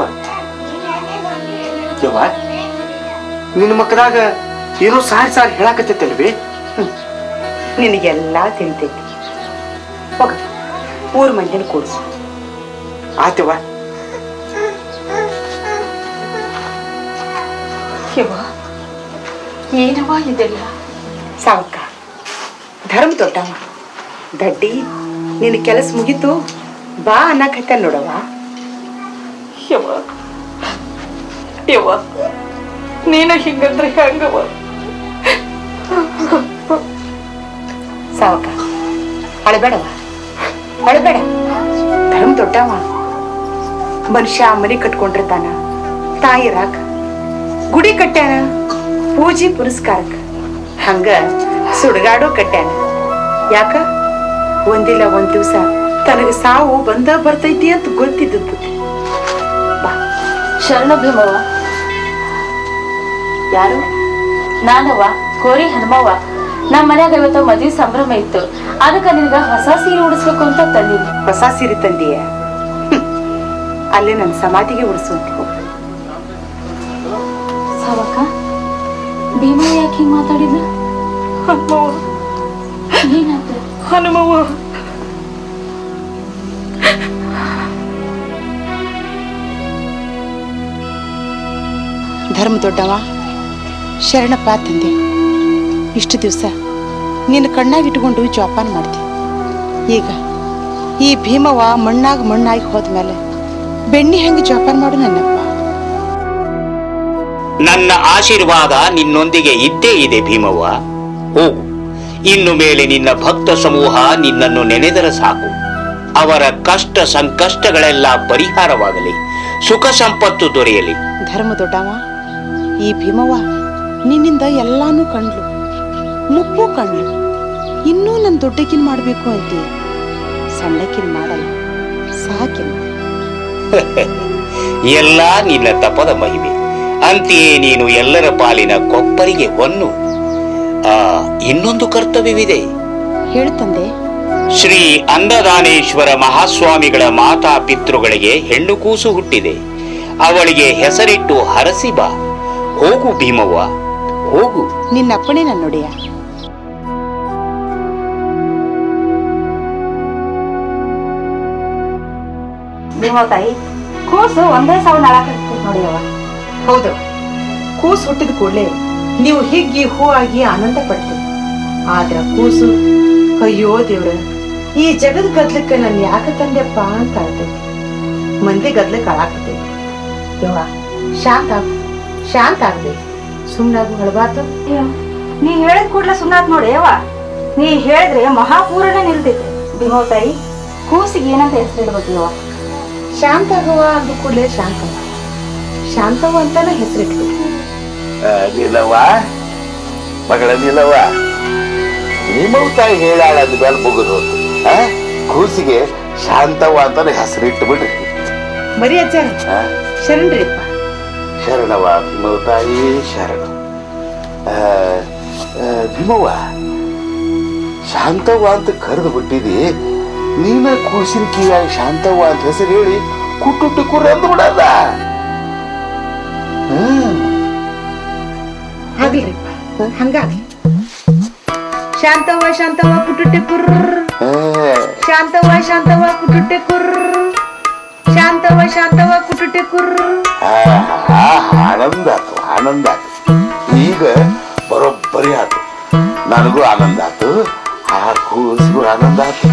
ಯವ್ವ ನಿನ್ನ ಮಕ್ಕದಾಗ ಏನೋ ಸಾರಿ ಸಾರಿ ಹೇಳಾಕತ್ತೈತಲ್ವಿ ನಿನಗೆಲ್ಲ ತಿಳಿತೈತಿ ಹೋಗ ಊರ್ ಮಂದಿನ ಕೂಡ್ಸು ಆತವ್ವ ಏನವ ಇದೆಲ್ಲ ಸಾವಕ್ಕ ಧರ್ಮ ದೊಡ್ಡವ ದಡ್ಡಿ ನಿನ್ನ ಕೆಲಸ ಮುಗೀತು ಬಾ ಅನ್ನಕತ್ತ ನೋಡವ್ವ ಯವ್ವ ಯವ್ವ ನೀನ ಹಿಂಗಂದ್ರೆ ಹೆಂಗವ ಸಾವಕ ಅಳಬೇಡವ ಅಳಬೇಡ ಧರ್ಮ ದೊಡ್ಡವ ಮನುಷ್ಯ ಮನೆ ಕಟ್ಕೊಂಡಿರ್ತಾನ ತಾಯಿ ರಾಕ ಗುಡಿ ಕಟ್ಟ್ಯಾನ ಪೂಜೆ ಪುರಸ್ಕಾರಕ್ಕ ಹಂಗ ಸುಡಗಾಡು ಕಟ್ಟ್ಯಾನ ಯಾಕ ಒಂದಿಲ್ಲ ಒಂದ್ ದಿವ್ಸ ತನಗ ಸಾವು ಬಂದ ಬರ್ತೈತಿ ಅಂತ ಗೊತ್ತಿದ್ದದ್ದು ಶರಣ ಭೀಮವ್ವ ಯಾರು ನಾನವ್ವ ಕೋರಿ ಹನುಮವ್ವ ನಮ್ಮ ಮನ್ಯಾಗ ಇವತ್ತು ಮದ್ವಿ ಸಂಭ್ರಮ ಇತ್ತು ಅದಕ್ಕ ನಿನ್ಗ ಹೊಸ ಸೀರೆ ಉಡಿಸ್ಬೇಕು ಅಂತ ತಂದಿನಿ ಹೊಸ ಸೀರೆ ತಂದೀಯ ಹ್ಮ್. ಅಲ್ಲೇ ನನ್ನ ಸಮಾಧಿಗೆ ಉಡಿಸುವಂತ ಹೋಗು ಸಾವಕ್ಕ ಭೀಮ ಯಾಕೆ ಹಿಂಗ್ ಮಾತಾಡಿದ ಏನಾತ ಹನುಮವ್ವ ಧರ್ಮ ದೊಡ್ಡವ ಶರಣಪ್ಪ ತಂದೆ ಇಷ್ಟು ದಿವಸ ನಿನ್ನ ಕಣ್ಣಾಗಿಟ್ಕೊಂಡು ಜೋಪಾನ ಮಾಡ್ದೆ ಈಗ ಈ ಭೀಮವ್ವ ಮಣ್ಣಾಗ ಮಣ್ಣಾಗಿ ಹೋದ್ಮೇಲೆ ಬೆಣ್ಣಿ ಹೆಂಗೆ ಜೋಪಾನ ಮಾಡು ನನ್ನಪ್ಪ ನನ್ನ ಆಶೀರ್ವಾದ ನಿನ್ನೊಂದಿಗೆ ಇದ್ದೇ ಇದೆ ಭೀಮವ್ವ ಹೋಗು ಇನ್ನು ಮೇಲೆ ನಿನ್ನ ಭಕ್ತ ಸಮೂಹ ನಿನ್ನನ್ನು ನೆನೆದರೆ ಸಾಕು ಅವರ ಕಷ್ಟ ಸಂಕಷ್ಟಗಳೆಲ್ಲ ಪರಿಹಾರವಾಗಲಿ ಸುಖ ಸಂಪತ್ತು ದೊರೆಯಲಿ ಧರ್ಮ ದೊಡ್ಡವ ಈ ಭೀಮವ್ವ ನಿನ್ನಿಂದ ಎಲ್ಲಾನು ಕಂಡ್ಲು ಮುಪ್ಪು ಕಂಡ್ಲು ಇನ್ನೂ ನನ್ನ ದೊಡ್ಡಕಿನ್ ಮಾಡಬೇಕು ಅಂತಿ ಸಣ್ಣಕಿನ್ ಮಾಡಲ್ಲ ಸಾಕಿನ ಎಲ್ಲ ನಿನ್ನ ತಪದ ಮಹಿಮೆ ಅಂತೆಯೇ ನೀನು ಎಲ್ಲರ ಪಾಲಿನ ಕೊಪ್ಪರಿಗೆ ಹೊನ್ನು ಆ ಇನ್ನೊಂದು ಕರ್ತವ್ಯವಿದೆ ಹೇಳು ತಂದೆ ಶ್ರೀ ಅನ್ನದಾನೇಶ್ವರ ಮಹಾಸ್ವಾಮಿಗಳ ಮಾತಾ ಪಿತೃಗಳಿಗೆ ಹೆಣ್ಣು ಕೂಸು ಹುಟ್ಟಿದೆ ಅವಳಿಗೆ ಹೆಸರಿಟ್ಟು ಹರಸಿ ಬಾ ಹೋಗು ಭೀಮವ್ವ ಹೋಗು ನಿನ್ನಪ್ಪಣೆ ನನ್ನೊಡೆಯ ತಾಯಿ ಕೂಸು ಒಂದೇ ಸಾವು ನಾಳಾಕತ್ತಿ ನೋಡಿ ಅವ್ವ ಹೌದು ಕೂಸು ಹುಟ್ಟಿದ ಕೂಡಲೇ ನೀವು ಹಿಗ್ಗಿ ಹೂ ಆಗಿ ಆನಂದ ಪಡ್ತೀರಿ ಆದ್ರ ಕೂಸು ಅಯ್ಯೋ ದೇವ್ರ ಈ ಜಗದ ಗದ್ಲಕ್ಕೆ ನನ್ ಯಾಕ ತಂದೆಪ್ಪ ಅಂತ ಅಳ್ತೈತಿ ಮಂದಿ ಗದ್ಲಕ್ಕೆ ಅಳಾಕತೈತಿ ಯವ್ವ ಶಾಂತ ಆಗು ಶಾಂತ ಆಗ್ಬೇಕು ಸುಮ್ನಾಗು ಹಳಬಾರ್ದು ನೀ ಹೇಳಿದ ಕೂಡ್ಲೆ ಸುಮ್ಮನಾತ್ ನೋಡಿ ಅವ್ವ ನೀ ಹೇಳಿದ್ರೆ ಮಹಾಪೂರಣ ನಿಲ್ತೈತೆ ಭೀಮೋ ತಾಯಿ ಕೂಸಿಗೆ ಏನಂತ ಹೆಸರಿಡ್ಬೇಕು ಯವ್ವ ಶಾಂತ ಆಗುವ ಅಂದ ಕೂಡಲೇ ಶಾಂತ ಶಾಂತವ ಅಂತಾನೆ ಹೆಸರಿಟ್ಬಿಟ್ಟು ನಿಲ್ಲವ್ವ ಮಗಳ ನಿಲ್ಲವ್ವ ನಿಮ್ಮ ತಾಯಿ ಹೇಳಾಳ ಅಂದ ಮೇಲೆ ಮುಗಿದು ಆ ಕೂಸಿಗೆ ಶಾಂತವ್ವ ಅಂತಾನೆ ಹೆಸರಿಟ್ಟು ಬಿಡ್ರಿ ಮರಿ ಅಜ್ಜಾರ ಆ? ಶರಣ್ರಿಪ್ಪ ಶರಣವ ಭೀಮವ ತಾಯಿ ಶರಣ ಆ, ಆ, ಭೀಮವ್ವ ಶಾಂತವ್ವ ಅಂತ ಕರೆದು ಬಿಟ್ಟಿದಿ ನೀನ ಕೂಸಿನ ಕಿವಿಯಾಗಿ ಶಾಂತವ್ವ ಅಂತ ಹೆಸರು ಹೇಳಿ ಕುಟ್ಟುಟ್ಟಿ ಕುರ್ರ ಅಂದು ಬಿಡಲ್ಲ ಹ್ಮ್ ಆಗ್ಲಿರಿಪ್ಪ ಹಂಗಾಗ್ಲಿ ಶಾಂತವ್ವ ಶಾಂತವ್ವ ಕುಟುಟ್ಟೆ ಕುರ್ರ ಆ, ಶಾಂತವ್ವ ಶಾಂತವ್ವ ಕುಟುಟ್ಟೆ ಕುರ್ರ ಶಾಂತವ್ವ ಶಾಂತವ್ವ ಕುಟುಟ್ಟೆ ಕುರ್ರ ಆಹಾ, ಆನಂದ ಆತು ಆನಂದ ಆತು ಈಗ ಬರೋಬ್ಬರಿ ಆತು ನನಗೂ ಆನಂದ ಆತು ಆ ಕೂಸಿಗೂ ಆನಂದ ಆತು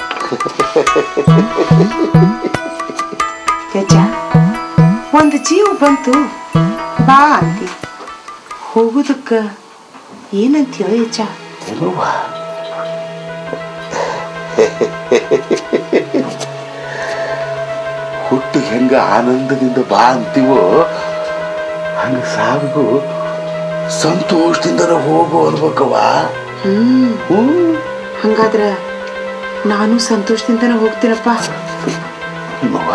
ಯಜ್ಜ ಒಂದು ಜೀವ ಬಂತು ಬಾ ಅಂತಿ ಹೋಗುದಕ್ಕ ಏನಂತೀಯ ಯಜ್ಜ ಏನವ್ವ? ಹುಟ್ಟಿಗೆ ಹೆಂಗ ಆನಂದದಿಂದ ಬಾ ಅಂತೀವೋ ಹಂಗ ಸಾವಿಗೂ ಸಂತೋಷದಿಂದ ಹೋಗು ಅನ್ಬೇಕವ್ವ ಹ್ಮ್ ಹ್ಮ್ ಹಂಗಾದ್ರ ನಾನು ಸಂತೋಷದಿಂದನೇ ಹೋಗ್ತೀನಪ್ಪ ನೋವ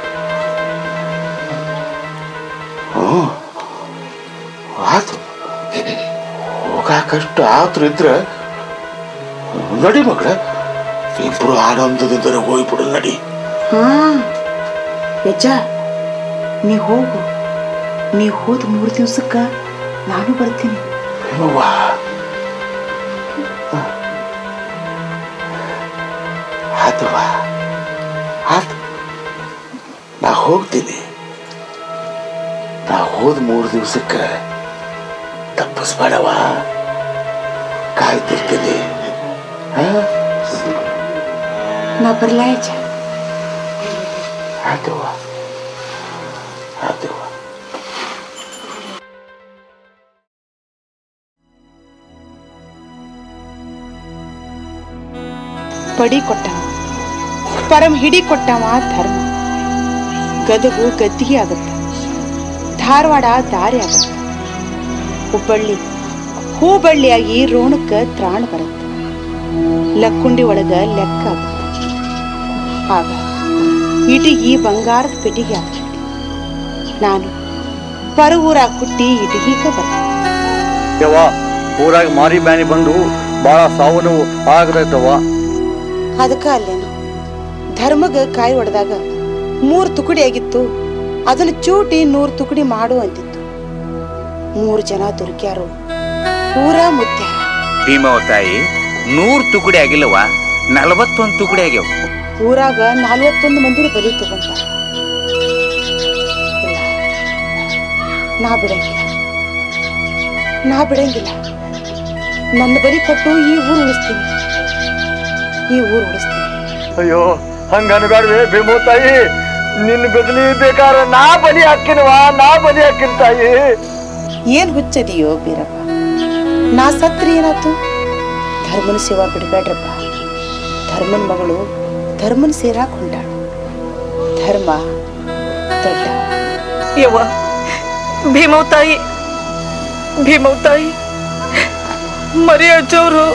ಹ್ಞೂ ಆತು ಹೋಗಾಕಷ್ಟು ಆತ್ರ ಇದ್ರ ನಡಿ ಮಗಳ ಇಬ್ರು ಆನಂದದಿಂದಲೇ ಹೋಗ್ಬಿಡು ನಡಿ ಹಾ ಯಜ್ಜ ನೀ ಹೋಗು ನೀ ಹೋದ ಮೂರು ದಿವ್ಸಕ್ಕ ನಾನು ಬರ್ತೀನಿ ಅವ್ವ ಆತವ್ವ ಆತು ನಾ ಹೋಗ್ತೀನಿ ನಾ ಹೋದ ಮೂರು ದಿವ್ಸಕ್ಕೆ ತಪ್ಪಿಸ್ಬೇಡವ ಕಾಯ್ತಿರ್ತೀನಿ ಹಾ ನಾ ಬರ್ಲಾ ಯಜ್ಜ ಆತವ್ವ ಆತವ್ವ ಪಡಿ ಕೊಟ್ಟವ ಪರಂ ಹಿಡಿ ಕೊಟ್ಟವ ಧರ್ಮ ಗದಗು ಗದ್ದಿಗೆ ಆಗತ್ತ ಧಾರವಾಡ ದಾರಿ ಆಗತ್ತ ಹುಬ್ಬಳ್ಳಿ ಹೂಬಳ್ಳಿಯಾಗಿ ರೋಣಕ್ಕ ತ್ರಾಣ ಬರತ್ತ ಲಕ್ಕುಂಡಿ ಒಳಗ ಲೆಕ್ಕ ಆಗತ್ತ ಆಗ ಇಟಿಗಿ ಬಂಗಾರದ ಪೆಟ್ಟಿಗೆ ಆಗ್ತೈತಿ ನಾನು ಪರ ಊರಾಗ ಹುಟ್ಟಿ ಇಟಗೀಗ ಬರ್ತೇನೆ ಯವ್ವ ಊರಾಗ ಮಾರಿ ಬ್ಯಾನಿ ಬಂದು ಬಾಳ ಸಾವು ನೋವು ಆಗದೈತವ್ವ ಅದಕ್ಕ ಅಲ್ಲೇನು ಧರ್ಮಗ ಕಾಯಿ ಹೊಡೆದಾಗ ಮೂರು ತುಕಡಿ ಆಗಿತ್ತು ಅದನ್ನ ಚೂಟಿ ನೂರು ತುಕಡಿ ಮಾಡು ಅಂತಿತ್ತು ಮೂರು ಜನ ದುರ್ಗ್ಯಾರು ಊರ ಮುತ್ಯಾರ ಭೀಮವ ತಾಯಿ ನೂರ್ ತುಕಡಿ ಆಗಿಲ್ಲವ ನಲವತ್ತೊಂದು ತುಕಡಿ ಆಗ್ಯಾವ ಊರಾಗ ನಲ್ವತ್ತೊಂದು ಮಂದಿನ ಬಲಿ ತಗೊಂಡ ನಾ ಬಿಡಂಗಿಲ್ಲ ನಾ ಬಿಡಂಗಿಲ್ಲ ನನ್ನ ಬಲಿ ಕೊಟ್ಟು ಈ ಊರು ಉಳಿಸ್ತೀನಿ ಈ ಊರು ಉಳಿಸ್ತೀನಿ ಅಯ್ಯೋ ಹಂಗ ಅನ್ಬೇಡ್ವೆ ಭೀಮು ತಾಯಿ ನಿನ್ನ ಬದಲಿ ಬೇಕಾದ್ರೆ ನಾ ಬಲಿ ಹಾಕಿನವ ನಾ ಬಲಿ ಹಾಕಿನ ತಾಯಿ ಏನ್ ಹುಚ್ಚದಿಯೋ ಬೀರಪ್ಪ ನಾ ಸತ್ರಿ ಏನಾತು ಧರ್ಮನ ಸೇವಾ ಬಿಡಬೇಡ್ರಪ್ಪ ಧರ್ಮನ ಮಗಳು ಧರ್ಮನ ಸೇರಾಕ್ ಹೊಂಟಾಳು ಧರ್ಮ ದೊಡ್ಡ ಯವ್ವ ಭೀಮವ್ ತಾಯಿ ಭೀಮವ್ ತಾಯಿ ಮರಿ ಅಜ್ಜವ್ರು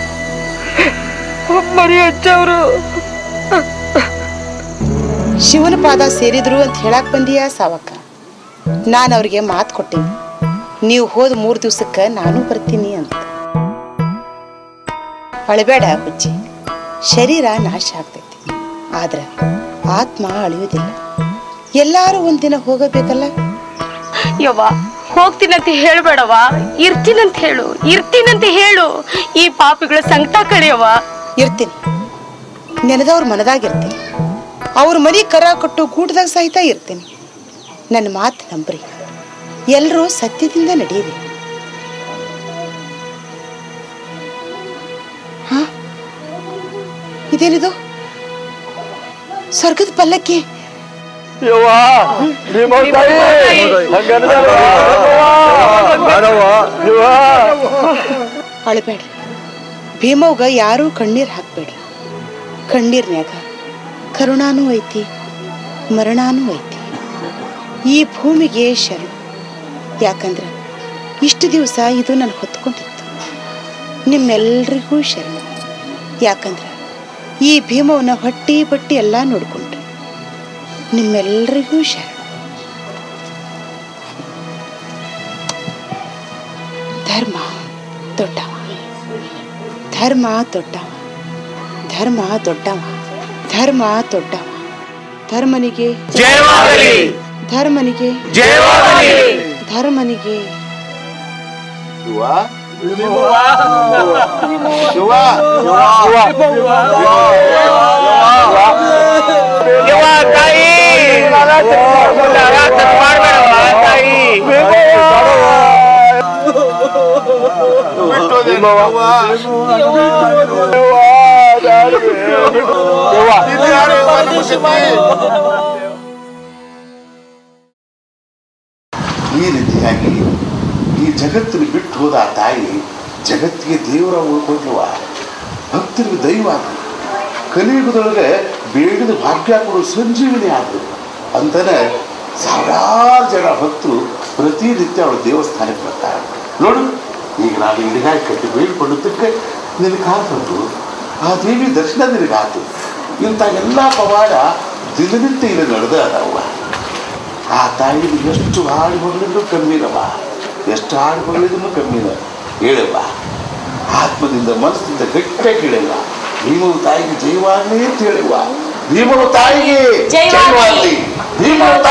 ಮರಿ ಅಜ್ಜವ್ರು ಶಿವನ ಪಾದ ಸೇರಿದ್ರು ಅಂತ ಹೇಳಾಕ್ ಬಂದಿಯಾ ಸಾವಕ್ಕ ನಾನು ಅವ್ರಿಗೆ ಮಾತು ಕೊಟ್ಟೀನಿ ನೀವು ಹೋದ ಮೂರು ದಿವ್ಸಕ್ಕೆ ನಾನು ಬರ್ತೀನಿ ಅಂತ ಅಳಬೇಡ ಬುಜ್ಜಿ ಶರೀರ ನಾಶ ಆಗ್ತೈತಿ ಆದ್ರೆ ಆತ್ಮ ಅಳಿಯೋದಿಲ್ಲ ಎಲ್ಲಾರು ಒಂದಿನ ಹೋಗಬೇಕಲ್ಲ ಯವ್ವ ಹೋಗ್ತೀನಂತ ಹೇಳ್ಬೇಡವ್ವ ಇರ್ತೀನಂತ ಹೇಳು ಇರ್ತೀನಂತ ಹೇಳು ಈ ಪಾಪಿಗಳ ಸಂಕಟ ಕಳೆಯವ್ವ ಇರ್ತೀನಿ ನೆನೆದವ್ರ ಮನದಾಗಿರ್ತೀನಿ ಅವ್ರ ಮನೆ ಕರ ಕೊಟ್ಟು ಗೂಟದಾಗ ಸಹಿತ ಇರ್ತೀನಿ ನನ್ನ ಮಾತು ನಂಬ್ರಿ ಎಲ್ಲರೂ ಸತ್ಯದಿಂದ ನಡೆಯಿರಿ ಹಾ ಇದೇನಿದು ಸ್ವರ್ಗದ ಪಲ್ಲಕ್ಕಿ ಅಳಬೇಡ್ರಿ ಭೀಮವ್ಗ ಯಾರೂ ಕಣ್ಣೀರ್ ಹಾಕ್ಬೇಡ್ರಿ ಕಣ್ಣೀರ್ನ್ಯಾಗ ಕರುಣಾನೂ ಐತಿ ಮರಣಾನೂ ಐತಿ ಈ ಭೂಮಿಗೆ ಶರಣು ಯಾಕಂದ್ರ ಇಷ್ಟು ದಿವಸ ಇದು ನಾನು ಹೊತ್ಕೊಂಡಿತ್ತು ನಿಮ್ಮೆಲ್ರಿಗೂ ಶರಣು ಯಾಕಂದ್ರ ಈ ಭೀಮವನ ಹೊಟ್ಟಿ ಬಟ್ಟಿ ಎಲ್ಲ ನೋಡ್ಕೊಂಡ್ರಿ ನಿಮ್ಮೆಲ್ರಿಗೂ ಶರಣು ಧರ್ಮ ದೊಡ್ಡವ ಧರ್ಮ ದೊಡ್ಡವ ಧರ್ಮ ದೊಡ್ಡವ ಧರ್ಮ ದೊಡ್ಡವ ಧರ್ಮನಿಗೆ ಜಯವಾಗಲಿ ಧರ್ಮನಿಗೆ ಜಯವಾಗಲಿ ಧರ್ಮನಿಗೆ ಯವ್ವ ತಾಯಿ ಮಾಡ್ಬೇಡವ್ವ ತಾಯಿ ಈ ರೀತಿಯಾಗಿ ಈ ಜಗತ್ತನ್ನು ಬಿಟ್ಟು ಹೋದ ಆ ತಾಯಿ ಜಗತ್ತಿಗೆ ದೇವರ ಉಳ್ಕೊಂಡ್ಲವ ಭಕ್ತರಿಗೆ ದೈವ ಆದ್ರು ಕಲಿಯುಗದೊಳಗೆ ಬೇಡದ ಭಾಗ್ಯ ಕೊಡು ಸಂಜೀವಿನಿ ಆದ್ರು ಅಂತಾನೆ ಸಾವಿರಾರು ಜನ ಭಕ್ತರು ಪ್ರತಿನಿತ್ಯ ಅವಳ ದೇವಸ್ಥಾನಕ್ಕೆ ಬರ್ತಾರೆ ನೋಡು ಈಗ ನಾನು ಇಡಿಗಾಯಿ ಕಟ್ಟಿ ಬೀಳ್ಕೊಳ್ಳೋದಕ್ಕೆ ನಿನಗೆ ಕಾತು ಆ ದೇವಿ ದರ್ಶನ ನಿನಗಾತು ಇಂಥ ಎಲ್ಲ ಪವಾಡ ದಿನನಿತ್ಯ ಇಲ್ಲಿ ನಡೆದ ಅದಾವ ಆ ತಾಯಿಗೆ ಎಷ್ಟು ಹಾಡು ಹೊಗಳಿದ್ರು ಕಮ್ಮಿನವ ಎಷ್ಟು ಹಾಡು ಹೊಗಳಿದ್ರು ಕಮ್ಮಿನ ಹೇಳವ್ವ ಆತ್ಮದಿಂದ ಮನಸ್ಸಿಂದ ಗಟ್ಟಿಯಾಗಿ ಹೇಳವ್ವ ಭೀಮವು ತಾಯಿಗೆ ಜೈವಾಗಲಿ ಅಂತ ಹೇಳುವ ಭೀಮವು ತಾಯಿಗೆ ಜೈವಾಗಲಿ. ಜೈವಾಗಲಿ ಭೀಮವು